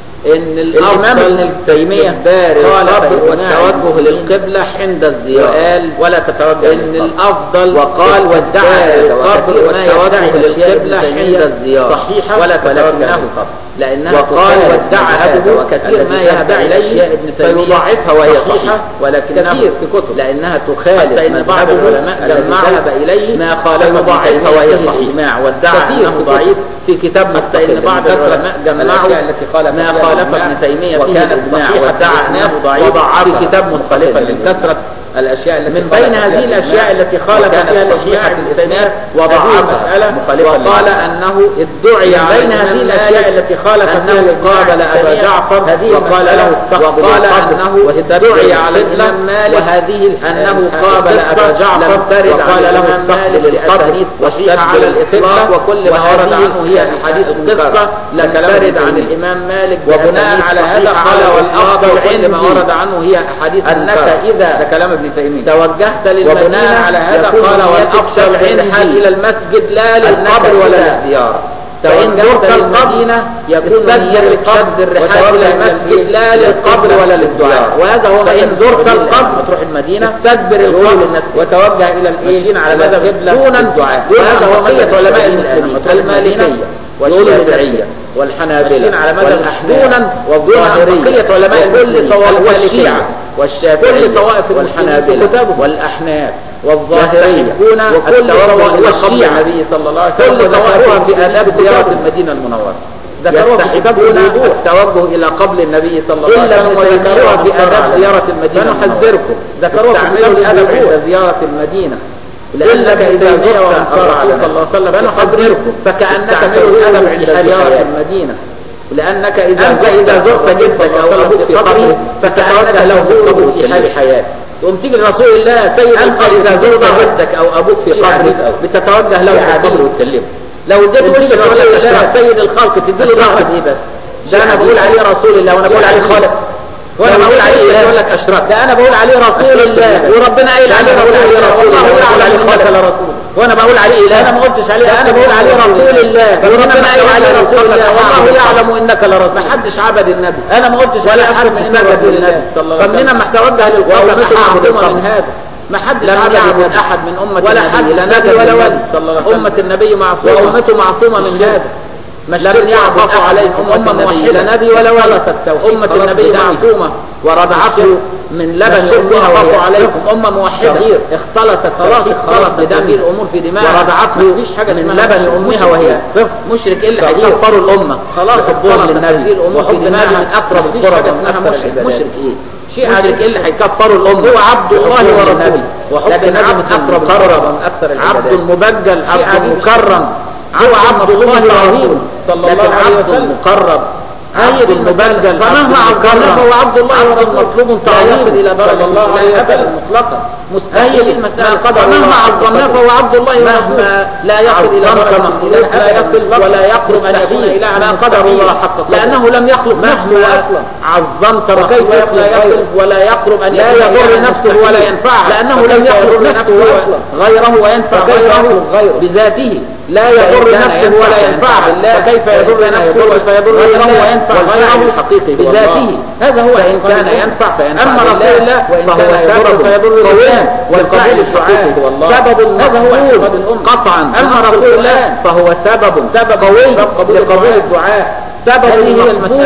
Speaker 2: ان
Speaker 1: الإمام
Speaker 2: الافضل
Speaker 1: ابن تيمية
Speaker 2: إجبار
Speaker 1: خالف
Speaker 2: القبر
Speaker 1: إجماع
Speaker 2: والتوجه
Speaker 1: المسلمين
Speaker 2: للقبلة عند الزيارة
Speaker 1: وقال ولا تتوجه
Speaker 2: ان
Speaker 1: للقبر.
Speaker 2: الافضل
Speaker 1: وقال وادعى
Speaker 2: القبر
Speaker 1: وكثير
Speaker 2: والتوجه
Speaker 1: ما يدعي
Speaker 2: للقبلة
Speaker 1: ابن
Speaker 2: عند
Speaker 1: تيمية
Speaker 2: الزيارة
Speaker 1: صحيحة
Speaker 2: ولا
Speaker 1: ولا
Speaker 2: تتوجه
Speaker 1: تتوجه
Speaker 2: للقبر لانها
Speaker 1: وقال
Speaker 2: تخالف
Speaker 1: وادعى
Speaker 2: مذهبه
Speaker 1: هذا
Speaker 2: وكثير ما
Speaker 1: الذي
Speaker 2: يدعي
Speaker 1: يدعي
Speaker 2: اليه
Speaker 1: ابن تيمية
Speaker 2: فيضاعفها وهي
Speaker 1: صحيحة
Speaker 2: صحيحة ولكنه
Speaker 1: كثير في كتب.
Speaker 2: لانها
Speaker 1: حتى
Speaker 2: تخالف
Speaker 1: إن بعض
Speaker 2: مذهبه
Speaker 1: العلماء
Speaker 2: الذي
Speaker 1: الذي
Speaker 2: ذهب
Speaker 1: ذهب
Speaker 2: اليه
Speaker 1: ما
Speaker 2: ما
Speaker 1: خالف
Speaker 2: خالف
Speaker 1: ابن
Speaker 2: ضعيفها
Speaker 1: تيمية
Speaker 2: وهي
Speaker 1: فيه
Speaker 2: صحيحة
Speaker 1: الإجماع
Speaker 2: وادعى
Speaker 1: كثير
Speaker 2: انه
Speaker 1: في
Speaker 2: ضعيف
Speaker 1: كتب.
Speaker 2: في كتاب
Speaker 1: حتى
Speaker 2: مستقل
Speaker 1: إن بعض
Speaker 2: كثرة
Speaker 1: العلماء
Speaker 2: جمعوا
Speaker 1: الأشياء التي خالف
Speaker 2: ما
Speaker 1: فيها
Speaker 2: خالف
Speaker 1: الإجماع
Speaker 2: ابن تيمية فيه
Speaker 1: وكانت
Speaker 2: الإجماع
Speaker 1: صحيحة
Speaker 2: وادعى
Speaker 1: الإجماع
Speaker 2: انه ضعيف في
Speaker 1: وضعفها
Speaker 2: كتاب مختلفا
Speaker 1: مستقل.
Speaker 2: من كثرة الاشياء التي
Speaker 1: من
Speaker 2: خالف
Speaker 1: بين
Speaker 2: فيها
Speaker 1: هذه
Speaker 2: الإجماع
Speaker 1: الأشياء التي خالف
Speaker 2: وكانت
Speaker 1: فيها
Speaker 2: صحيحة
Speaker 1: الإجماع
Speaker 2: الإسناد
Speaker 1: هذه
Speaker 2: وضعفها
Speaker 1: مسألة مخالفة
Speaker 2: وقال
Speaker 1: للإجماع.
Speaker 2: انه ادعي
Speaker 1: من
Speaker 2: على
Speaker 1: بين هذه
Speaker 2: الإمام
Speaker 1: الأشياء
Speaker 2: مالك
Speaker 1: التي خالف
Speaker 2: انه
Speaker 1: فيها الإجماع
Speaker 2: قابل ابا
Speaker 1: الثانية
Speaker 2: جعفر
Speaker 1: هذه
Speaker 2: وقال
Speaker 1: مسألة
Speaker 2: له
Speaker 1: استقبل
Speaker 2: وقال
Speaker 1: القبر
Speaker 2: انه
Speaker 1: وتتبع
Speaker 2: ادعي على
Speaker 1: القبلة
Speaker 2: الامام مالك
Speaker 1: وهذه
Speaker 2: انه
Speaker 1: القبلة
Speaker 2: قابل ابا جعفر
Speaker 1: لم ترد
Speaker 2: وقال
Speaker 1: عن
Speaker 2: له
Speaker 1: الإمام
Speaker 2: استقبل
Speaker 1: مالك
Speaker 2: القبر
Speaker 1: بأسانيد
Speaker 2: وصحيحة على
Speaker 1: واستدل
Speaker 2: الاطلاق
Speaker 1: بالقبلة
Speaker 2: وكل ما ورد
Speaker 1: وهذه
Speaker 2: عنه هي احاديث
Speaker 1: منكرة.
Speaker 2: القصه
Speaker 1: لا
Speaker 2: لم
Speaker 1: كلام
Speaker 2: ترد
Speaker 1: ابن
Speaker 2: عن
Speaker 1: تيمية.
Speaker 2: الامام مالك
Speaker 1: وبناء
Speaker 2: بأسانيد
Speaker 1: على هذا
Speaker 2: صحيحة
Speaker 1: قال
Speaker 2: على
Speaker 1: والأفضل
Speaker 2: الإطلاق وكل ما
Speaker 1: عندي
Speaker 2: ورد عنه هي احاديث
Speaker 1: أنك
Speaker 2: منكرة.
Speaker 1: إذا
Speaker 2: ده كلام ابن تيميه
Speaker 1: توجهت للمدينة
Speaker 2: وبناء على هذا
Speaker 1: يكون
Speaker 2: قال
Speaker 1: نيتك
Speaker 2: والافضل
Speaker 1: شرع
Speaker 2: الرحال
Speaker 1: عندي.
Speaker 2: الى المسجد لا
Speaker 1: أنك
Speaker 2: للقبر ولا
Speaker 1: إذا
Speaker 2: للزياره
Speaker 1: فإن
Speaker 2: فإن
Speaker 1: زرت
Speaker 2: زرت
Speaker 1: القبر
Speaker 2: المدينة يكون
Speaker 1: استدبر
Speaker 2: نيتك
Speaker 1: القبر
Speaker 2: شد الرحال
Speaker 1: وتوجه
Speaker 2: إلى
Speaker 1: إلى
Speaker 2: المسجد لا
Speaker 1: المسجد
Speaker 2: للقبر ولا للدعاء وهذا هو
Speaker 1: فإن
Speaker 2: مذهب
Speaker 1: زرت
Speaker 2: القبر
Speaker 1: القبر
Speaker 2: تروح المدينة
Speaker 1: استدبر
Speaker 2: يقول
Speaker 1: القبر
Speaker 2: الناس
Speaker 1: وتوجه إلى الإيه
Speaker 2: على
Speaker 1: إلى
Speaker 2: مذهب
Speaker 1: القبلة
Speaker 2: دون
Speaker 1: الدعاء
Speaker 2: وهذا هو
Speaker 1: بقية
Speaker 2: مذهب علماء
Speaker 1: المسلمين
Speaker 2: المسلمين المالكية والشافعية والحنابلة
Speaker 1: على مذهب
Speaker 2: والأحناف
Speaker 1: والظاهرية
Speaker 2: بقية علماء
Speaker 1: وكل
Speaker 2: المسلمين
Speaker 1: طوائف
Speaker 2: والشيعة
Speaker 1: والشافعية
Speaker 2: كل طوائف
Speaker 1: والحنابلة
Speaker 2: والحنابلة
Speaker 1: والأحناف
Speaker 2: والظاهرية
Speaker 1: يستحبون
Speaker 2: وكل
Speaker 1: التوجه
Speaker 2: طوائف
Speaker 1: إلى قبر
Speaker 2: والشيعة
Speaker 1: النبي صلى الله عليه وسلم
Speaker 2: كل طوائفها في آداب زيارة
Speaker 1: كتابهم.
Speaker 2: المدينة المنورة
Speaker 1: ذكروها في كتاب
Speaker 2: يستحبون
Speaker 1: الوضوء.
Speaker 2: التوجه إلى قبر النبي صلى الله عليه
Speaker 1: إلا
Speaker 2: وسلم
Speaker 1: ابن
Speaker 2: وذكروها
Speaker 1: تيمية
Speaker 2: في آداب
Speaker 1: مصر
Speaker 2: زيارة
Speaker 1: عليه.
Speaker 2: المدينة
Speaker 1: فنحذركم.
Speaker 2: ذكروها في
Speaker 1: استعملوا
Speaker 2: كتاب الأدب
Speaker 1: الوضوء.
Speaker 2: عند زيارة المدينة
Speaker 1: إلا
Speaker 2: لأنك
Speaker 1: ابن
Speaker 2: إذا
Speaker 1: تيمية
Speaker 2: زرت
Speaker 1: وأنصار
Speaker 2: الرسول
Speaker 1: على
Speaker 2: صلى الله عليه وسلم
Speaker 1: فنحذركم.
Speaker 2: فكأنك
Speaker 1: استعملوا
Speaker 2: تزور
Speaker 1: الأدب
Speaker 2: في
Speaker 1: عند
Speaker 2: زيارة
Speaker 1: الحياة.
Speaker 2: المدينة لأنك إذا
Speaker 1: أنت إذا زرت جدك أو أبوك في قبره
Speaker 2: فكأنك
Speaker 1: فتتوجه
Speaker 2: له
Speaker 1: له
Speaker 2: زوره في حال حياته تقوم تيجي لرسول الله سيد
Speaker 1: أنت
Speaker 2: القبر
Speaker 1: إذا
Speaker 2: إذا
Speaker 1: زرت
Speaker 2: زرت
Speaker 1: جدك
Speaker 2: جدك أو أبوك في
Speaker 1: في حديث
Speaker 2: قبره
Speaker 1: أول.
Speaker 2: بتتوجه له
Speaker 1: في
Speaker 2: في
Speaker 1: حديث.
Speaker 2: قبره وتكلمه لو جيت
Speaker 1: تديله
Speaker 2: وجه رسول
Speaker 1: رسول
Speaker 2: الله
Speaker 1: الله
Speaker 2: سيد الخلق تديله ظهرك ايه بس ده انا
Speaker 1: حديث.
Speaker 2: بقول عليه رسول الله وانا بقول عليه خالق وانا
Speaker 1: لو
Speaker 2: بقول
Speaker 1: جيت
Speaker 2: عليه
Speaker 1: إله.
Speaker 2: يقول لك اشرك ده انا بقول عليه رسول
Speaker 1: أشركت
Speaker 2: الله
Speaker 1: بالله.
Speaker 2: وربنا قايل
Speaker 1: ده
Speaker 2: عليه
Speaker 1: أنا بقول
Speaker 2: رسول
Speaker 1: عليه
Speaker 2: الله
Speaker 1: رسول
Speaker 2: والله
Speaker 1: الله
Speaker 2: يعلم
Speaker 1: ولا
Speaker 2: انك
Speaker 1: خالق.
Speaker 2: لرسول وانا بقول عليه اله انا ما قلتش عليه انا بقول عليه رسول الله وربنا قايل عليه رسول الله والله يعلم انك لرسول ما حدش عبد النبي انا ما قلتش ولا حد من رسول الله فمننا ما توجه للقبر احدهما من هذا ما حد
Speaker 1: لم
Speaker 2: عبد
Speaker 1: يعبد
Speaker 2: احد من امه
Speaker 1: ولا
Speaker 2: النبي
Speaker 1: حد
Speaker 2: لا
Speaker 1: نبي
Speaker 2: نبي
Speaker 1: ولا
Speaker 2: ولا
Speaker 1: ولي
Speaker 2: ولي
Speaker 1: صلى الله عليه وسلم.
Speaker 2: امه النبي معصومه وامته معصومه من هذا مش لم يعبد عليهم أمة موحدة لا نبي ولا ولد أمة النبي معصومة ورضعته من لبن أمها وهو عليكم أمة موحدة اختلطت خلاص اختلط بدم الأمور في دماغ ورضعته من لبن أمها وهي طفل مشرك إلا هيكفروا الأمة خلاص حبهم للنبي وحب النبي من أقرب القرب ومن مشرك مشرك إيه شيء عادل إيه اللي هيكفروا الأمة هو عبد الله ورسوله وحب النبي من أقرب القرب ومن أكثر عبد مبجل عبد مكرم هو عبد الله ورسوله صلى الله عليه وسلم مقرب عبد المبجل فمهما عبدنا فهو عبد الله ورسوله مطلوب تعظيم الى درجه الله عليه وسلم مطلقا مستحيل المسألة قدر مهما عظمناه فهو عبد الله ورسوله لا يصل الى درجه مخلوق لا يصل ولا يقرب ان يكون الها ما قدر الله حق لانه لم يخلق نفسه اصلا عظمت وكيف لا يصل ولا يقرب ان لا يضر نفسه ولا ينفعه لانه لم يخلق نفسه غيره وينفع غيره بذاته لا يضر نفسه ولا ينفعه فكيف يضر نفسه فيضر غيره وينفع غيره
Speaker 1: الحقيقي هو
Speaker 2: بذاته
Speaker 1: الله.
Speaker 2: هذا هو
Speaker 1: فإن
Speaker 2: إن
Speaker 1: كان
Speaker 2: كان
Speaker 1: ينفع فينفع
Speaker 2: أما رسول
Speaker 1: بالله،
Speaker 2: الله
Speaker 1: وإن
Speaker 2: فهو
Speaker 1: كان يضر
Speaker 2: سبب
Speaker 1: فيضر
Speaker 2: قوي
Speaker 1: بالله.
Speaker 2: والقبول
Speaker 1: والقبول الحقيقي هو الله.
Speaker 2: سبب
Speaker 1: هذا هو اعتقاد
Speaker 2: المقبول
Speaker 1: الأمة.
Speaker 2: قطعا أما
Speaker 1: نعم.
Speaker 2: رسول الله فهو سبب سبب قوي
Speaker 1: قبول
Speaker 2: لقبول
Speaker 1: الدعاء.
Speaker 2: الدعاء سبب
Speaker 1: هذه هي
Speaker 2: المقبول
Speaker 1: المسألة.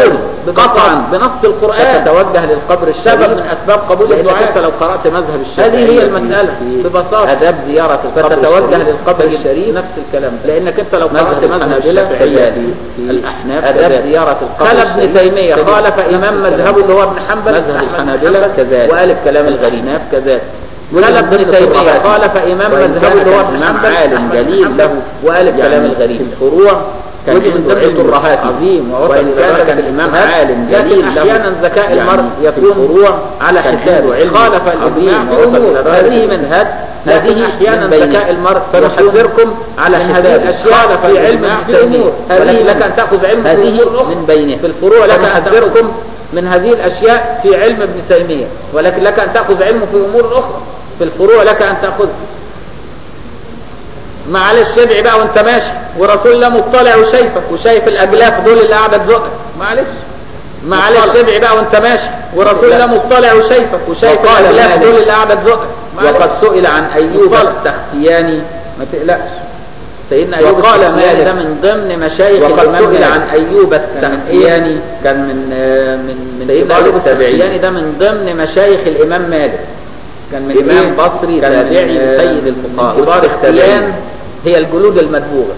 Speaker 2: قطعا بنص القرآن
Speaker 1: تتوجه للقبر الشريف
Speaker 2: سبب من أسباب قبول
Speaker 1: لأنك
Speaker 2: الدعاء
Speaker 1: انت لو قرأت مذهب الشافعي
Speaker 2: هذه هي المسألة ببساطة
Speaker 1: آداب زيارة القبر
Speaker 2: فتتوجه
Speaker 1: الشريف
Speaker 2: للقبر
Speaker 1: تجد
Speaker 2: الشريف
Speaker 1: نفس الكلام ده.
Speaker 2: لأنك أنت لو
Speaker 1: مذهب
Speaker 2: قرأت مذهب
Speaker 1: الحنابلة
Speaker 2: الشافعية
Speaker 1: كذلك.
Speaker 2: في
Speaker 1: الأحناف
Speaker 2: آداب
Speaker 1: كذلك.
Speaker 2: زيارة القبر
Speaker 1: قال
Speaker 2: ابن
Speaker 1: الشريف
Speaker 2: تيمية
Speaker 1: تجد
Speaker 2: خالف
Speaker 1: نفس
Speaker 2: إمام
Speaker 1: الكلام.
Speaker 2: مذهبه اللي هو ابن حنبل
Speaker 1: مذهب
Speaker 2: أحمد بن
Speaker 1: الحنابلة
Speaker 2: حنبل
Speaker 1: كذلك
Speaker 2: وقال الكلام
Speaker 1: الغريناف كذلك
Speaker 2: قال ابن تيمية خالف إمام
Speaker 1: وإن
Speaker 2: مذهبه اللي هو
Speaker 1: كان
Speaker 2: ابن
Speaker 1: إمام
Speaker 2: حنبل
Speaker 1: عالم
Speaker 2: أحمد بن
Speaker 1: جليل
Speaker 2: حنبل
Speaker 1: له
Speaker 2: وقال الكلام
Speaker 1: يعني
Speaker 2: الغريب
Speaker 1: في الفروع كان
Speaker 2: ودي من
Speaker 1: عنده
Speaker 2: ضمن
Speaker 1: علم
Speaker 2: الترهات
Speaker 1: عظيم ووصل
Speaker 2: وإن
Speaker 1: إلى
Speaker 2: كان
Speaker 1: درجة
Speaker 2: الإمام
Speaker 1: الاجتهاد،
Speaker 2: عالم
Speaker 1: لكن
Speaker 2: جليل له
Speaker 1: أحيانا ذكاء
Speaker 2: يعني
Speaker 1: المرء
Speaker 2: في
Speaker 1: يكون
Speaker 2: الفروع
Speaker 1: على
Speaker 2: كان
Speaker 1: حساب
Speaker 2: عنده
Speaker 1: علم
Speaker 2: خالف
Speaker 1: عظيم
Speaker 2: الإجماع في
Speaker 1: ووصل
Speaker 2: الأمور.
Speaker 1: إلى درجة
Speaker 2: هذه منهج
Speaker 1: لكن
Speaker 2: لكن أحيانا
Speaker 1: من بين-
Speaker 2: ذكاء المرء
Speaker 1: فنحذركم
Speaker 2: فنحذركم على
Speaker 1: من
Speaker 2: حساب
Speaker 1: هذه
Speaker 2: الأشياء
Speaker 1: خالف
Speaker 2: في علم
Speaker 1: الإجماع
Speaker 2: ابن تيمية
Speaker 1: هذه
Speaker 2: هذه لك أن تأخذ علم في
Speaker 1: هذه
Speaker 2: الأمور الأخرى.
Speaker 1: من بينه
Speaker 2: في الفروع لك أن
Speaker 1: فنحذركم
Speaker 2: تأخذ من هذه الأشياء في علم ابن تيمية ولكن لك أن تأخذ علمه في أمور أخرى في الفروع لك أن تأخذ معلش ادعي بقى وانت ماشي ورسول الله مطلع وشايفك وشايف الأجلاف دول اللي قاعدة تزقك معلش معلش ادعي بقى وانت ماشي ورسول الله مطلع وشايفك وشايف
Speaker 1: وقال
Speaker 2: الأجلاف
Speaker 1: مالك
Speaker 2: دول اللي قاعدة تزقك معلش.
Speaker 1: وقد سئل عن أيوب
Speaker 2: مطلع.
Speaker 1: السختياني ما تقلقش
Speaker 2: سيدنا أيوب
Speaker 1: وقال
Speaker 2: السختياني
Speaker 1: مالك
Speaker 2: ده من ضمن مشايخ
Speaker 1: وقد
Speaker 2: الإمام
Speaker 1: سئل
Speaker 2: مالك.
Speaker 1: عن أيوب
Speaker 2: كان من
Speaker 1: السختياني كان من آه، من من
Speaker 2: سيدنا
Speaker 1: كبار
Speaker 2: أيوب
Speaker 1: التابعين
Speaker 2: السختياني ده من ضمن مشايخ الإمام مالك كان من
Speaker 1: إمام
Speaker 2: إيه؟
Speaker 1: بصري
Speaker 2: كان
Speaker 1: تابعي
Speaker 2: من
Speaker 1: سيد
Speaker 2: من
Speaker 1: الفقهاء
Speaker 2: كبار
Speaker 1: والتابعين.
Speaker 2: التابعين هي الجلود المدبوغة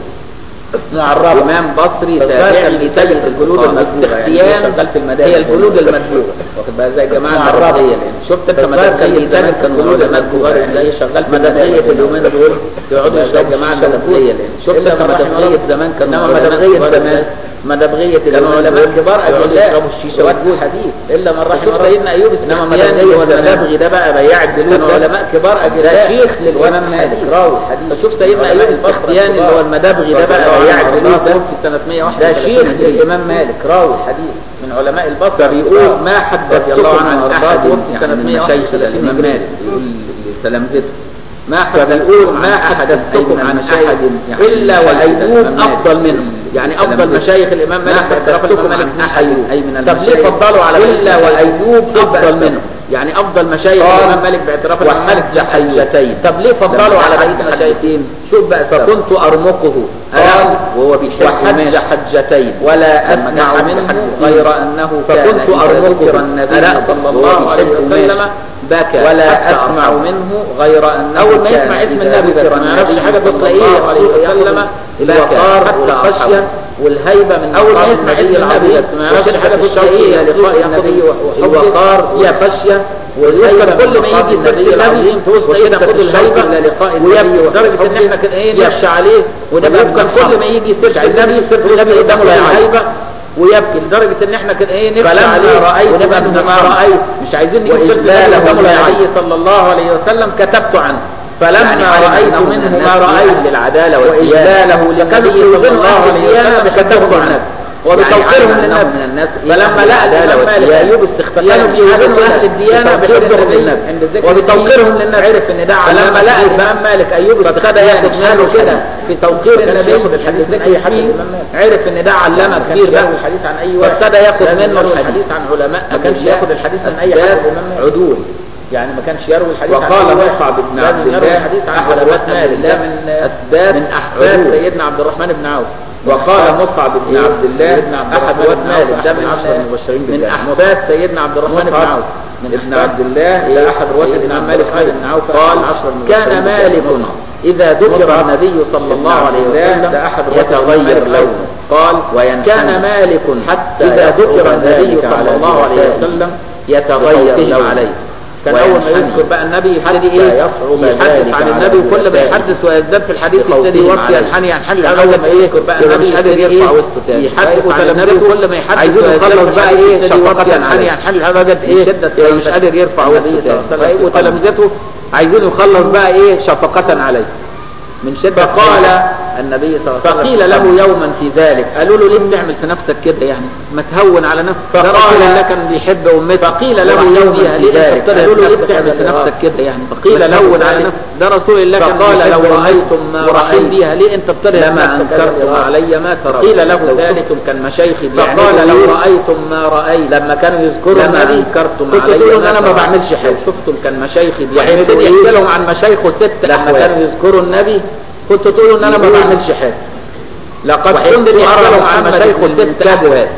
Speaker 2: معربة
Speaker 1: إمام بصري
Speaker 2: تابعي
Speaker 1: تابعي
Speaker 2: سيد الجلود المدبوغة يعني
Speaker 1: الاختيان
Speaker 2: شغال في المدارس هي الجلود المدبوغة
Speaker 1: واخد بقى زي جماعة
Speaker 2: معربة
Speaker 1: المدرسية
Speaker 2: شفت انت
Speaker 1: الظاهر
Speaker 2: مدرسية
Speaker 1: كان
Speaker 2: زمان
Speaker 1: زمان
Speaker 2: كان
Speaker 1: كانوا
Speaker 2: جلود
Speaker 1: علماء
Speaker 2: المدبوغة
Speaker 1: كبار
Speaker 2: يعني شغال في
Speaker 1: مدرسية
Speaker 2: مدرسية
Speaker 1: اليومين دول
Speaker 2: يقعدوا
Speaker 1: زي
Speaker 2: يشربوا
Speaker 1: جماعة
Speaker 2: شيشة
Speaker 1: مدرسية
Speaker 2: وفول.
Speaker 1: لأن
Speaker 2: شفت
Speaker 1: إلا
Speaker 2: انت
Speaker 1: مدرسية
Speaker 2: رحمة
Speaker 1: زمان كانوا
Speaker 2: انما
Speaker 1: علماء
Speaker 2: مدرسية
Speaker 1: كبار
Speaker 2: زمان
Speaker 1: الناس.
Speaker 2: مدبغية
Speaker 1: كانوا
Speaker 2: اليومين
Speaker 1: علماء
Speaker 2: دول
Speaker 1: كبار
Speaker 2: يقعدوا
Speaker 1: أجلاء
Speaker 2: يشربوا الشيشة
Speaker 1: يودوا
Speaker 2: والفول.
Speaker 1: الحديث.
Speaker 2: إلا من رحم
Speaker 1: شوف
Speaker 2: ربنا.
Speaker 1: سيدنا أيوب
Speaker 2: إنما
Speaker 1: السختياني
Speaker 2: مدبغية
Speaker 1: هو زمان.
Speaker 2: المدبغي ده بقى بياع الجلود
Speaker 1: كانوا
Speaker 2: ده.
Speaker 1: علماء كبار
Speaker 2: ده
Speaker 1: أجلاء
Speaker 2: شيخ للإمام
Speaker 1: ومن
Speaker 2: مالك
Speaker 1: حديث.
Speaker 2: راوي حديث فشوف سيدنا أيوب السختياني اللي هو المدبغي ده بقى بياع الجلود ده
Speaker 1: في سنة 101
Speaker 2: ده شيخ للإمام مالك راوي حديث من علماء البصرة بيقول ما حدثتكم عن أحد وفي سنة
Speaker 1: من مشايخ
Speaker 2: 131
Speaker 1: الإمام
Speaker 2: هجرية.
Speaker 1: مالك يقول لتلامذته
Speaker 2: ما حدثتكم ما حدثتكم عن أحد إلا وأيوب أفضل منه يعني أفضل مشايخ الإمام مالك
Speaker 1: حدثتكم
Speaker 2: عن
Speaker 1: عن
Speaker 2: أحد
Speaker 1: أحد أي من
Speaker 2: طب ليه
Speaker 1: المشايخ
Speaker 2: فضلوا على إلا وأيوب أفضل منه يعني أفضل مشايخ
Speaker 1: قال
Speaker 2: الإمام مالك باعتراف الإمام مالك
Speaker 1: وحج حجتين
Speaker 2: طب ليه فضلوا على بقية
Speaker 1: لما
Speaker 2: المشايخين شوف بقى فكنت أرمقه
Speaker 1: قال وهو بيحج
Speaker 2: وحج
Speaker 1: ماشي.
Speaker 2: حجتين ولا
Speaker 1: لما
Speaker 2: أسمع
Speaker 1: كان
Speaker 2: منه
Speaker 1: بحج
Speaker 2: غير أنه
Speaker 1: كان
Speaker 2: فكنت
Speaker 1: إذا
Speaker 2: أرمقه
Speaker 1: ذكر النبي
Speaker 2: أنا صلى الله عليه
Speaker 1: وهو بيحج
Speaker 2: وسلم
Speaker 1: ماشي.
Speaker 2: بكى
Speaker 1: ولا
Speaker 2: حتى
Speaker 1: أسمع
Speaker 2: أرمع منه غير أنه أول ما
Speaker 1: كان
Speaker 2: يسمع اسم
Speaker 1: إذا
Speaker 2: النبي
Speaker 1: ذكر
Speaker 2: بس ما يعرفش
Speaker 1: النبي
Speaker 2: حاجة
Speaker 1: صلى
Speaker 2: بتلاقيه
Speaker 1: الله عليه
Speaker 2: عليه وسلم
Speaker 1: وسلم
Speaker 2: الوقار
Speaker 1: حتى
Speaker 2: والخشية
Speaker 1: أرحمه.
Speaker 2: والهيبة من أول ما يسمع اسم النبي بس ما يعرفش حاجة بتلاقيه لقاء النبي الوقار فيها خشية والهيبة كل ما يجي سيرة النبي تبص ايه ناخد الهيبة ويبكي لدرجة ان احنا كان ايه نخشى عليه ونبقى كان كل ما يجي سيرة النبي سيرة النبي قدامه الهيبة ويبكي لدرجة ان احنا كان ايه نخشى عليه ونبقى ما رأيت مش عايزين نجيب سيرة النبي قدامه النبي صلى الله عليه وسلم كتبت عنه فلما رأيت منه ما رأيت
Speaker 1: للعدالة
Speaker 2: وإجلاله للنبي صلى الله عليه وسلم كتبت عنه وبتوقيرهم للنبي
Speaker 1: من الناس
Speaker 2: فلما لقى الإمام مالك أيوب استخفافهم بيوزنوا أهل الديانة بحفظهم للنبي وبتوقيرهم للنبي عرف إن ده فلما لقى الإمام مالك أيوب ابتدى ياخد ماله كده في توقير النبي الحديث من أي حد عرف إن ده علامة كبير بقى
Speaker 1: الحديث عن أي واحد
Speaker 2: وابتدى ياخد منه
Speaker 1: الحديث
Speaker 2: الحديث
Speaker 1: عن علماء
Speaker 2: ما كانش ياخد الحديث من أي
Speaker 1: أسباب
Speaker 2: حد الإمام مالك.
Speaker 1: عدول
Speaker 2: يعني ما كانش يروي الحديث
Speaker 1: وقال
Speaker 2: عن أي واحد.
Speaker 1: مصعب بن
Speaker 2: لازم
Speaker 1: عبد
Speaker 2: يروي
Speaker 1: الله
Speaker 2: الحديث عن
Speaker 1: أحد
Speaker 2: علماء
Speaker 1: رواة
Speaker 2: مالك ده
Speaker 1: الله
Speaker 2: من
Speaker 1: أسباب
Speaker 2: من أحفاد
Speaker 1: عدول.
Speaker 2: سيدنا عبد الرحمن بن عوف
Speaker 1: وقال مصعب بن عبد الله
Speaker 2: سيدنا عبد
Speaker 1: أحد
Speaker 2: الرحمن
Speaker 1: رواة
Speaker 2: بن عوف
Speaker 1: مالك
Speaker 2: ده
Speaker 1: ده من عشر المبشرين
Speaker 2: من
Speaker 1: بالجنة.
Speaker 2: أحفاد سيدنا عبد الرحمن بن
Speaker 1: مصعب
Speaker 2: عوف من
Speaker 1: ابن
Speaker 2: أحفاد
Speaker 1: عبد الله ده أحد رواة
Speaker 2: سيدنا
Speaker 1: ابن
Speaker 2: مالك
Speaker 1: مالك
Speaker 2: بن عوف
Speaker 1: قال
Speaker 2: قال
Speaker 1: عشر المبشرين
Speaker 2: كان
Speaker 1: بالجنة.
Speaker 2: مالك
Speaker 1: مصعب.
Speaker 2: إذا ذكر
Speaker 1: مصعب
Speaker 2: النبي صلى
Speaker 1: ابن
Speaker 2: الله عليه
Speaker 1: عبد الله
Speaker 2: وسلم
Speaker 1: ده أحد رواة
Speaker 2: يتغير
Speaker 1: ابن
Speaker 2: لونه قال
Speaker 1: وينحني
Speaker 2: كان مالك
Speaker 1: حتى
Speaker 2: إذا ذكر
Speaker 1: يصعب
Speaker 2: النبي
Speaker 1: ذلك
Speaker 2: صلى
Speaker 1: على
Speaker 2: الله عليه
Speaker 1: لسانه.
Speaker 2: وسلم يتغير
Speaker 1: بصوته
Speaker 2: لونه
Speaker 1: عليه.
Speaker 2: كان أول ما
Speaker 1: وينحني.
Speaker 2: يذكر بقى النبي يبتدي
Speaker 1: حتى
Speaker 2: إيه
Speaker 1: يصعب
Speaker 2: يحدث
Speaker 1: ذلك
Speaker 2: عن
Speaker 1: على
Speaker 2: النبي وكل ما
Speaker 1: لسانه.
Speaker 2: يحدث ويزداد في الحديث يبتدي
Speaker 1: بصوته
Speaker 2: يوطي
Speaker 1: عليه.
Speaker 2: ينحني ينحني
Speaker 1: لغاية
Speaker 2: لغاية
Speaker 1: ما
Speaker 2: ما يذكر بقى
Speaker 1: يبقى
Speaker 2: النبي
Speaker 1: مش قادر
Speaker 2: يبتدي
Speaker 1: يرفع
Speaker 2: إيه
Speaker 1: وسطه تاني.
Speaker 2: يحدث
Speaker 1: فيبقى
Speaker 2: عن النبي
Speaker 1: تلامذته
Speaker 2: كل ما يحدث
Speaker 1: عايزين
Speaker 2: ويزداد
Speaker 1: يخلص
Speaker 2: في
Speaker 1: بقى
Speaker 2: الحديث
Speaker 1: إيه
Speaker 2: يبتدي يوطي
Speaker 1: شفقة
Speaker 2: ينحني
Speaker 1: عليه.
Speaker 2: ينحني لدرجة إيه
Speaker 1: شدة
Speaker 2: يعني مش قادر يرفع
Speaker 1: النبي
Speaker 2: وسطه
Speaker 1: صلى الله عليه
Speaker 2: تاني
Speaker 1: وسلم.
Speaker 2: وتلامذته عايزين يخلص بقى إيه شفقة عليه من شدة فقال
Speaker 1: النبي صلى الله عليه وسلم
Speaker 2: فقيل له يوما في ذلك قالوا له ليه بتعمل في نفسك كده يعني ما تهون على نفسك ده رسول الله كان بيحب امته فقيل له يوما في ذلك قالوا له ليه بتعمل في نفسك كده يعني فقيل له على نفسك ده رسول الله كان
Speaker 1: فقال
Speaker 2: بيحب
Speaker 1: لو
Speaker 2: أمته
Speaker 1: رأيتم ما
Speaker 2: ورحيم
Speaker 1: رأيت
Speaker 2: بيها ليه انت بترهب
Speaker 1: لما
Speaker 2: نفسك
Speaker 1: أنكرتم
Speaker 2: كده؟
Speaker 1: علي ما ترون
Speaker 2: قيل له
Speaker 1: لو
Speaker 2: ذلك
Speaker 1: شفتم كان مشايخي
Speaker 2: فقال
Speaker 1: بيعملوا
Speaker 2: لو
Speaker 1: إيه؟
Speaker 2: رأيتم ما رأيت لما كانوا يذكروا
Speaker 1: لما
Speaker 2: النبي
Speaker 1: أنكرتم
Speaker 2: كنت
Speaker 1: علي
Speaker 2: تقولوا ان
Speaker 1: ما
Speaker 2: انا ما
Speaker 1: ترون.
Speaker 2: بعملش
Speaker 1: لو
Speaker 2: حاجه
Speaker 1: شفتم كان مشايخي
Speaker 2: يعني
Speaker 1: بيعملوا
Speaker 2: يبتدي
Speaker 1: إيه؟
Speaker 2: يحكي لهم عن مشايخه ستة لما
Speaker 1: الأحوال.
Speaker 2: كانوا يذكروا النبي كنت تقولوا ان انا ما
Speaker 1: يقول
Speaker 2: بعملش حاجه لقد
Speaker 1: وحيث
Speaker 2: كنت
Speaker 1: أرى
Speaker 2: أرى عن
Speaker 1: محمد
Speaker 2: مشايخه
Speaker 1: بن
Speaker 2: ستة
Speaker 1: المنكدر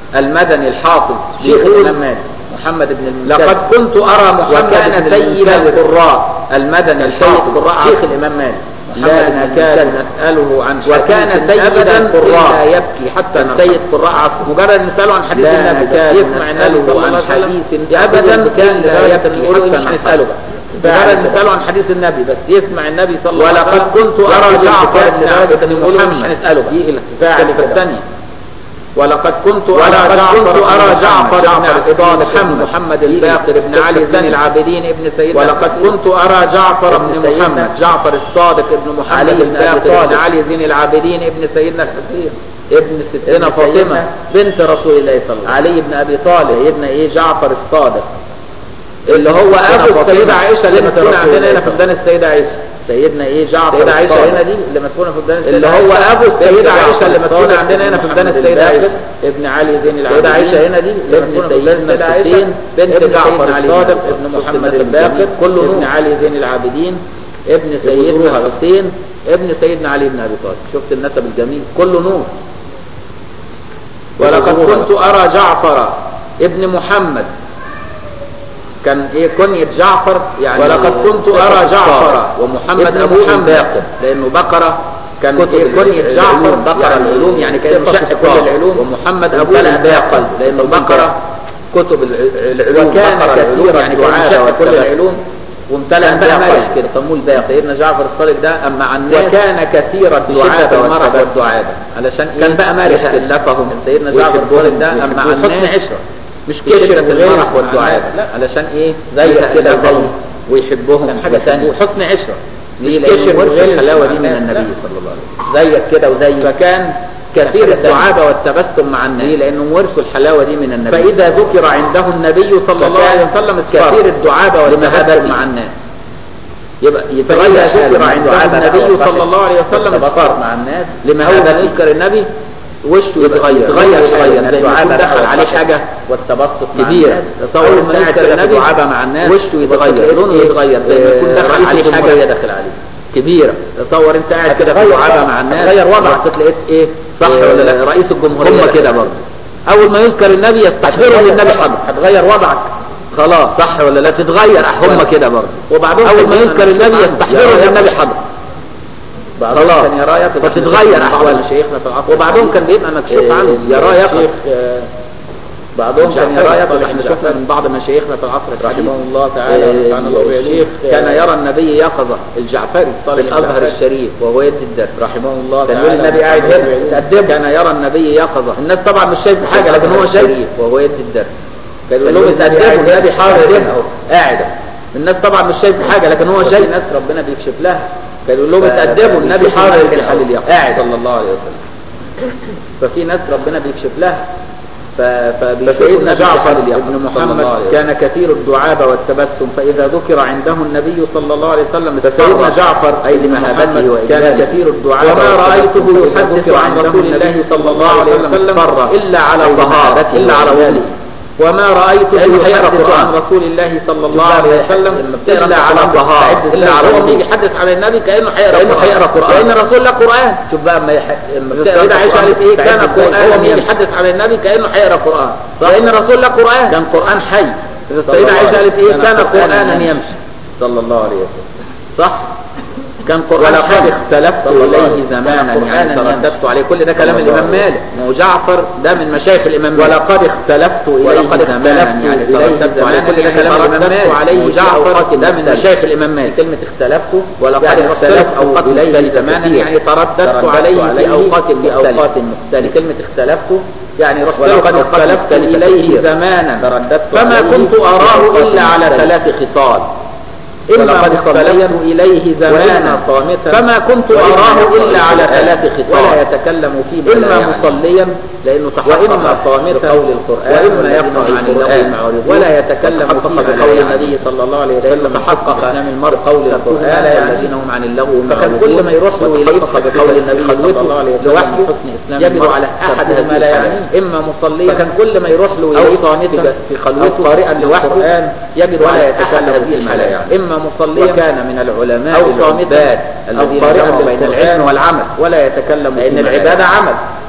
Speaker 2: المدني الحافظ شيخ
Speaker 1: بيقول
Speaker 2: الإمام مالك محمد بن المنكدر
Speaker 1: لقد كنت أرى محمد
Speaker 2: وكان
Speaker 1: بن
Speaker 2: سيد
Speaker 1: المنكدر
Speaker 2: القراء المدني
Speaker 1: السيد
Speaker 2: الحافظ
Speaker 1: القراء
Speaker 2: شيخ الإمام مالك
Speaker 1: لا
Speaker 2: محمد بن
Speaker 1: نكاد
Speaker 2: المنكدر.
Speaker 1: نسأله عن
Speaker 2: وكان
Speaker 1: حديث
Speaker 2: سيدا
Speaker 1: أبدا
Speaker 2: القراء
Speaker 1: إلا يبكي حتى
Speaker 2: كان
Speaker 1: نرحم.
Speaker 2: سيد قراء عصر مجرد نسأله عن حديث
Speaker 1: لا
Speaker 2: النبي
Speaker 1: نكاد
Speaker 2: يسمع النبي صلى الله
Speaker 1: نسأله عن
Speaker 2: عليه وسلم
Speaker 1: حديث
Speaker 2: أبدا
Speaker 1: أبدا
Speaker 2: كان
Speaker 1: إلا
Speaker 2: لا
Speaker 1: يبكي
Speaker 2: يقولوا
Speaker 1: حتى
Speaker 2: مش
Speaker 1: نرحم.
Speaker 2: نسأله بقى مجرد نسأله عن حديث النبي بس يسمع النبي صلى الله عليه وسلم
Speaker 1: ولقد كنت أرى
Speaker 2: يقول
Speaker 1: جعفر
Speaker 2: الكتاب
Speaker 1: بن
Speaker 2: لدرجة
Speaker 1: عبد
Speaker 2: إن يقولوا مش
Speaker 1: محمد.
Speaker 2: هنسأله بقى
Speaker 1: دي
Speaker 2: فعل
Speaker 1: الفعل
Speaker 2: في الثانية ولقد كنت
Speaker 1: ولقد
Speaker 2: أرى
Speaker 1: كنت
Speaker 2: جعفر
Speaker 1: أرى
Speaker 2: بن
Speaker 1: جعفر
Speaker 2: محمد
Speaker 1: بن
Speaker 2: بن
Speaker 1: محمد
Speaker 2: محمد محمد الباقر بن
Speaker 1: في
Speaker 2: علي بن
Speaker 1: الثانية.
Speaker 2: العابدين ابن سيدنا
Speaker 1: ولقد كنت أرى جعفر بن
Speaker 2: ابن سيدنا
Speaker 1: محمد
Speaker 2: جعفر الصادق ابن محمد
Speaker 1: علي بن أبي
Speaker 2: الباقر
Speaker 1: طالب.
Speaker 2: بن علي زين العابدين ابن سيدنا الحسين ابن ستنا
Speaker 1: ابن
Speaker 2: فاطمة
Speaker 1: سيدنا
Speaker 2: بنت رسول الله صلى الله عليه وسلم علي بن أبي طالب سيدنا إيه جعفر الصادق اللي هو أبو
Speaker 1: فاطمة
Speaker 2: السيدة عائشة اللي
Speaker 1: بنت
Speaker 2: مسكونة
Speaker 1: رسول
Speaker 2: عندنا هنا
Speaker 1: الله
Speaker 2: في بدان السيدة عائشة سيدنا ايه جعفر
Speaker 1: سيدة عائشة
Speaker 2: الصادق.
Speaker 1: هنا
Speaker 2: دي اللي مسكونة في بدان
Speaker 1: اللي
Speaker 2: السيدة
Speaker 1: هو
Speaker 2: عائشة.
Speaker 1: أبو السيدة
Speaker 2: سيدة
Speaker 1: عائشة
Speaker 2: عائشة اللي مسكونة
Speaker 1: الصادق
Speaker 2: عندنا هنا في بدان
Speaker 1: محمد
Speaker 2: السيدة
Speaker 1: الباقر.
Speaker 2: عائشة ابن علي زين العابدين
Speaker 1: سيدة عائشة هنا دي اللي
Speaker 2: ابن
Speaker 1: مسكونة في
Speaker 2: سيدنا
Speaker 1: بدان السيدة
Speaker 2: الحسين
Speaker 1: عائشة.
Speaker 2: بنت
Speaker 1: ابن
Speaker 2: جعفر
Speaker 1: سيدنا علي بن
Speaker 2: الصادق
Speaker 1: أبي
Speaker 2: ابن
Speaker 1: طالب.
Speaker 2: محمد
Speaker 1: ابن
Speaker 2: الباقر
Speaker 1: الجميل. كله
Speaker 2: ابن
Speaker 1: نور.
Speaker 2: علي زين العابدين ابن سيدنا
Speaker 1: يقولوها.
Speaker 2: الحسين ابن سيدنا علي بن ابي طالب شفت النسب الجميل كله نور ولقد
Speaker 1: يقولوها.
Speaker 2: كنت ارى جعفر ابن محمد كان ايه كنية جعفر يعني ولقد كنت ارى جعفر ومحمد
Speaker 1: ابن
Speaker 2: ابو
Speaker 1: محمد.
Speaker 2: الباقر لانه بقرة كان
Speaker 1: كتب
Speaker 2: ايه كنية
Speaker 1: العلوم،
Speaker 2: جعفر بقرة
Speaker 1: يعني
Speaker 2: العلوم يعني كان
Speaker 1: صفة
Speaker 2: شق
Speaker 1: الكتاب.
Speaker 2: كل العلوم ومحمد ابو
Speaker 1: امتلأ
Speaker 2: الباقر
Speaker 1: بها
Speaker 2: لانه
Speaker 1: قلب.
Speaker 2: بقرة كتب الع- العلوم
Speaker 1: وكان
Speaker 2: بقرة العلوم
Speaker 1: كثير
Speaker 2: يعني كان
Speaker 1: الدعاء
Speaker 2: شق كل
Speaker 1: والتبسم.
Speaker 2: العلوم وامتلأ
Speaker 1: كان بقى
Speaker 2: بها
Speaker 1: ملك.
Speaker 2: كده سموه الباقر سيدنا جعفر الصادق ده اما عن الناس
Speaker 1: وكان كثير
Speaker 2: الدعاء
Speaker 1: الدعاء
Speaker 2: والمرض
Speaker 1: والتبسم.
Speaker 2: والدعاء علشان ايه
Speaker 1: كان بقى مالك.
Speaker 2: يتألفهم سيدنا جعفر الصادق ده اما عن
Speaker 1: وحسن
Speaker 2: الناس
Speaker 1: عشرة.
Speaker 2: مش
Speaker 1: كشرة
Speaker 2: كشرة
Speaker 1: الغير
Speaker 2: المرح والدعاء
Speaker 1: والدعاء.
Speaker 2: لا علشان ايه
Speaker 1: زي
Speaker 2: يتألفهم
Speaker 1: كده زي.
Speaker 2: ويحبهم
Speaker 1: كان حاجة تانية.
Speaker 2: حسن عشرة ليه
Speaker 1: كشرة
Speaker 2: لأنه ورث
Speaker 1: الغير
Speaker 2: الحلاوة دي من
Speaker 1: والدعاء.
Speaker 2: النبي
Speaker 1: لا.
Speaker 2: صلى الله عليه وسلم
Speaker 1: زيك كده وزي
Speaker 2: فكان كثير
Speaker 1: حاجة
Speaker 2: الدعابة والتبسم مع النبي لأنهم ورثوا الحلاوة دي من النبي فإذا ذكر عنده النبي صلى الله عليه وسلم كثير الدعابة والتبسم مع الناس يبقى يتغير ذكر عنده النبي صلى الله عليه وسلم اصفر مع الناس لما هو يذكر النبي وشه يتغير يتغير يتغير زي ما يكون دخل عليه حاجة
Speaker 1: والتبسط
Speaker 2: كبيرة تصور ما يذكر النبي
Speaker 1: دعابة مع الناس
Speaker 2: وشه يتغير لونه يتغير زي ما يكون دخل عليه حاجة
Speaker 1: داخل عليه
Speaker 2: كبيرة تصور انت قاعد كده في
Speaker 1: هتغير
Speaker 2: دعابة
Speaker 1: وضعك.
Speaker 2: مع الناس
Speaker 1: هتغير وضعك.
Speaker 2: بصيت لقيت ايه
Speaker 1: صح ولا لا؟
Speaker 2: رئيس الجمهورية
Speaker 1: هم
Speaker 2: كده برضه اول ما يذكر النبي يستحضروا ان النبي حضر
Speaker 1: هتغير وضعك
Speaker 2: خلاص صح ولا لا تتغير هم كده برضه وبعدين اول ما يذكر النبي يستحضروا ان النبي حضر خلاص
Speaker 1: كان يراه يقظ
Speaker 2: فتتغير
Speaker 1: بعض
Speaker 2: احوال
Speaker 1: مشايخنا في العصر
Speaker 2: وبعضهم كان بيبقى مكشوف عنه يراه يقظ بعضهم كان يرى يقظ احنا شفنا من بعض مشايخنا في العصر
Speaker 1: رحمه
Speaker 2: الحديث
Speaker 1: الله تعالى
Speaker 2: آه،
Speaker 1: ونفعنا الله بعلمه.
Speaker 2: الشيخ كان يرى النبي يقظة الجعفري في الازهر
Speaker 1: الجعفري.
Speaker 2: الشريف وهو يدي الدرس
Speaker 1: رحمه الله
Speaker 2: كان
Speaker 1: تعالى
Speaker 2: يقول النبي قاعد
Speaker 1: ونفعنا الله
Speaker 2: هنا
Speaker 1: بعلمه.
Speaker 2: تقدم كان يرى النبي يقظة الناس طبعا مش شايف حاجة لكن هو شايف وهو يدي الدرس كان يقول لهم اتقدموا النبي حاضر هنا اهو قاعد الناس طبعا مش شايف حاجة لكن هو شايف ناس ربنا بيكشف لها كان يقول لهم
Speaker 1: ف-
Speaker 2: اتقدموا النبي
Speaker 1: بيشوفوا
Speaker 2: حاضر
Speaker 1: النبي
Speaker 2: في حال
Speaker 1: أهو.
Speaker 2: اليقظة قاعد صلى الله عليه وسلم ففي ناس ربنا بيكشف لها ف- فبيشوفوا
Speaker 1: فسيدنا
Speaker 2: النبي
Speaker 1: جعفر
Speaker 2: حال اليقظة.
Speaker 1: ابن
Speaker 2: صلى
Speaker 1: محمد
Speaker 2: الله عليه وسلم. كان كثير الدعابة والتبسم فإذا ذكر عنده النبي صلى الله عليه وسلم
Speaker 1: فسيدنا
Speaker 2: جعفر
Speaker 1: أي لمهابته
Speaker 2: محمد كان
Speaker 1: وإجلاله.
Speaker 2: كثير الدعابة
Speaker 1: وما
Speaker 2: والتبسم
Speaker 1: رأيته
Speaker 2: فإذا
Speaker 1: يحدث
Speaker 2: ذكر
Speaker 1: عن رسول الله
Speaker 2: صلى الله عليه وسلم إلا على
Speaker 1: أي
Speaker 2: طهارة
Speaker 1: لمهابته
Speaker 2: إلا على
Speaker 1: وإجلاله.
Speaker 2: وضوء وما رأيته
Speaker 1: لأنه هيقرأ
Speaker 2: يحدث
Speaker 1: قرآن.
Speaker 2: عن رسول الله صلى الله
Speaker 1: شوف
Speaker 2: عليه
Speaker 1: بقى
Speaker 2: وسلم
Speaker 1: لما بتقرأ
Speaker 2: إلا على
Speaker 1: القرآن
Speaker 2: طهارة
Speaker 1: بتستعد
Speaker 2: إلا
Speaker 1: إزاي؟
Speaker 2: على
Speaker 1: هو
Speaker 2: وضوء
Speaker 1: بيجي
Speaker 2: يحدث على النبي كأنه هيقرأ
Speaker 1: كأنه هيقرأ قرآن.
Speaker 2: لأن الرسول له قرآن
Speaker 1: شوف بقى ما يح... لما
Speaker 2: السيدة
Speaker 1: بتقرأ
Speaker 2: عائشة قالت ايه كان
Speaker 1: بتستعد إزاي؟
Speaker 2: قرآن
Speaker 1: هو بيجي
Speaker 2: يحدث على النبي كأنه هيقرأ قرآن لأن الرسول له قرآن كان قرآن حي السيدة
Speaker 1: الله
Speaker 2: عائشة قالت ايه
Speaker 1: كان
Speaker 2: كان
Speaker 1: قرآنا
Speaker 2: قرآنا
Speaker 1: يمشي.
Speaker 2: يمشي صلى الله عليه وسلم صح كان قرآن
Speaker 1: ولقد
Speaker 2: حي
Speaker 1: اختلفت
Speaker 2: صلى الله عليه
Speaker 1: إليه
Speaker 2: وسلم.
Speaker 1: زمانا
Speaker 2: كان
Speaker 1: يعني
Speaker 2: قرآنا
Speaker 1: ترددت
Speaker 2: يمشي. عليه كل ده كلام
Speaker 1: صلى الله
Speaker 2: الإمام
Speaker 1: عليه
Speaker 2: مالك ما هو جعفر ده من مشايخ الإمام مالك
Speaker 1: ولقد اختلفت إليه
Speaker 2: ولقد
Speaker 1: زمانا
Speaker 2: اختلفت
Speaker 1: يعني
Speaker 2: إليه
Speaker 1: ترددت
Speaker 2: زمانا
Speaker 1: عليه كل ده
Speaker 2: يعني
Speaker 1: كلام الإمام
Speaker 2: ترددت
Speaker 1: مالك
Speaker 2: عليه
Speaker 1: وفي
Speaker 2: جعفر
Speaker 1: أوقات
Speaker 2: ده من
Speaker 1: مختلفة.
Speaker 2: مشايخ الإمام مالك
Speaker 1: كلمة اختلفت
Speaker 2: ولقد
Speaker 1: يعني
Speaker 2: اختلف
Speaker 1: اختلف
Speaker 2: أوقات
Speaker 1: إليه
Speaker 2: مختلفة زمانا
Speaker 1: كثير.
Speaker 2: يعني ترددت
Speaker 1: ترددت
Speaker 2: عليه في
Speaker 1: عليه
Speaker 2: أوقات
Speaker 1: في
Speaker 2: مختلفة
Speaker 1: أوقات مختلفة كلمة اختلفت
Speaker 2: يعني رحت
Speaker 1: ولقد
Speaker 2: له اختلفت
Speaker 1: اختلفت
Speaker 2: إليه
Speaker 1: كثير.
Speaker 2: زمانا
Speaker 1: ترددت
Speaker 2: فما
Speaker 1: عليه
Speaker 2: كنت
Speaker 1: في
Speaker 2: أراه
Speaker 1: أوقات
Speaker 2: إلا على
Speaker 1: مختلفة.
Speaker 2: ثلاث خصال إما
Speaker 1: ولقد
Speaker 2: مصليا
Speaker 1: اختلفت
Speaker 2: إليه زمانا
Speaker 1: وإما صامتا
Speaker 2: فما كنت
Speaker 1: وإما
Speaker 2: أراه
Speaker 1: يقرأ
Speaker 2: إلا على
Speaker 1: القرآن
Speaker 2: ثلاث خصال
Speaker 1: ولا يتكلم فيه بلا
Speaker 2: إما
Speaker 1: يعني.
Speaker 2: مصليا لأنه تحقق
Speaker 1: وإما صامتا
Speaker 2: بقول القرآن
Speaker 1: وإما
Speaker 2: والذين
Speaker 1: يقرأ
Speaker 2: عن
Speaker 1: القرآن
Speaker 2: اللغو معرضون
Speaker 1: ولا يتكلم
Speaker 2: وتحقق
Speaker 1: فيه بلا
Speaker 2: بقول
Speaker 1: يعني.
Speaker 2: النبي صلى الله عليه وسلم تحقق
Speaker 1: إسلام
Speaker 2: المرء قول القرآن
Speaker 1: لا يعني.
Speaker 2: والذين هم عن اللغو
Speaker 1: فكان
Speaker 2: معرضون
Speaker 1: كل ما يروح له إليه
Speaker 2: وتحقق بقول النبي صلى الله عليه وسلم
Speaker 1: لوحده
Speaker 2: حسن إسلام
Speaker 1: يجد
Speaker 2: المرء
Speaker 1: على أحد
Speaker 2: تركه ما
Speaker 1: هذه
Speaker 2: لا
Speaker 1: الحالات.
Speaker 2: يعني إما مصليا
Speaker 1: فكان كل ما يروح له
Speaker 2: أو
Speaker 1: إليه
Speaker 2: صامتا
Speaker 1: في خلوته
Speaker 2: أو قارئا لوحده
Speaker 1: للقرآن
Speaker 2: يجد
Speaker 1: ولا
Speaker 2: على
Speaker 1: يتكلم
Speaker 2: أحد
Speaker 1: فيه
Speaker 2: هذه
Speaker 1: ما لا
Speaker 2: الحالات
Speaker 1: يعني.
Speaker 2: إما مصليا
Speaker 1: وكان من العلماء
Speaker 2: أو صامتا
Speaker 1: العباد
Speaker 2: أو
Speaker 1: الذين
Speaker 2: قارئا
Speaker 1: جمعوا بين
Speaker 2: للقرآن
Speaker 1: العلم والعمل
Speaker 2: ولا يتكلم
Speaker 1: لأن
Speaker 2: فيما لا
Speaker 1: العبادة
Speaker 2: يعني.
Speaker 1: عمل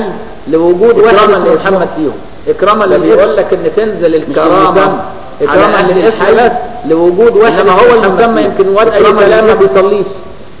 Speaker 2: الحي لوجود واحد
Speaker 1: إكراما
Speaker 2: اسمه
Speaker 1: لاسمه.
Speaker 2: محمد فيهم اكراما
Speaker 1: ده
Speaker 2: للاسم
Speaker 1: بيقول لك ان تنزل الكرامة
Speaker 2: الكرامة
Speaker 1: على
Speaker 2: اكراما
Speaker 1: أهل
Speaker 2: للاسم
Speaker 1: الحي
Speaker 2: بس لوجود واحد
Speaker 1: إنما هو
Speaker 2: اسمه محمد
Speaker 1: المسمى
Speaker 2: فيهم.
Speaker 1: يمكن واد أي
Speaker 2: إكراما
Speaker 1: كلام ما
Speaker 2: للاسم.
Speaker 1: بيصليش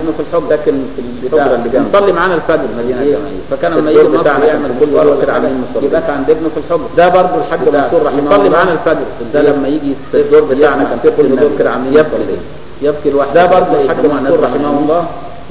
Speaker 2: ابنه في الحجر
Speaker 1: لكن في الحجره اللي جنب
Speaker 2: يصلي معانا الفجر
Speaker 1: مدينة
Speaker 2: إيه؟
Speaker 1: جماهير.
Speaker 2: فكان
Speaker 1: في
Speaker 2: لما يجي
Speaker 1: الدور
Speaker 2: مصر
Speaker 1: بتاعنا
Speaker 2: يعمل
Speaker 1: كان
Speaker 2: كل
Speaker 1: كل
Speaker 2: ولا
Speaker 1: واحد
Speaker 2: كده
Speaker 1: عاملين
Speaker 2: عاملين
Speaker 1: مصلين.
Speaker 2: يبقى عند ابنه في الحجر
Speaker 1: ده برضه الحاج منصور رحمه
Speaker 2: يصلي
Speaker 1: الله
Speaker 2: معانا الفجر
Speaker 1: ده لما يجي في الدور بتاعنا كان في كل دور كده عاملين
Speaker 2: يبكي
Speaker 1: مصلين. يبكي الواحد
Speaker 2: ده برضه
Speaker 1: تلاقي
Speaker 2: الحاج
Speaker 1: الجماعة
Speaker 2: منصور
Speaker 1: نازلة
Speaker 2: رحمه
Speaker 1: من
Speaker 2: الله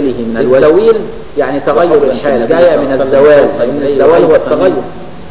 Speaker 1: منزله النزول
Speaker 2: الزويل يعني تغير الحال جاية من الزوال فإن الزوال هو التغير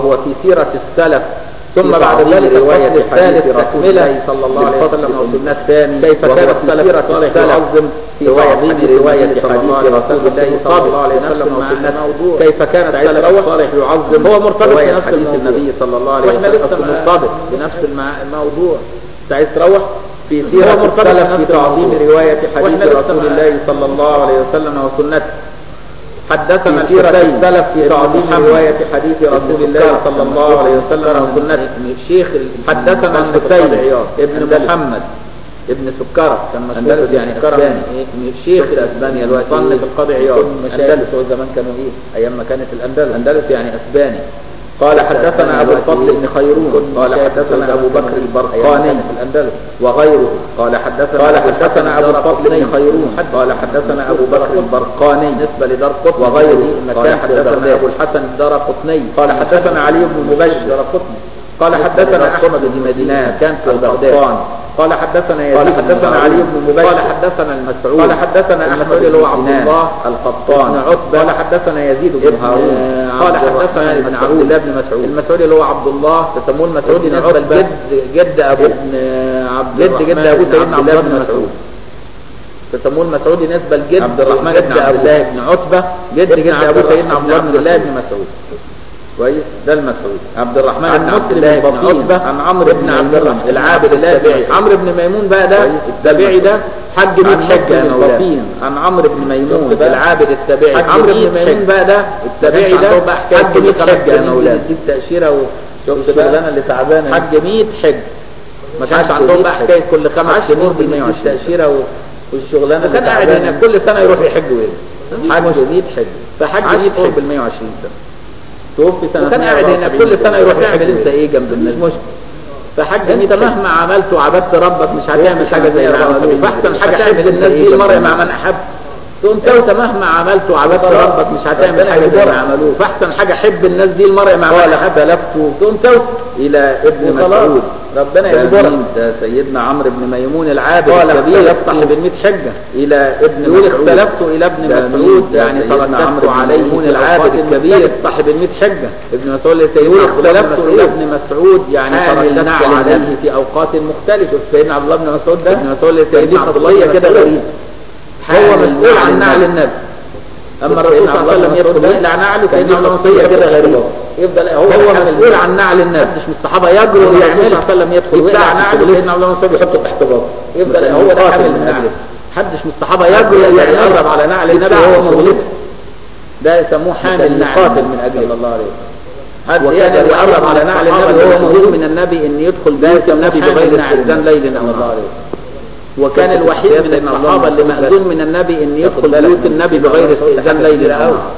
Speaker 1: وهو في سيرة السلف
Speaker 2: ثم بعد ذلك الفصل الثالث تكملة
Speaker 1: صلى الله عليه وسلم
Speaker 2: وسنة الثاني
Speaker 1: كيف
Speaker 2: وهو
Speaker 1: كانت
Speaker 2: السلف
Speaker 1: سيرة
Speaker 2: الصالح
Speaker 1: السلف
Speaker 2: يعظم في تعظيم رواية حديث رسول الله صلى الله عليه وسلم وسنته كيف كان السلف الصالح يعظم
Speaker 1: هو مرتبط
Speaker 2: رواية
Speaker 1: بنفس
Speaker 2: حديث
Speaker 1: الموضوع.
Speaker 2: النبي صلى الله عليه
Speaker 1: واحنا
Speaker 2: وسلم
Speaker 1: لسه
Speaker 2: أصل
Speaker 1: ما-
Speaker 2: مرتبط بنفس المع- الموضوع انت عايز تروح في
Speaker 1: هو
Speaker 2: سيرة
Speaker 1: مرتبط
Speaker 2: السلف
Speaker 1: بنفس
Speaker 2: في تعظيم
Speaker 1: الموضوع.
Speaker 2: رواية
Speaker 1: واحنا
Speaker 2: حديث
Speaker 1: لسه
Speaker 2: رسول
Speaker 1: ما-
Speaker 2: الله صلى الله عليه وسلم وسنته حدثنا
Speaker 1: في سيرة
Speaker 2: الحسين
Speaker 1: السلف
Speaker 2: في
Speaker 1: ابن
Speaker 2: تعظيم
Speaker 1: محمد
Speaker 2: رواية حديث رسول الله صلى الله عليه وسلم وسنته
Speaker 1: الشيخ
Speaker 2: حدثنا الحسين ابن محمد ابن سكرة كان مشهور
Speaker 1: أندلس
Speaker 2: ابن
Speaker 1: يعني
Speaker 2: سكرة
Speaker 1: أسباني.
Speaker 2: من إيه؟ من الشيخ
Speaker 1: أسبانيا دلوقتي
Speaker 2: مصنف القاضي عياض
Speaker 1: كل مشايخ
Speaker 2: أندلس هو زمان كانوا إيه أيام ما كانت الأندلس أندلس يعني أسباني قال حدثنا أبو الفضل بن خيرون قال حدثنا أبو بكر البرقاني في الأندلس وغيره قال حدثنا قال حدثنا أبو الفضل بن خيرون قال حدثنا أبو بكر البرقاني نسبة لدار قطن وغيره قال حدثنا أبو الحسن الدار قطني قال حدثنا علي بن مبشر قال حدثنا أحمد بن مدينة كان في بغداد قال حدثنا يزيد قال حدثنا علي بن مبشر قال حدثنا المسعود قال حدثنا احمد اللي هو عبد الله القطان عتبة قال حدثنا يزيد بن هارون قال حدثنا ابن عبد الله بن مسعود المسعود اللي هو عبد الله تسموه المسعود نسبة لجد جد ابو ابن عبد جد جد ابو سيدنا عبد الله بن مسعود تسموه المسعودي نسبة لجد عبد الرحمن بن عبد الله بن عتبة جد جد ابو سيدنا عبد الله بن مسعود كويس ده المسعود عبد الرحمن بن عبد الله بن عتبة عن عمرو بن عبد الرحمن العابد التابعي عمرو بن ميمون بقى ده التابعي ده حج 100 حجة يا مولانا عن عمرو بن ميمون العابد التابعي عمرو بن ميمون بقى ده التابعي ده حج 100 حجة يا مولانا دي تأشيرة وشفت بقى انا اللي تعبانة حج 100 حج ما كانش عندهم بقى حكاية كل خمس شهور بالمية تأشيرة والشغلانة وكان قاعد هنا كل سنة يروح يحج ويرجع حج 100 حج فحج 100 حج بال 120 سنة توفي سنة وكان قاعد هنا كل سنة يروح يعمل انت ايه جنب الناس مش فحاج انت مهما عملت وعبدت ربك مش هتعمل حاجة زي اللي عملته فاحسن حاجة حب الناس دي المرء مع من احب تقوم انت مهما عملت وعبدت ربك مش هتعمل حاجة زي اللي عملوه فاحسن حاجة حب الناس دي المرء مع من احب لفته تقوم الى ابن مسعود ربنا يجبرك ده سيدنا عمرو بن ميمون العابد الكبير صاحب ال 100 حجة الى ابن يقول اختلفت الى ابن مسعود يعني تركت عليه العابد الكبير صاحب ال 100 حجة ابن مسعود يقول اختلفت الى ابن مسعود يعني تركت عليه في اوقات مختلفة سيدنا عبد الله بن مسعود ده ابن مسعود سيدنا عبد الله كده غريب هو مسؤول عن نعل النبي اما الرسول صلى الله عليه وسلم يدخل يقلع نعله سيدنا عبد الله كده غريب يفضل هو هو مسؤول عن نعل الناس مش من الصحابه يجروا يعمل صلى الله عليه وسلم يدخل ويقلع نعله سيدنا عبد الله بن يحطه تحت باطه يفضل هو ده حامل النعل حدش من الصحابه يجروا يقرب على نعل النبي وهو مغلوب ده يسموه حامل نعل قاتل من اجل الله عليه حد يقدر يقرب على نعل النبي وهو مغلوب من النبي ان يدخل بيت النبي بغير استئذان ليل او نهار وكان الوحيد من الصحابة اللي مأذون من النبي ان يدخل بيوت النبي بغير استئذان ليل او نهار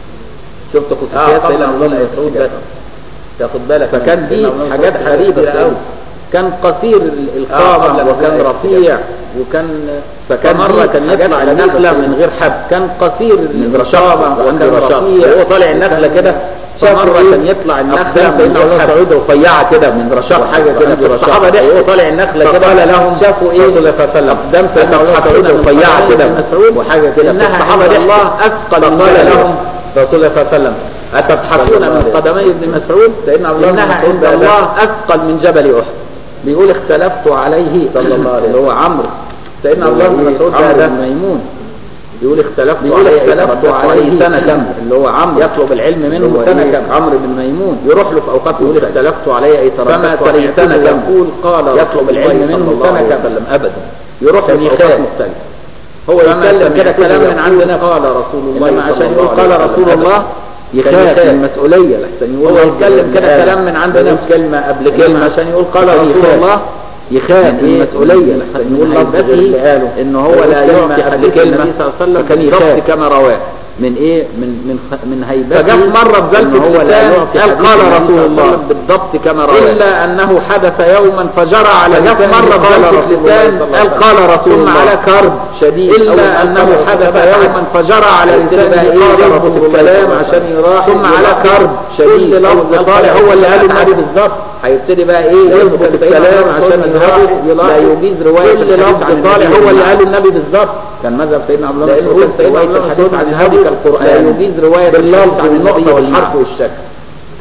Speaker 2: شفت خصوصيات سيدنا عبد الله مسعود بس تاخد بالك فكان دي حاجات غريبة قوي كان قصير القامة وكان رفيع وكان فكان مرة كان يطلع النخلة من غير حب كان قصير الرشامة وكان رفيع وهو طالع النخلة كده مرة كان يطلع النخلة سيدنا عبد الله مسعود رفيعة كده من رشاق حاجة كده الصحابة ده وهو طالع النخلة كده قال لهم شافوا ايه صلى الله عليه وسلم اقدام سيدنا عبد الله مسعود رفيعة كده مسعود وحاجة كده الصحابة دي الله اثقل قال لهم رسول الله صلى الله عليه وسلم أتضحكون من قدمي ابن مسعود سيدنا عبد الله إنها عند الله أثقل من جبل أحد بيقول اختلفت عليه صلى الله عليه اللي هو عمرو سيدنا عبد الله بن مسعود ده ميمون يقول اختلفت يقول اختلفت عليه سنة كم اللي هو عمرو يطلب العلم منه سنة كم عمرو بن ميمون يروح له في اوقات يقول اختلفت عليه اي ترددت عليه سنة كم يقول قال يطلب العلم منه سنة كم ابدا يروح له في اوقات مختلفة هو يتكلم كده كلام من عندنا قال رسول الله عشان يقول قال رسول الله يخاف من المسؤولية لحسن يقول هو يتكلم كده كلام من عندنا كلمة قبل كلمة عشان يقول قال رسول الله يخاف من المسؤولية لحسن يقول لفظه ان هو لا يعطي قبل كلمة فكان يخاف كما رواه من ايه من من من هيبته فجاء مرة في ذلك هو لا يعطي قال قال رسول الله بالضبط كما رواه الا انه حدث يوما فجرى على جاء مرة في ذلك اللسان قال قال رسول الله على كرب شديد الا انه حدث يوما فجرى على لسانه قال رسول الكلام عشان يراح ثم على كرب شديد لفظ طالع هو اللي قاله النبي بالظبط هيبتدي بقى ايه يظبط الكلام عشان يراح لا يجيز رواية كل لفظ طالع هو اللي قاله النبي بالظبط كان مذهب سيدنا عبد الله لانه كان رواية الحديث عن الهدي كالقرآن لا يجيز رواية اللفظ عن النقطة والحرف والشكل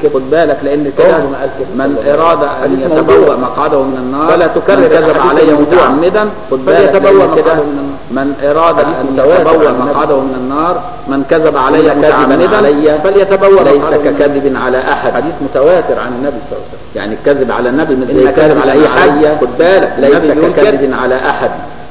Speaker 2: كده
Speaker 1: خد بالك لان
Speaker 2: كده
Speaker 1: كده
Speaker 2: ما قال كده
Speaker 1: من
Speaker 2: والله.
Speaker 1: اراد ان
Speaker 2: حديث
Speaker 1: يتبوأ
Speaker 2: موضوع.
Speaker 1: مقعده من النار
Speaker 2: فلا تكرر
Speaker 1: من كذب
Speaker 2: الحديث
Speaker 1: علي
Speaker 2: الموضوع.
Speaker 1: متعمدا خد بالك
Speaker 2: فليتبوأ
Speaker 1: لأن كده
Speaker 2: مقعده من النار.
Speaker 1: من اراد
Speaker 2: حديث
Speaker 1: ان
Speaker 2: متواتر
Speaker 1: يتبوأ
Speaker 2: عن النبي.
Speaker 1: مقعده من النار من كذب علي
Speaker 2: كذبا
Speaker 1: متعمدا
Speaker 2: علي فليتبوأ
Speaker 1: ليس
Speaker 2: مقعده من النار.
Speaker 1: ككذب على احد
Speaker 2: حديث متواتر عن النبي صلى الله عليه وسلم
Speaker 1: يعني الكذب على النبي من
Speaker 2: إنك كاذب على أي حد.
Speaker 1: خد بالك ليس
Speaker 2: النبي بيقول كده.
Speaker 1: ككذب على احد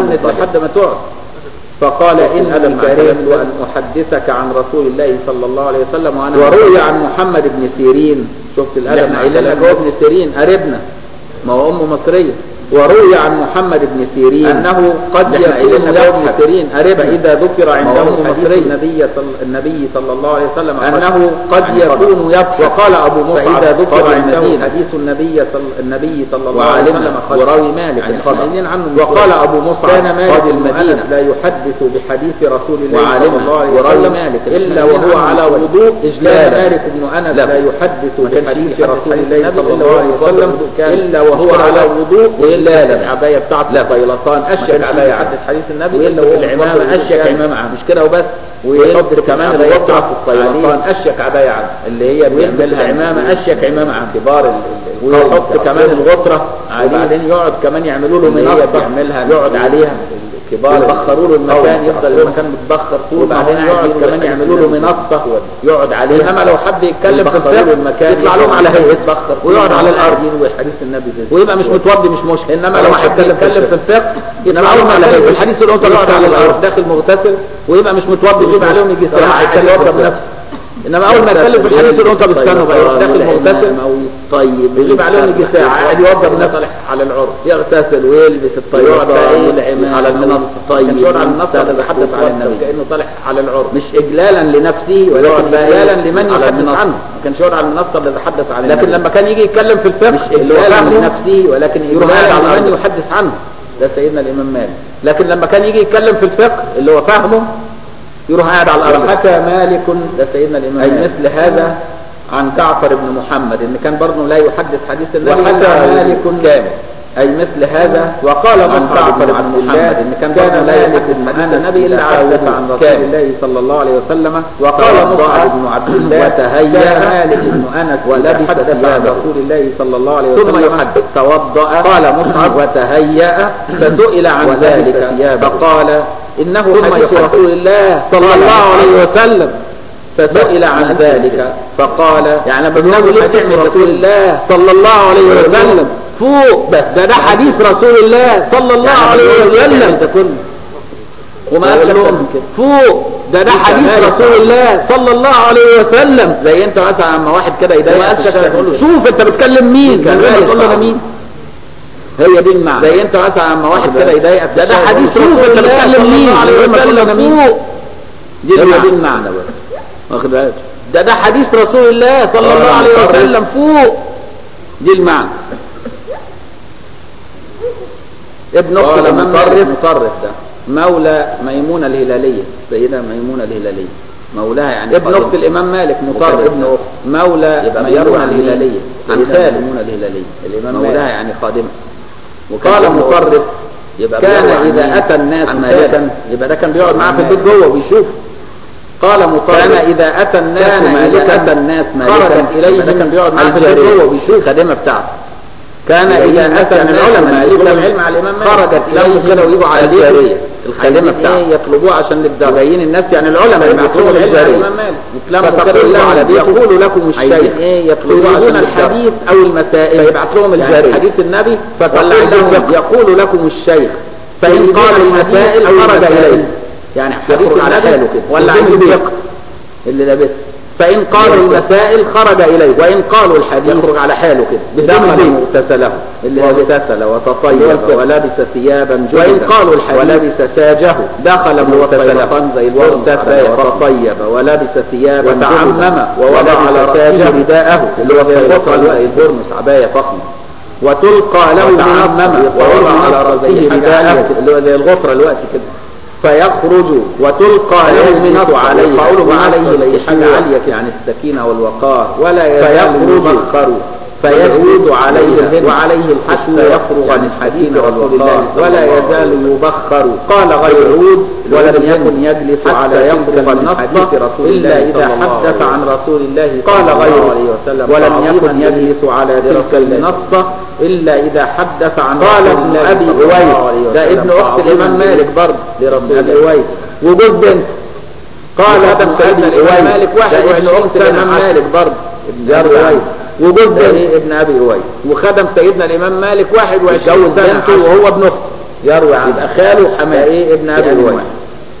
Speaker 2: تفند لحد ما تقعد فقال
Speaker 1: إني
Speaker 2: إني
Speaker 1: كرهت
Speaker 2: كرهت
Speaker 1: أن أحدثك عن رسول الله صلى الله عليه وسلم وأنا
Speaker 2: وروي عن محمد بن سيرين
Speaker 1: شفت
Speaker 2: اللي
Speaker 1: الأدب
Speaker 2: احنا
Speaker 1: مع
Speaker 2: قايلين لك
Speaker 1: كلام
Speaker 2: هو ابن سيرين قريبنا ما هو امه مصريه وروي عن محمد بن سيرين
Speaker 1: أنه قد
Speaker 2: اللي احنا قايلين
Speaker 1: يكون
Speaker 2: لك هو ابن
Speaker 1: يضحك
Speaker 2: سيرين قريبنا
Speaker 1: فإذا ذكر عنده
Speaker 2: ما هو
Speaker 1: حديث
Speaker 2: مصري.
Speaker 1: النبي صلى النبي صلى الله عليه وسلم
Speaker 2: انه قد
Speaker 1: عن
Speaker 2: يكون يضحك وقال ابو مصعب
Speaker 1: فإذا ذكر
Speaker 2: قال
Speaker 1: عنده
Speaker 2: المدينة
Speaker 1: حديث النبي صلى النبي صلى الله عليه وسلم
Speaker 2: وعالمنا
Speaker 1: قد
Speaker 2: وراوي مالك
Speaker 1: يعني
Speaker 2: الخبر
Speaker 1: قائلين عنه
Speaker 2: وقال ابو مصعب
Speaker 1: كان مالك
Speaker 2: قاضي
Speaker 1: بن أنس
Speaker 2: المدينه
Speaker 1: لا يحدث بحديث رسول الله صلى
Speaker 2: وعالمنا
Speaker 1: الله عليه
Speaker 2: وراوي
Speaker 1: وسلم
Speaker 2: مالك
Speaker 1: إلا وهو على وضوء كان
Speaker 2: إجلالا
Speaker 1: مالك بن أنس
Speaker 2: لا.
Speaker 1: لا يحدث
Speaker 2: ما كانش
Speaker 1: بحديث
Speaker 2: يحدث
Speaker 1: رسول
Speaker 2: حديث
Speaker 1: الله
Speaker 2: النبي
Speaker 1: صلى
Speaker 2: إلا
Speaker 1: الله
Speaker 2: وهو
Speaker 1: عليه
Speaker 2: يفضل
Speaker 1: وسلم
Speaker 2: كان
Speaker 1: إلا وهو
Speaker 2: يشترى
Speaker 1: على
Speaker 2: على
Speaker 1: وضوء
Speaker 2: وإجلالا.
Speaker 1: العباية بتاعته
Speaker 2: لا.
Speaker 1: طيلسان أشيك
Speaker 2: كانش
Speaker 1: عباية
Speaker 2: يحدث
Speaker 1: يحدث حديث النبي
Speaker 2: وإلا
Speaker 1: وهو
Speaker 2: العمامة
Speaker 1: الفضل
Speaker 2: أشيك
Speaker 1: كان
Speaker 2: عمامة عام.
Speaker 1: مش كده وبس
Speaker 2: ويحط كمان
Speaker 1: عباية
Speaker 2: الوضع
Speaker 1: بتاعته
Speaker 2: في الطيلسان.
Speaker 1: الطيلسان أشيك عباية عنه
Speaker 2: اللي هي بيعملها
Speaker 1: العمامة أشيك عمامة عن كبار ال- ال-
Speaker 2: ويحط
Speaker 1: القوم.
Speaker 2: كمان الغطرة عليه
Speaker 1: وبعدين يقعد كمان يعملوا له
Speaker 2: اللي هي
Speaker 1: منصة
Speaker 2: بيعملها
Speaker 1: يقعد عليها كبار
Speaker 2: يبخروا له المكان
Speaker 1: القوم.
Speaker 2: يفضل المكان متبخر طول ما
Speaker 1: وبعدين
Speaker 2: هو
Speaker 1: يقعد
Speaker 2: قاعد
Speaker 1: كمان يعملوا له منصة يقعد عليها
Speaker 2: انما لو حب يتكلم في
Speaker 1: يبخروا له
Speaker 2: الفقه
Speaker 1: المكان
Speaker 2: يطلع لهم على هيئة
Speaker 1: يتبخر
Speaker 2: ويقعد على الارض
Speaker 1: وحديث النبي زي
Speaker 2: ويبقى مش متوضي مش مشكل انما لو حب
Speaker 1: يتكلم في
Speaker 2: يتكلم في الفقه
Speaker 1: يطلع
Speaker 2: انما اول
Speaker 1: لهم
Speaker 2: ما
Speaker 1: على
Speaker 2: يتكلم
Speaker 1: هيئة.
Speaker 2: في الحديث الانثى
Speaker 1: يقعد
Speaker 2: يقعد على
Speaker 1: على
Speaker 2: الارض
Speaker 1: الأرض.
Speaker 2: داخل مغتسل ويبقى مش متوضي يجيب عليهم يجي
Speaker 1: راح
Speaker 2: ساعه
Speaker 1: يتكلم
Speaker 2: يتوضى
Speaker 1: في
Speaker 2: بنفسه انما اول ما يتكلم في الحديث الانثى بيستنوا بقى يروح داخل مغتسل
Speaker 1: طيب
Speaker 2: يجيب عليهم يجي ساعه قاعد يوضى بنفسه
Speaker 1: يصلح على العرف
Speaker 2: يغتسل ويلبس
Speaker 1: يقعد بقى ايه
Speaker 2: الطيب
Speaker 1: العمامة
Speaker 2: على المنصه
Speaker 1: طيب
Speaker 2: يقعد على المنصه
Speaker 1: يتحدث
Speaker 2: يتحدث عن النبي
Speaker 1: كأنه طالع على العرف
Speaker 2: مش اجلالا لنفسه ولكن
Speaker 1: يقعد بقى
Speaker 2: اجلالا
Speaker 1: إيه
Speaker 2: لمن
Speaker 1: على
Speaker 2: يحدث
Speaker 1: المنصة.
Speaker 2: عنه
Speaker 1: ما كانش يقعد على المنصة اللي يتحدث عن
Speaker 2: لكن
Speaker 1: النبي.
Speaker 2: لما كان يجي يتكلم في الفقه
Speaker 1: مش
Speaker 2: اللي هو
Speaker 1: إجلالا
Speaker 2: فاهمه
Speaker 1: لنفسه ولكن
Speaker 2: يروح قاعد على
Speaker 1: إجلالا
Speaker 2: من
Speaker 1: لمن
Speaker 2: يحدث عنه
Speaker 1: ده سيدنا الإمام مالك
Speaker 2: لكن لما كان يجي يتكلم في الفقه اللي هو فاهمه يروح قاعد على الارض
Speaker 1: وحكى مالك ده سيدنا الإمام
Speaker 2: اي
Speaker 1: مالك
Speaker 2: مثل هذا عن جعفر بن محمد ان كان برضه لا يحدث حديث النبي
Speaker 1: وحكى
Speaker 2: إلا
Speaker 1: مالك
Speaker 2: كامل اي مثل هذا وقال
Speaker 1: عن
Speaker 2: مصعب
Speaker 1: جعفر
Speaker 2: بن
Speaker 1: بن
Speaker 2: محمد
Speaker 1: الله
Speaker 2: ان كان
Speaker 1: كان
Speaker 2: برضه لا
Speaker 1: مالك
Speaker 2: يحدث
Speaker 1: بن
Speaker 2: حديث
Speaker 1: أنس
Speaker 2: النبي الا
Speaker 1: إذا
Speaker 2: حدث
Speaker 1: حدث
Speaker 2: عن
Speaker 1: عن
Speaker 2: رسول
Speaker 1: رسول
Speaker 2: الله
Speaker 1: الله صلى الله عليه وسلم
Speaker 2: وقال
Speaker 1: توضأ
Speaker 2: مصعب
Speaker 1: بن عبد الله
Speaker 2: وتهيأ
Speaker 1: كان مالك بن أنس
Speaker 2: ولبس
Speaker 1: حدث عن
Speaker 2: ثيابه.
Speaker 1: رسول الله صلى الله عليه
Speaker 2: ثم
Speaker 1: وسلم
Speaker 2: يحدث توضأ قال مصعب وتهيأ فسئل عن
Speaker 1: ولبس
Speaker 2: ذلك
Speaker 1: ثيابه.
Speaker 2: فقال إنه
Speaker 1: ثم
Speaker 2: حديث
Speaker 1: يحدث.
Speaker 2: رسول الله صلى الله عليه وسلم فسئل عن ذلك فقال يعني بنقول حديث رسول الله صلى الله عليه وسلم فوق بس ده ده حديث رسول الله صلى الله عليه وسلم
Speaker 1: ده كله
Speaker 2: وما
Speaker 1: ولا
Speaker 2: قال
Speaker 1: أكثر
Speaker 2: لهم
Speaker 1: من كده.
Speaker 2: فوق ده ده
Speaker 1: أنت
Speaker 2: حديث
Speaker 1: مالك
Speaker 2: رسول الله صلى الله عليه وسلم زي انت مثلا لما واحد كده
Speaker 1: وما
Speaker 2: يضايقك
Speaker 1: قالش كده تقول له
Speaker 2: شوف انت بتكلم مين من غير ما
Speaker 1: مالك
Speaker 2: تقول له انا
Speaker 1: طبعا.
Speaker 2: مين
Speaker 1: هي دي المعنى
Speaker 2: زي انت مثلا لما واحد كده يضايقك
Speaker 1: ده ده حديث
Speaker 2: شوف
Speaker 1: رسول
Speaker 2: انت
Speaker 1: الله
Speaker 2: بتكلم
Speaker 1: صلى
Speaker 2: مين
Speaker 1: الله عليه
Speaker 2: من غير ما تقول له انا
Speaker 1: وسلم.
Speaker 2: مين
Speaker 1: دي
Speaker 2: هي
Speaker 1: المعنى.
Speaker 2: دي المعنى بقى واخد بالك ده ده حديث رسول الله صلى
Speaker 1: آه،
Speaker 2: الله عليه
Speaker 1: مقرر.
Speaker 2: وسلم فوق دي المعنى ابن اخت
Speaker 1: قال
Speaker 2: الامام
Speaker 1: مطرف
Speaker 2: مالك
Speaker 1: مطرف ده مولى ميمونة الهلالية سيدة ميمونة الهلالية مولاها يعني
Speaker 2: ابن
Speaker 1: خادم.
Speaker 2: اخت الامام مالك مطرف
Speaker 1: وكان ابن اخت مولى
Speaker 2: يبقى
Speaker 1: ميمونة
Speaker 2: بيروي عن مين؟
Speaker 1: الهلالية
Speaker 2: عن
Speaker 1: سيدة
Speaker 2: خالد.
Speaker 1: ميمونة الهلالية
Speaker 2: الإمام
Speaker 1: مولاها
Speaker 2: مالك.
Speaker 1: يعني خادمة وكان
Speaker 2: قال
Speaker 1: ابن أخت.
Speaker 2: مطرف
Speaker 1: يبقى
Speaker 2: كان
Speaker 1: بيروي عن
Speaker 2: اذا
Speaker 1: مين؟
Speaker 2: اتى الناس
Speaker 1: عن
Speaker 2: مالكا
Speaker 1: خالد.
Speaker 2: يبقى ده كان بيقعد معاه في
Speaker 1: مالك.
Speaker 2: البيت جوه وبيشوف قال مطرف
Speaker 1: كان إذا أتى الناس
Speaker 2: كان إذا
Speaker 1: مالكا
Speaker 2: أتى الناس مالكا
Speaker 1: خرجت إليهم
Speaker 2: يبقى ده كان بيقعد معاه في البيت
Speaker 1: الجارية.
Speaker 2: جوه وبيشوف
Speaker 1: الخادمة بتاعته
Speaker 2: كان إذا أتى
Speaker 1: يعني
Speaker 2: الناس
Speaker 1: العلماء
Speaker 2: مالكا
Speaker 1: يطلب العلم على الإمام مالك.
Speaker 2: خرجت
Speaker 1: ياخدوا
Speaker 2: إليهم
Speaker 1: كده ويجوا على
Speaker 2: الجارية
Speaker 1: الجارية.
Speaker 2: الخادمة
Speaker 1: عايزين
Speaker 2: بتاعته
Speaker 1: إيه يطلبوه عشان للدولة
Speaker 2: يبين الناس يعني العلماء
Speaker 1: يبعتوا
Speaker 2: يبعتوهم
Speaker 1: العلم على
Speaker 2: الجارية
Speaker 1: الإمام مالك يتلموا كده
Speaker 2: فتقول
Speaker 1: ويجوا
Speaker 2: لهم
Speaker 1: على بيته
Speaker 2: يقول لكم
Speaker 1: عايزين
Speaker 2: الشيخ
Speaker 1: إيه يطلبوه
Speaker 2: تريدون
Speaker 1: عشان
Speaker 2: الحديث أو المسائل
Speaker 1: فيبعت لهم
Speaker 2: يعني
Speaker 1: الجارية.
Speaker 2: حديث النبي
Speaker 1: فطلع
Speaker 2: فقال
Speaker 1: لهم
Speaker 2: لهم يقول لكم الشيخ فإن
Speaker 1: تريدون
Speaker 2: قال
Speaker 1: الحديث
Speaker 2: المسائل
Speaker 1: أو
Speaker 2: خرج
Speaker 1: المسائل.
Speaker 2: إليه
Speaker 1: يعني
Speaker 2: حديث
Speaker 1: يخرج على
Speaker 2: النبي
Speaker 1: حاله كده
Speaker 2: ولا
Speaker 1: يجيب
Speaker 2: عايز
Speaker 1: البيت
Speaker 2: يقرأ
Speaker 1: اللي لابسه
Speaker 2: فإن قالوا المسائل خرج إليه وإن قالوا الحديث
Speaker 1: يخرج على حاله كده
Speaker 2: بدخل
Speaker 1: دخل
Speaker 2: البيت.
Speaker 1: مغتسله اللي واغتسل وتطيب
Speaker 2: والفقه.
Speaker 1: ولبس ثيابا جددا
Speaker 2: وإن قالوا الحديث
Speaker 1: ولبس تاجه
Speaker 2: دخل
Speaker 1: مغتسلا
Speaker 2: مغتسلا
Speaker 1: زي الورد
Speaker 2: واغتسل
Speaker 1: وتطيب ولبس ثيابا
Speaker 2: وتعمم
Speaker 1: جددا
Speaker 2: ووضع على
Speaker 1: ولبس
Speaker 2: رأسه
Speaker 1: تاجه
Speaker 2: رداءه
Speaker 1: اللي هو
Speaker 2: زي
Speaker 1: زي
Speaker 2: الغطرة
Speaker 1: الغطرة
Speaker 2: الوقت.
Speaker 1: البرنس عباية فخمة
Speaker 2: وتلقى له
Speaker 1: وتعمم
Speaker 2: منصة
Speaker 1: ووضع على
Speaker 2: رأسه
Speaker 1: رأسه
Speaker 2: رداءه
Speaker 1: رداءه اللي هو زي الغطرة الوقت كده
Speaker 2: فيخرج وتلقى له
Speaker 1: فيجلس
Speaker 2: منصة
Speaker 1: عليه
Speaker 2: قوله عليه
Speaker 1: عليه
Speaker 2: ليس
Speaker 1: حاجة
Speaker 2: عالية
Speaker 1: عالية يعني السكينة والوقار ولا يزال
Speaker 2: فيخرج
Speaker 1: يبخر
Speaker 2: فيجود عليها
Speaker 1: ويجلس
Speaker 2: وعليه الحتى
Speaker 1: حتى يفرغ عن الحديث
Speaker 2: رسول الله
Speaker 1: والوقار
Speaker 2: ولا
Speaker 1: ولا
Speaker 2: يزال
Speaker 1: يزال
Speaker 2: يبخر قال غير
Speaker 1: يعود
Speaker 2: ولم
Speaker 1: ولم
Speaker 2: يكن
Speaker 1: يكن يجلس
Speaker 2: حتى
Speaker 1: على
Speaker 2: يفرغ
Speaker 1: يفرغ
Speaker 2: من
Speaker 1: من
Speaker 2: حديث
Speaker 1: حديث رسول
Speaker 2: إلا
Speaker 1: الله
Speaker 2: إذا
Speaker 1: صلى الله
Speaker 2: حدث
Speaker 1: عليه
Speaker 2: عن
Speaker 1: وسلم.
Speaker 2: رسول الله
Speaker 1: قال
Speaker 2: صلى الله
Speaker 1: غيره
Speaker 2: عليه وسلم
Speaker 1: ولم
Speaker 2: تعظيما
Speaker 1: يكن يجلس على تلك
Speaker 2: لرسول الله.
Speaker 1: المنصة إلا إذا حدث عن
Speaker 2: قال
Speaker 1: رسول
Speaker 2: ابن
Speaker 1: الله
Speaker 2: أبي
Speaker 1: صلى الله عليه
Speaker 2: أويس ده
Speaker 1: وسلم.
Speaker 2: ابن أخت
Speaker 1: تعظيما
Speaker 2: الإمام مالك برضه
Speaker 1: لرسول
Speaker 2: ابن أبي
Speaker 1: الله.
Speaker 2: أويس وجود بنت قال
Speaker 1: وخدم
Speaker 2: ابن
Speaker 1: سيدنا
Speaker 2: أبي
Speaker 1: الإمام
Speaker 2: أويس
Speaker 1: مالك واحد
Speaker 2: ده ابن
Speaker 1: وعشرين
Speaker 2: أخت
Speaker 1: سنة
Speaker 2: الإمام
Speaker 1: حتى.
Speaker 2: مالك برضه
Speaker 1: ابن
Speaker 2: أبي
Speaker 1: أبي
Speaker 2: أويس
Speaker 1: أويس.
Speaker 2: وجود
Speaker 1: ده
Speaker 2: بنت
Speaker 1: إيه ابن أبي أويس
Speaker 2: وخدم سيدنا الإمام مالك 21
Speaker 1: اتجوز
Speaker 2: سنة
Speaker 1: بنته
Speaker 2: وهو ابن أخته
Speaker 1: يروي عنه
Speaker 2: يبقى خاله
Speaker 1: ده
Speaker 2: حماه
Speaker 1: إيه ابن أبي
Speaker 2: يعني
Speaker 1: أويس
Speaker 2: واحد.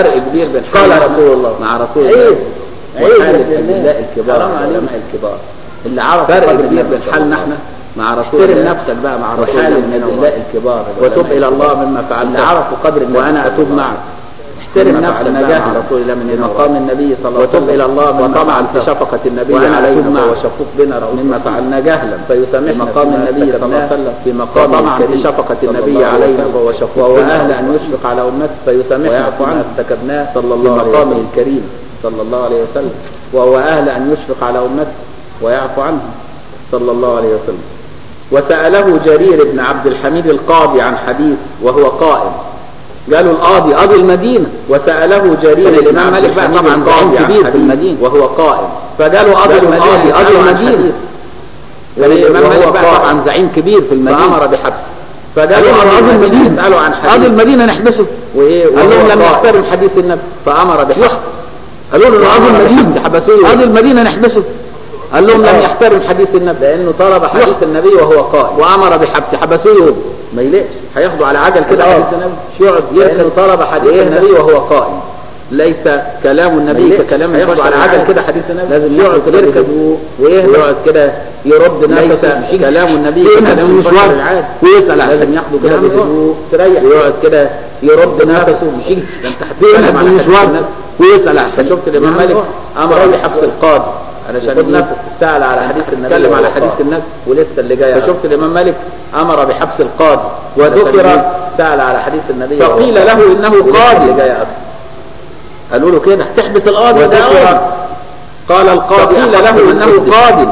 Speaker 1: فرق كبير بين
Speaker 2: قال
Speaker 1: حالنا
Speaker 2: رسول الله.
Speaker 1: مع رسول
Speaker 2: عيب.
Speaker 1: الله
Speaker 2: عيب
Speaker 1: وحال
Speaker 2: يا
Speaker 1: الأنبياء
Speaker 2: ناس.
Speaker 1: الكبار
Speaker 2: حرام عليك.
Speaker 1: العلماء الكبار اللي عرف
Speaker 2: فرق
Speaker 1: قدر
Speaker 2: كبير
Speaker 1: النبي
Speaker 2: بين
Speaker 1: صلى
Speaker 2: حالنا
Speaker 1: الله
Speaker 2: احنا مع رسول
Speaker 1: احترم
Speaker 2: الله
Speaker 1: نفسك بقى مع رسول
Speaker 2: وحال
Speaker 1: الله
Speaker 2: من
Speaker 1: من
Speaker 2: الله
Speaker 1: الأولياء الكبار
Speaker 2: وتب الى الله مما فعلت
Speaker 1: اللي عرفوا قدر النبي
Speaker 2: وانا
Speaker 1: صلى
Speaker 2: اتوب
Speaker 1: الله عليه
Speaker 2: معك
Speaker 1: احترم
Speaker 2: مما
Speaker 1: نفسك
Speaker 2: فعلناه
Speaker 1: بقى
Speaker 2: مع
Speaker 1: مع
Speaker 2: رسول الله من
Speaker 1: في
Speaker 2: هنا
Speaker 1: مقام النبي صلى الله عليه وسلم
Speaker 2: وتب الى الله مما
Speaker 1: وطمعا
Speaker 2: فعلت
Speaker 1: في شفقة النبي
Speaker 2: وأنا
Speaker 1: علينا
Speaker 2: أتوب معك.
Speaker 1: فهو شفوق بنا رؤوف
Speaker 2: مما
Speaker 1: رحيم.
Speaker 2: فعلنا جهلا
Speaker 1: فيسامحنا
Speaker 2: في مقام
Speaker 1: فيما
Speaker 2: النبي صلى الله عليه
Speaker 1: ارتكبناه
Speaker 2: وسلم
Speaker 1: في مقام
Speaker 2: وطمعا في
Speaker 1: الكريم
Speaker 2: شفقة
Speaker 1: صلى
Speaker 2: النبي
Speaker 1: الله عليه
Speaker 2: علينا
Speaker 1: وسلم.
Speaker 2: وهو شفوق
Speaker 1: وهو
Speaker 2: بنا
Speaker 1: أهل أن يشفق على أمته
Speaker 2: فيسامحنا
Speaker 1: ويعفو
Speaker 2: فيما
Speaker 1: عنه
Speaker 2: ارتكبناه
Speaker 1: صلى
Speaker 2: في
Speaker 1: الله عليه
Speaker 2: مقامه
Speaker 1: وسلم.
Speaker 2: الكريم صلى الله عليه وسلم
Speaker 1: وهو أهل أن يشفق على أمته ويعفو عنه
Speaker 2: صلى الله عليه وسلم وسأله جرير بن عبد الحميد القاضي عن حديث وهو قائم قالوا القاضي قاضي المدينة وسأله جرير بن
Speaker 1: الإمام
Speaker 2: عبد
Speaker 1: مالك بقى
Speaker 2: الحميد
Speaker 1: طبعا
Speaker 2: القاضي
Speaker 1: زعيم
Speaker 2: عن
Speaker 1: كبير في
Speaker 2: حديث
Speaker 1: المدينة.
Speaker 2: وهو قائم فقالوا قاضي
Speaker 1: قالوا
Speaker 2: المدينة
Speaker 1: القاضي
Speaker 2: قاضي
Speaker 1: قاضي
Speaker 2: المدينة
Speaker 1: المدينة.
Speaker 2: والإمام
Speaker 1: وهو
Speaker 2: مالك بقى
Speaker 1: قائم.
Speaker 2: طبعا زعيم كبير في المدينة
Speaker 1: فأمر بحبسه
Speaker 2: فقالوا قاضي المدينة قالوا عن
Speaker 1: قاضي
Speaker 2: حديث
Speaker 1: المدينة نحبسه
Speaker 2: وإيه
Speaker 1: قال لهم
Speaker 2: وهو
Speaker 1: لم
Speaker 2: قائم.
Speaker 1: يحترم حديث النبي
Speaker 2: فأمر بحبسه
Speaker 1: قالوا له قاضي
Speaker 2: وأمر
Speaker 1: المدينة
Speaker 2: بحبسه. حبسوه
Speaker 1: قاضي المدينة نحبسه قال لهم لم
Speaker 2: آه.
Speaker 1: يحترم حديث النبي
Speaker 2: لأنه طلب حديث النبي وهو قائم
Speaker 1: وأمر بحبسه حبسوه يوم
Speaker 2: ما يلقش هياخدوا على عجل كده
Speaker 1: آه.
Speaker 2: حديث النبي شو يقعد لأنه طلب حديث
Speaker 1: إيه ده؟
Speaker 2: النبي وهو قائم ليس كلام النبي
Speaker 1: ليه؟
Speaker 2: ككلام
Speaker 1: هياخدوا
Speaker 2: البشر
Speaker 1: على
Speaker 2: عجل
Speaker 1: عجل.
Speaker 2: كده حديث النبي
Speaker 1: لازم
Speaker 2: يقعد
Speaker 1: ياخدوا
Speaker 2: كده
Speaker 1: كده
Speaker 2: يركب ويقعد كده يرد
Speaker 1: ليس
Speaker 2: نفسه كلام النبي
Speaker 1: ينهى
Speaker 2: كلام
Speaker 1: بالمشوار
Speaker 2: البشر العادي
Speaker 1: ويسأل عن
Speaker 2: لازم
Speaker 1: حديث.
Speaker 2: ياخدوا
Speaker 1: يا
Speaker 2: كده
Speaker 1: عم
Speaker 2: بهدوء تريح ويقعد كده يرد نفسه مش يجي ده انت
Speaker 1: ينهى
Speaker 2: هتتكلم على حديث
Speaker 1: بالمشوار
Speaker 2: النبي
Speaker 1: ويسأل عن حديث.
Speaker 2: فشفت الامام
Speaker 1: يا عم
Speaker 2: مالك
Speaker 1: روح.
Speaker 2: امر بحبس القاضي علشان
Speaker 1: ياخد
Speaker 2: يجي
Speaker 1: نفس.
Speaker 2: سأل على حديث النبي
Speaker 1: اتكلم على
Speaker 2: وهو
Speaker 1: حديث
Speaker 2: قائم.
Speaker 1: النبي.
Speaker 2: ولسه اللي جاي فشفت الامام مالك امر بحبس القاضي وذكر سأل على حديث النبي وهو
Speaker 1: فقيل
Speaker 2: قائم.
Speaker 1: له إنه
Speaker 2: ولسه
Speaker 1: قاضي.
Speaker 2: اللي جاي أصلا.
Speaker 1: قالوا له كده تحبس القاضي ده
Speaker 2: وذكر
Speaker 1: قاضي.
Speaker 2: قال القاضي
Speaker 1: فقيل
Speaker 2: أحق
Speaker 1: له
Speaker 2: من
Speaker 1: إنه
Speaker 2: أسلم.
Speaker 1: قاضي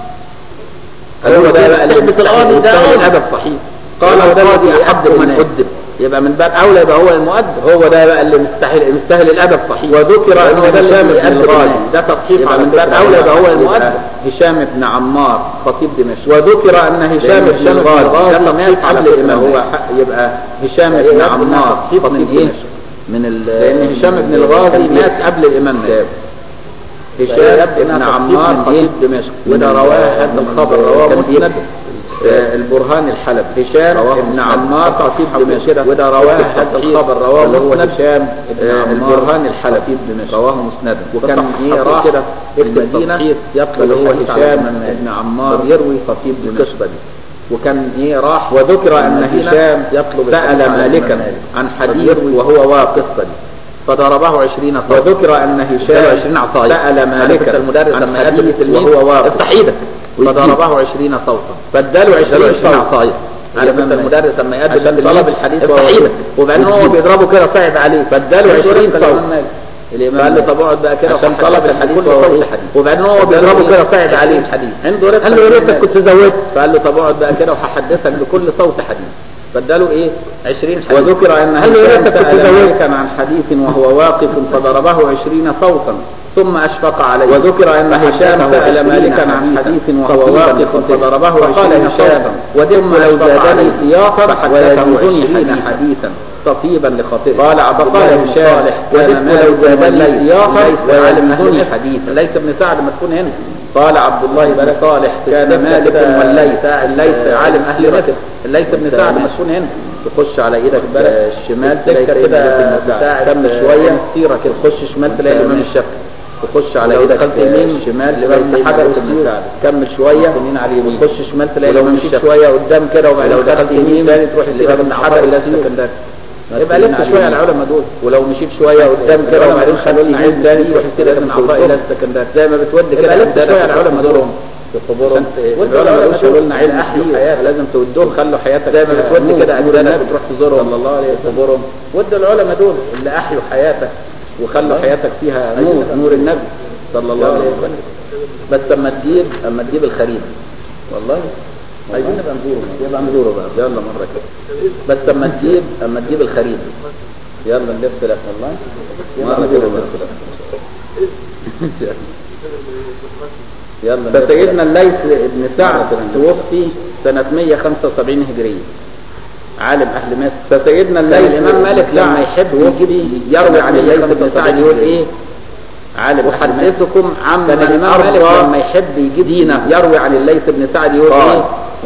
Speaker 2: قالوا له ده بقى اللي
Speaker 1: تحبس القاضي ده
Speaker 2: مستهل
Speaker 1: قاضي.
Speaker 2: الادب صحيح قال
Speaker 1: هو ده
Speaker 2: القاضي
Speaker 1: الذي
Speaker 2: احب
Speaker 1: يحب
Speaker 2: من
Speaker 1: الناس.
Speaker 2: ادب يبقى من باب اولى يبقى هو المؤدب هو ده بقى اللي مستحيل مستاهل الادب صحيح وذكر
Speaker 1: لأنه
Speaker 2: ان
Speaker 1: ده اللي
Speaker 2: هشام بن
Speaker 1: يؤدب
Speaker 2: الغالي
Speaker 1: الناس.
Speaker 2: ده تصحيح
Speaker 1: يبقى
Speaker 2: على
Speaker 1: من
Speaker 2: من باب
Speaker 1: باب
Speaker 2: اولى يبقى هو
Speaker 1: أولى.
Speaker 2: المؤدب
Speaker 1: يبقى
Speaker 2: هشام بن عمار خطيب دمشق وذكر ان هشام
Speaker 1: لأن
Speaker 2: بن الغالي ده
Speaker 1: الغالي
Speaker 2: تصحيح
Speaker 1: مات
Speaker 2: قبل
Speaker 1: على
Speaker 2: الامام
Speaker 1: فكرة
Speaker 2: هو حق- يبقى هشام
Speaker 1: فإيه
Speaker 2: بن
Speaker 1: يبقى
Speaker 2: عمار
Speaker 1: تصحيح
Speaker 2: خطيب
Speaker 1: من إيه؟
Speaker 2: دمشق
Speaker 1: من ال
Speaker 2: لان هشام بن الغازي مات قبل الامام مالك هشام
Speaker 1: فيبقى
Speaker 2: بن
Speaker 1: إنها
Speaker 2: عمار
Speaker 1: تصحيح من
Speaker 2: خطيب
Speaker 1: إيه؟
Speaker 2: دمشق
Speaker 1: من
Speaker 2: وده
Speaker 1: ال-
Speaker 2: رواه هذا
Speaker 1: من
Speaker 2: الخبر رواه
Speaker 1: التنبيه.
Speaker 2: مسند آه، البرهان الحلبي هشام
Speaker 1: رواه
Speaker 2: بن
Speaker 1: مسند.
Speaker 2: عمار خطيب
Speaker 1: حول
Speaker 2: دمشق
Speaker 1: كده.
Speaker 2: وده رواه هذا
Speaker 1: التصحيح
Speaker 2: الخبر رواه
Speaker 1: اللي هو
Speaker 2: مسند
Speaker 1: هشام بن
Speaker 2: آه،
Speaker 1: عمار
Speaker 2: البرهان الحلبي
Speaker 1: خطيب دمشق.
Speaker 2: رواه مسند وكان
Speaker 1: تصحيح
Speaker 2: ايه راح
Speaker 1: كده
Speaker 2: اكتب
Speaker 1: المدينة
Speaker 2: تصحيح
Speaker 1: يطلب
Speaker 2: اللي هو
Speaker 1: الحديث على
Speaker 2: هشام
Speaker 1: الإمام مالك.
Speaker 2: بن عمار
Speaker 1: يروي خطيب دمشق
Speaker 2: القصه دي وكان ايه راح وذكر ان
Speaker 1: المدينة
Speaker 2: هشام
Speaker 1: يطلب
Speaker 2: سأل
Speaker 1: الحديث على
Speaker 2: مالكا
Speaker 1: الإمام مالك.
Speaker 2: عن حديث وهو واقف دي فضربه عشرين صوتا وذكر ان هشام
Speaker 1: 20 عصاية.
Speaker 2: سأل
Speaker 1: عارف
Speaker 2: مالكا
Speaker 1: أنت المدرس
Speaker 2: عن
Speaker 1: لما
Speaker 2: حديث
Speaker 1: يقدم التلميذ
Speaker 2: وهو واقف
Speaker 1: افتح ايدك
Speaker 2: فضربه عشرين صوتا فاداله عشرين
Speaker 1: 20
Speaker 2: صوتا
Speaker 1: عصاية.
Speaker 2: عارف
Speaker 1: الإمام
Speaker 2: انت المدرس لما يقدم
Speaker 1: عشان
Speaker 2: الطلب
Speaker 1: طلب
Speaker 2: الحديث
Speaker 1: افتح
Speaker 2: وهو
Speaker 1: ايدك.
Speaker 2: وبعدين هو بيضربه كده صعب عليه فاداله
Speaker 1: عشرين
Speaker 2: 20
Speaker 1: صوت.
Speaker 2: صوتا
Speaker 1: الإمام
Speaker 2: فقال له
Speaker 1: مالك.
Speaker 2: طب اقعد بقى كده
Speaker 1: عشان
Speaker 2: وحدث
Speaker 1: طلب الحديث
Speaker 2: كل
Speaker 1: وهو
Speaker 2: صوت
Speaker 1: إيه؟
Speaker 2: حديث وبعدين هو
Speaker 1: فاداله
Speaker 2: بيضربه
Speaker 1: إيه؟
Speaker 2: كده صعب عليه
Speaker 1: الحديث.
Speaker 2: عنده رفق
Speaker 1: قال له يا ريتك كنت زودت
Speaker 2: فقال له طب اقعد بقى كده وهحدثك بكل صوت حديث فاداله ايه 20 حديث وذكر ان
Speaker 1: قال له يا
Speaker 2: هشام
Speaker 1: ريتك كنت
Speaker 2: سأل
Speaker 1: زودت.
Speaker 2: مالكا عن حديث وهو واقف فضربه 20 صوتا ثم اشفق عليه وذكر ان هشام سأل مالكا عن حديث وهو واقف فضربه
Speaker 1: فقال
Speaker 2: 20
Speaker 1: هشام
Speaker 2: صوتا وددت لو زادني سياقا
Speaker 1: فحدثه
Speaker 2: ويزيدني
Speaker 1: 20
Speaker 2: حديثا تطيبا لخطيبه
Speaker 1: قال عبد الله
Speaker 2: فقال
Speaker 1: بن
Speaker 2: هشام
Speaker 1: صالح
Speaker 2: وددت
Speaker 1: كان
Speaker 2: لو
Speaker 1: مالك
Speaker 2: زادني
Speaker 1: وليس
Speaker 2: سياقا
Speaker 1: ويزيدني
Speaker 2: ويزيدني
Speaker 1: حديثا.
Speaker 2: حديثا ليس ابن سعد ما تكون هنا قال عبد الله بن صالح كان مالك والليث الليث عالم اهل مصر الليث بن سعد ما تكون هنا تخش على ايدك بقى الشمال تذكر كده بتاع كمل شويه سيره كده تخش شمال تلاقي الامام الشافعي تخش على
Speaker 1: ولو
Speaker 2: ايدك
Speaker 1: دخلت
Speaker 2: يمين
Speaker 1: يمين
Speaker 2: شمال
Speaker 1: اللي
Speaker 2: تلاقي
Speaker 1: بين
Speaker 2: ابن حجر
Speaker 1: حجر
Speaker 2: وابن
Speaker 1: وابن
Speaker 2: سعد
Speaker 1: سعد.
Speaker 2: كمل شويه
Speaker 1: يمين على اليمين.
Speaker 2: وتخش شمال تلاقي
Speaker 1: ولو
Speaker 2: الامام
Speaker 1: مشيت
Speaker 2: الشافعي شويه قدام كده وبعدين
Speaker 1: ولو
Speaker 2: دخلت
Speaker 1: دخلت
Speaker 2: يمين
Speaker 1: يمين
Speaker 2: تاني تروح
Speaker 1: اللي
Speaker 2: تلاقي
Speaker 1: بين
Speaker 2: ابن
Speaker 1: حجر
Speaker 2: حجر
Speaker 1: إلى
Speaker 2: الى
Speaker 1: سكندري.
Speaker 2: يبقى لف شويه على العلماء دول ولو مشيت شويه قدام كده وبعدين خلوا لنا عين تاني تروح كده من عطاء الى السكندري زي ما بتودي كده
Speaker 1: يبقى لف
Speaker 2: قدام
Speaker 1: شوية على العلماء دول.
Speaker 2: في قبورهم
Speaker 1: ودوا
Speaker 2: العلماء
Speaker 1: العلماء
Speaker 2: دول
Speaker 1: دول
Speaker 2: لنا عين احيوا حياه لازم تودوهم خلوا حياتك زي ما بتودي
Speaker 1: نور-
Speaker 2: كده
Speaker 1: نور
Speaker 2: اجدادك
Speaker 1: النبي.
Speaker 2: وتروح تزورهم
Speaker 1: صلى الله عليه وسلم.
Speaker 2: قبورهم ودوا العلماء دول اللي احيوا حياتك وخلوا حياتك فيها نور نور النبي صلى الله عليه وسلم بس اما تجيب اما تجيب الخريف والله عايزين نبقى نزوره يبقى نزوره بقى يلا مره كده بس اما تجيب اما تجيب الخريف يلا نلف لك والله مره كده نلف لك يلا فسيدنا الليث بن سعد توفي سنة 175 هجرية عالم أهل مصر فسيدنا الليث الإمام مالك لما يحب يجيب يروي عن الليث بن سعد يقول إيه عالم أحدثكم عمن
Speaker 1: كان الإمام مالك
Speaker 2: أرضى
Speaker 1: لما
Speaker 2: يحب يجيب دينه يروي عن الليث بن سعد يقول
Speaker 1: قال.
Speaker 2: إيه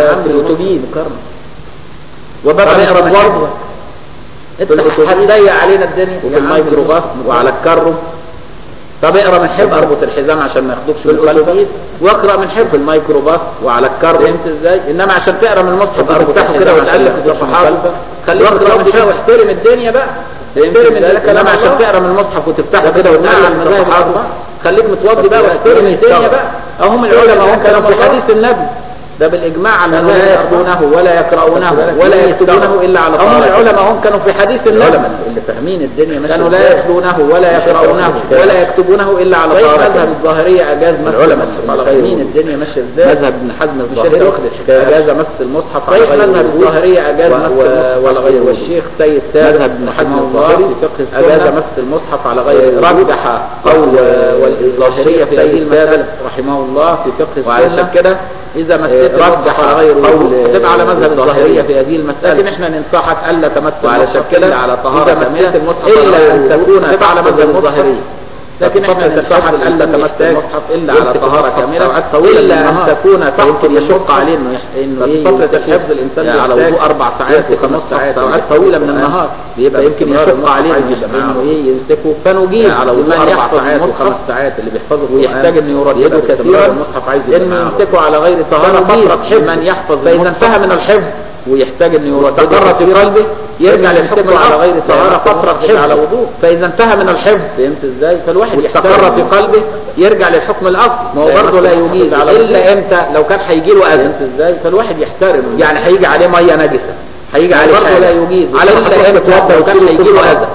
Speaker 1: في الاتوبيس
Speaker 2: مكرم
Speaker 1: وبقى
Speaker 2: اقرا من
Speaker 1: برضه
Speaker 2: انت هتضيق علينا الدنيا
Speaker 1: وفي الميكروباص وعلى الكرو طب اقرا من حفظ اربط الحزام عشان ما ياخدوكش
Speaker 2: في الأتوبيس.
Speaker 1: واقرا من حفظ الميكروباص وعلى الكرو
Speaker 2: فهمت ازاي؟
Speaker 1: انما عشان تقرا من المصحف
Speaker 2: اربط
Speaker 1: تفتحه كده
Speaker 2: الحزام
Speaker 1: وتالف
Speaker 2: عشان
Speaker 1: في الصفحات
Speaker 2: المخالفة.
Speaker 1: خليك
Speaker 2: واقرا
Speaker 1: تقرا
Speaker 2: من
Speaker 1: من
Speaker 2: حفظ.
Speaker 1: واحترم الدنيا بقى
Speaker 2: احترم ان ده كلام عشان تقرا من المصحف وتفتحه كده وتنقل من الصحابه خليك متوضي بقى واحترم الدنيا بقى اهم العلماء هم كانوا في حديث النبي ده بالإجماع على أنه لا يتلونه ولا يقرؤونه ولا يكتبونه إلا على طهارة العلماء هم كانوا في حديث النبي
Speaker 1: اللي فاهمين الدنيا
Speaker 2: كانوا لا يتلونه ولا يقرؤونه ولا يكتبونه إلا على طهارة مذهب الظاهرية أجاز مس
Speaker 1: العلماء
Speaker 2: المصحف
Speaker 1: فاهمين الدنيا ماشيه ازاي
Speaker 2: مذهب ابن حزم
Speaker 1: الشيخ
Speaker 2: الظاهري
Speaker 1: واخد الحكايه
Speaker 2: أجاز مس المصحف صحيح مذهب الظاهرية أجاز مس المصحف على غير والشيخ سيد سابق
Speaker 1: مذهب ابن حزم
Speaker 2: رحمه الله
Speaker 1: الظاهري في فقه
Speaker 2: أجاز
Speaker 1: السنة
Speaker 2: مس المصحف على غير رجح قول والظاهرية في هذه المسألة رحمه الله في فقه
Speaker 1: وعلى
Speaker 2: السنة
Speaker 1: كده
Speaker 2: إذا مسيت رجح على غير قول تبقى على مذهب الظاهرية في هذه المسألة لكن احنا ننصحك ألا تمس
Speaker 1: وعلى
Speaker 2: المصحف
Speaker 1: كده
Speaker 2: إلا على طهارة
Speaker 1: إذا مسيت
Speaker 2: كاملة
Speaker 1: المصحف
Speaker 2: إلا
Speaker 1: على
Speaker 2: أن
Speaker 1: غير
Speaker 2: تكون
Speaker 1: وضوء
Speaker 2: تبع على مذهب
Speaker 1: المصحف
Speaker 2: الظاهرية لكن احنا ننصحك ألا تمس المصحف إلا على طهارة كاملة إلا أن تكون تحكم يشق عليه إنه يح- إنه إيه فترة الحفظ الإنسان
Speaker 1: يعني على
Speaker 2: يحتاج
Speaker 1: وضوء أربع ساعات
Speaker 2: يمسك
Speaker 1: وخمس
Speaker 2: المصحف
Speaker 1: ساعات
Speaker 2: ساعات طويلة من النهار
Speaker 1: بيبقى
Speaker 2: يمكن
Speaker 1: باستمرار
Speaker 2: يشق
Speaker 1: المصحف
Speaker 2: عليه
Speaker 1: عايز
Speaker 2: إنه
Speaker 1: يبقى معاه.
Speaker 2: إيه يمسكه فنجيب
Speaker 1: على وضوء
Speaker 2: من
Speaker 1: أربع
Speaker 2: يحفظ
Speaker 1: ساعات
Speaker 2: المصحف
Speaker 1: وخمس ساعات اللي بيحفظوا
Speaker 2: ويحتاج انه يردده
Speaker 1: يبقى باستمرار
Speaker 2: كثيرا
Speaker 1: المصحف عايز يبقى
Speaker 2: انه
Speaker 1: معاه.
Speaker 2: يمسكه على غير طهارة فترة حفظ من يحفظ فاذا انتهى من الحفظ ويحتاج انه يردده استقر في قلبه يرجع للحكم على غير طهارة فترة حفظ على وضوء فاذا انتهى من الحفظ
Speaker 1: فهمت ازاي
Speaker 2: فالواحد استقر في قلبه يرجع للحكم الاصل ما هو برضه لا يجيز الا امتى لو كان هيجي له اذى
Speaker 1: فهمت ازاي
Speaker 2: فالواحد يحترم يعني هيجي عليه ميه نجسه هيجي عليه
Speaker 1: برضه
Speaker 2: حاجه
Speaker 1: لا يجيز.
Speaker 2: على الا امتى لو كان هيجي له اذى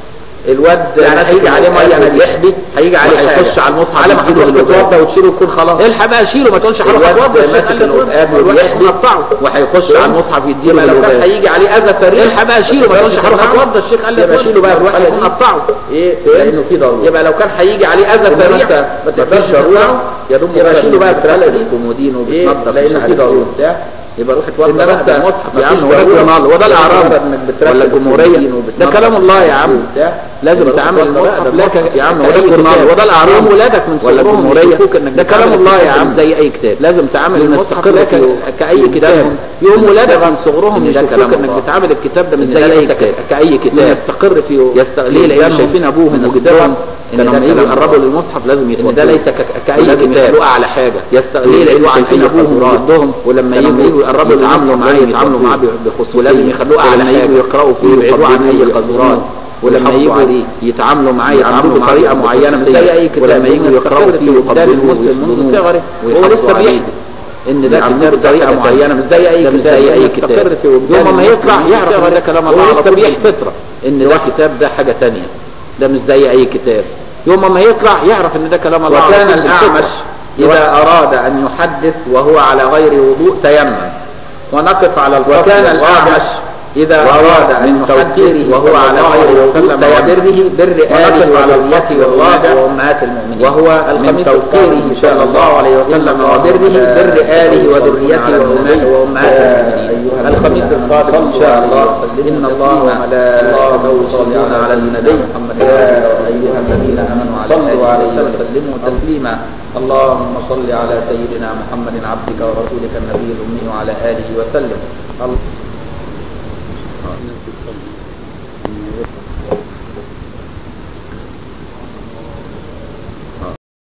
Speaker 2: الواد يعني هيجي عليه ميه نجسه يحبي هيجي عليه هيخش على المصحف على ما هتروح تتوضى وتشيله يكون خلاص الحق بقى شيله ما تقولش هروح
Speaker 1: الواد
Speaker 2: اتوضى
Speaker 1: ماسك القرآن
Speaker 2: ويحبي
Speaker 1: ويحبي
Speaker 2: وهيخش على المصحف يديله لو كان هيجي عليه اذى سريع الحق بقى شيله ما تقولش هروح اتوضى الشيخ قال لي
Speaker 1: يبقى
Speaker 2: شيله بقى الواحد
Speaker 1: الحالة
Speaker 2: يكون
Speaker 1: دي.
Speaker 2: قطعه
Speaker 1: ايه لانه في ضروره
Speaker 2: يبقى لو كان هيجي عليه اذى
Speaker 1: إنما
Speaker 2: سريع
Speaker 1: أنت ما تقدرش ضروره يا دوب
Speaker 2: يبقى شيله بقى
Speaker 1: بتغسل
Speaker 2: بالثلاثه دي
Speaker 1: الكومودين
Speaker 2: ايه
Speaker 1: وبتنضف
Speaker 2: لانه
Speaker 1: مش
Speaker 2: في
Speaker 1: عارف إيه
Speaker 2: ضروره
Speaker 1: وبتاع يبقى روح اتوضى
Speaker 2: انما
Speaker 1: بقى
Speaker 2: انت
Speaker 1: بالمصحف
Speaker 2: يا عم
Speaker 1: مفيش
Speaker 2: هو ده
Speaker 1: ضرورة.
Speaker 2: الجمال هو ده الاعراب
Speaker 1: مجرد إنك بترتب
Speaker 2: ولا الجمهوريه
Speaker 1: الكومودين
Speaker 2: ده
Speaker 1: وبتنضف
Speaker 2: كلام الله يا
Speaker 1: مش عارف
Speaker 2: عم
Speaker 1: إيه وبتاع.
Speaker 2: لازم
Speaker 1: يبقى
Speaker 2: تعامل
Speaker 1: روح اتوضى بقى
Speaker 2: المصحف
Speaker 1: ده
Speaker 2: لك
Speaker 1: المصحف.
Speaker 2: يا عم هو
Speaker 1: أي
Speaker 2: ده الجورنال
Speaker 1: كتاب.
Speaker 2: هو ده الاعراب ولادك من
Speaker 1: ولا
Speaker 2: صغرهم
Speaker 1: الجمهورية.
Speaker 2: يشوفوك انك ده
Speaker 1: بتعمل
Speaker 2: كلام الله يا
Speaker 1: الكتاب
Speaker 2: عم
Speaker 1: زي أي كتاب.
Speaker 2: لازم تعامل المصحف
Speaker 1: المستقر
Speaker 2: لك
Speaker 1: في-
Speaker 2: كاي
Speaker 1: في
Speaker 2: كتاب
Speaker 1: قدامهم.
Speaker 2: يوم ولادك من صغرهم
Speaker 1: إن ده
Speaker 2: يشوفوك
Speaker 1: كلام
Speaker 2: انك
Speaker 1: الله.
Speaker 2: بتعامل الكتاب ده من
Speaker 1: إن
Speaker 2: زي
Speaker 1: ده
Speaker 2: اي
Speaker 1: ليس
Speaker 2: كتاب
Speaker 1: ك-
Speaker 2: كاي كتاب
Speaker 1: يستقر في
Speaker 2: يستقليه لان
Speaker 1: قدامهم
Speaker 2: شايفين ابوهم
Speaker 1: إن
Speaker 2: وجدهم
Speaker 1: إن
Speaker 2: ان
Speaker 1: ده
Speaker 2: لما يجوا
Speaker 1: كلام
Speaker 2: يقربوا
Speaker 1: الله.
Speaker 2: للمصحف لازم
Speaker 1: إن
Speaker 2: يتوضوا
Speaker 1: ده ليس ك- كأي
Speaker 2: ولازم
Speaker 1: كتاب.
Speaker 2: يخلوه اعلى حاجه يستقليه لان
Speaker 1: لأنه
Speaker 2: عارفين
Speaker 1: شايفين
Speaker 2: ابوهم
Speaker 1: القدرات.
Speaker 2: وجدهم ولما
Speaker 1: فلما
Speaker 2: يجوا
Speaker 1: يجوا
Speaker 2: يقربوا
Speaker 1: يتعاملوا
Speaker 2: للمصحف
Speaker 1: معاه
Speaker 2: لازم يتعاملوا معاه
Speaker 1: يتوضوا.
Speaker 2: بخصوصيه
Speaker 1: ولازم
Speaker 2: يخلوه اعلى
Speaker 1: ولما
Speaker 2: حاجه
Speaker 1: يجوا يقرأوا فيه
Speaker 2: ويبعدوا عن اي
Speaker 1: ويفضلوا
Speaker 2: قذرات ولما
Speaker 1: ويحافظوا
Speaker 2: يجوا
Speaker 1: عليه.
Speaker 2: يتعاملوا معاه
Speaker 1: يعاملوه
Speaker 2: يتعاملوا بطريقه
Speaker 1: معاه
Speaker 2: معينه مش زي اي كتاب
Speaker 1: ولما يجوا يقرأوا فيه
Speaker 2: ويقبلوه
Speaker 1: المسلم منذ
Speaker 2: ويحضنوه
Speaker 1: صغره
Speaker 2: هو
Speaker 1: ويحافظوا
Speaker 2: لسه
Speaker 1: عليه.
Speaker 2: بيحدث ان ده
Speaker 1: يعاملوه
Speaker 2: كتاب بطريقه
Speaker 1: بطريقة
Speaker 2: معينه مش زي اي
Speaker 1: ده مش
Speaker 2: كتاب
Speaker 1: زي أي
Speaker 2: يستقر
Speaker 1: كتاب.
Speaker 2: في وجدان يوم ما يطلع
Speaker 1: المسلم
Speaker 2: يعرف ان ده كلام
Speaker 1: هو
Speaker 2: الله على
Speaker 1: لسه
Speaker 2: طول
Speaker 1: بيحدث.
Speaker 2: بالفطره ان ده كتاب ده حاجه تانية ده مش زي اي كتاب يوم ما يطلع يعرف ان ده كلام الله
Speaker 1: وكان
Speaker 2: على طول
Speaker 1: الأعمش
Speaker 2: بالفطرة.
Speaker 1: إذا أراد أن يحدث وهو على غير وضوء تيمم
Speaker 2: ونقف على الفصل
Speaker 1: وكان
Speaker 2: الرابع
Speaker 1: الأعمش إذا
Speaker 2: وأراد
Speaker 1: أراد
Speaker 2: من
Speaker 1: أن
Speaker 2: توقيره
Speaker 1: يحدث وهو على غير وضوء
Speaker 2: وسلم
Speaker 1: تيمم بر آله
Speaker 2: ونقف على
Speaker 1: وذريته
Speaker 2: الفصل الرابع
Speaker 1: وأمهات المؤمنين
Speaker 2: وهو
Speaker 1: من
Speaker 2: الخميس
Speaker 1: توقيره
Speaker 2: الثاني
Speaker 1: صلى الله عليه وسلم وبره بر آله وذريته وأمهات وأمهات المؤمنين الخميس القادم إن شاء الله إن الله وملائكته يصلون على النبي محمد يا أيها الذين آمنوا صلوا عليه وسلموا تسليما اللهم صل على سيدنا محمد عبدك ورسولك النبي الأمي وعلى آله وسلم الله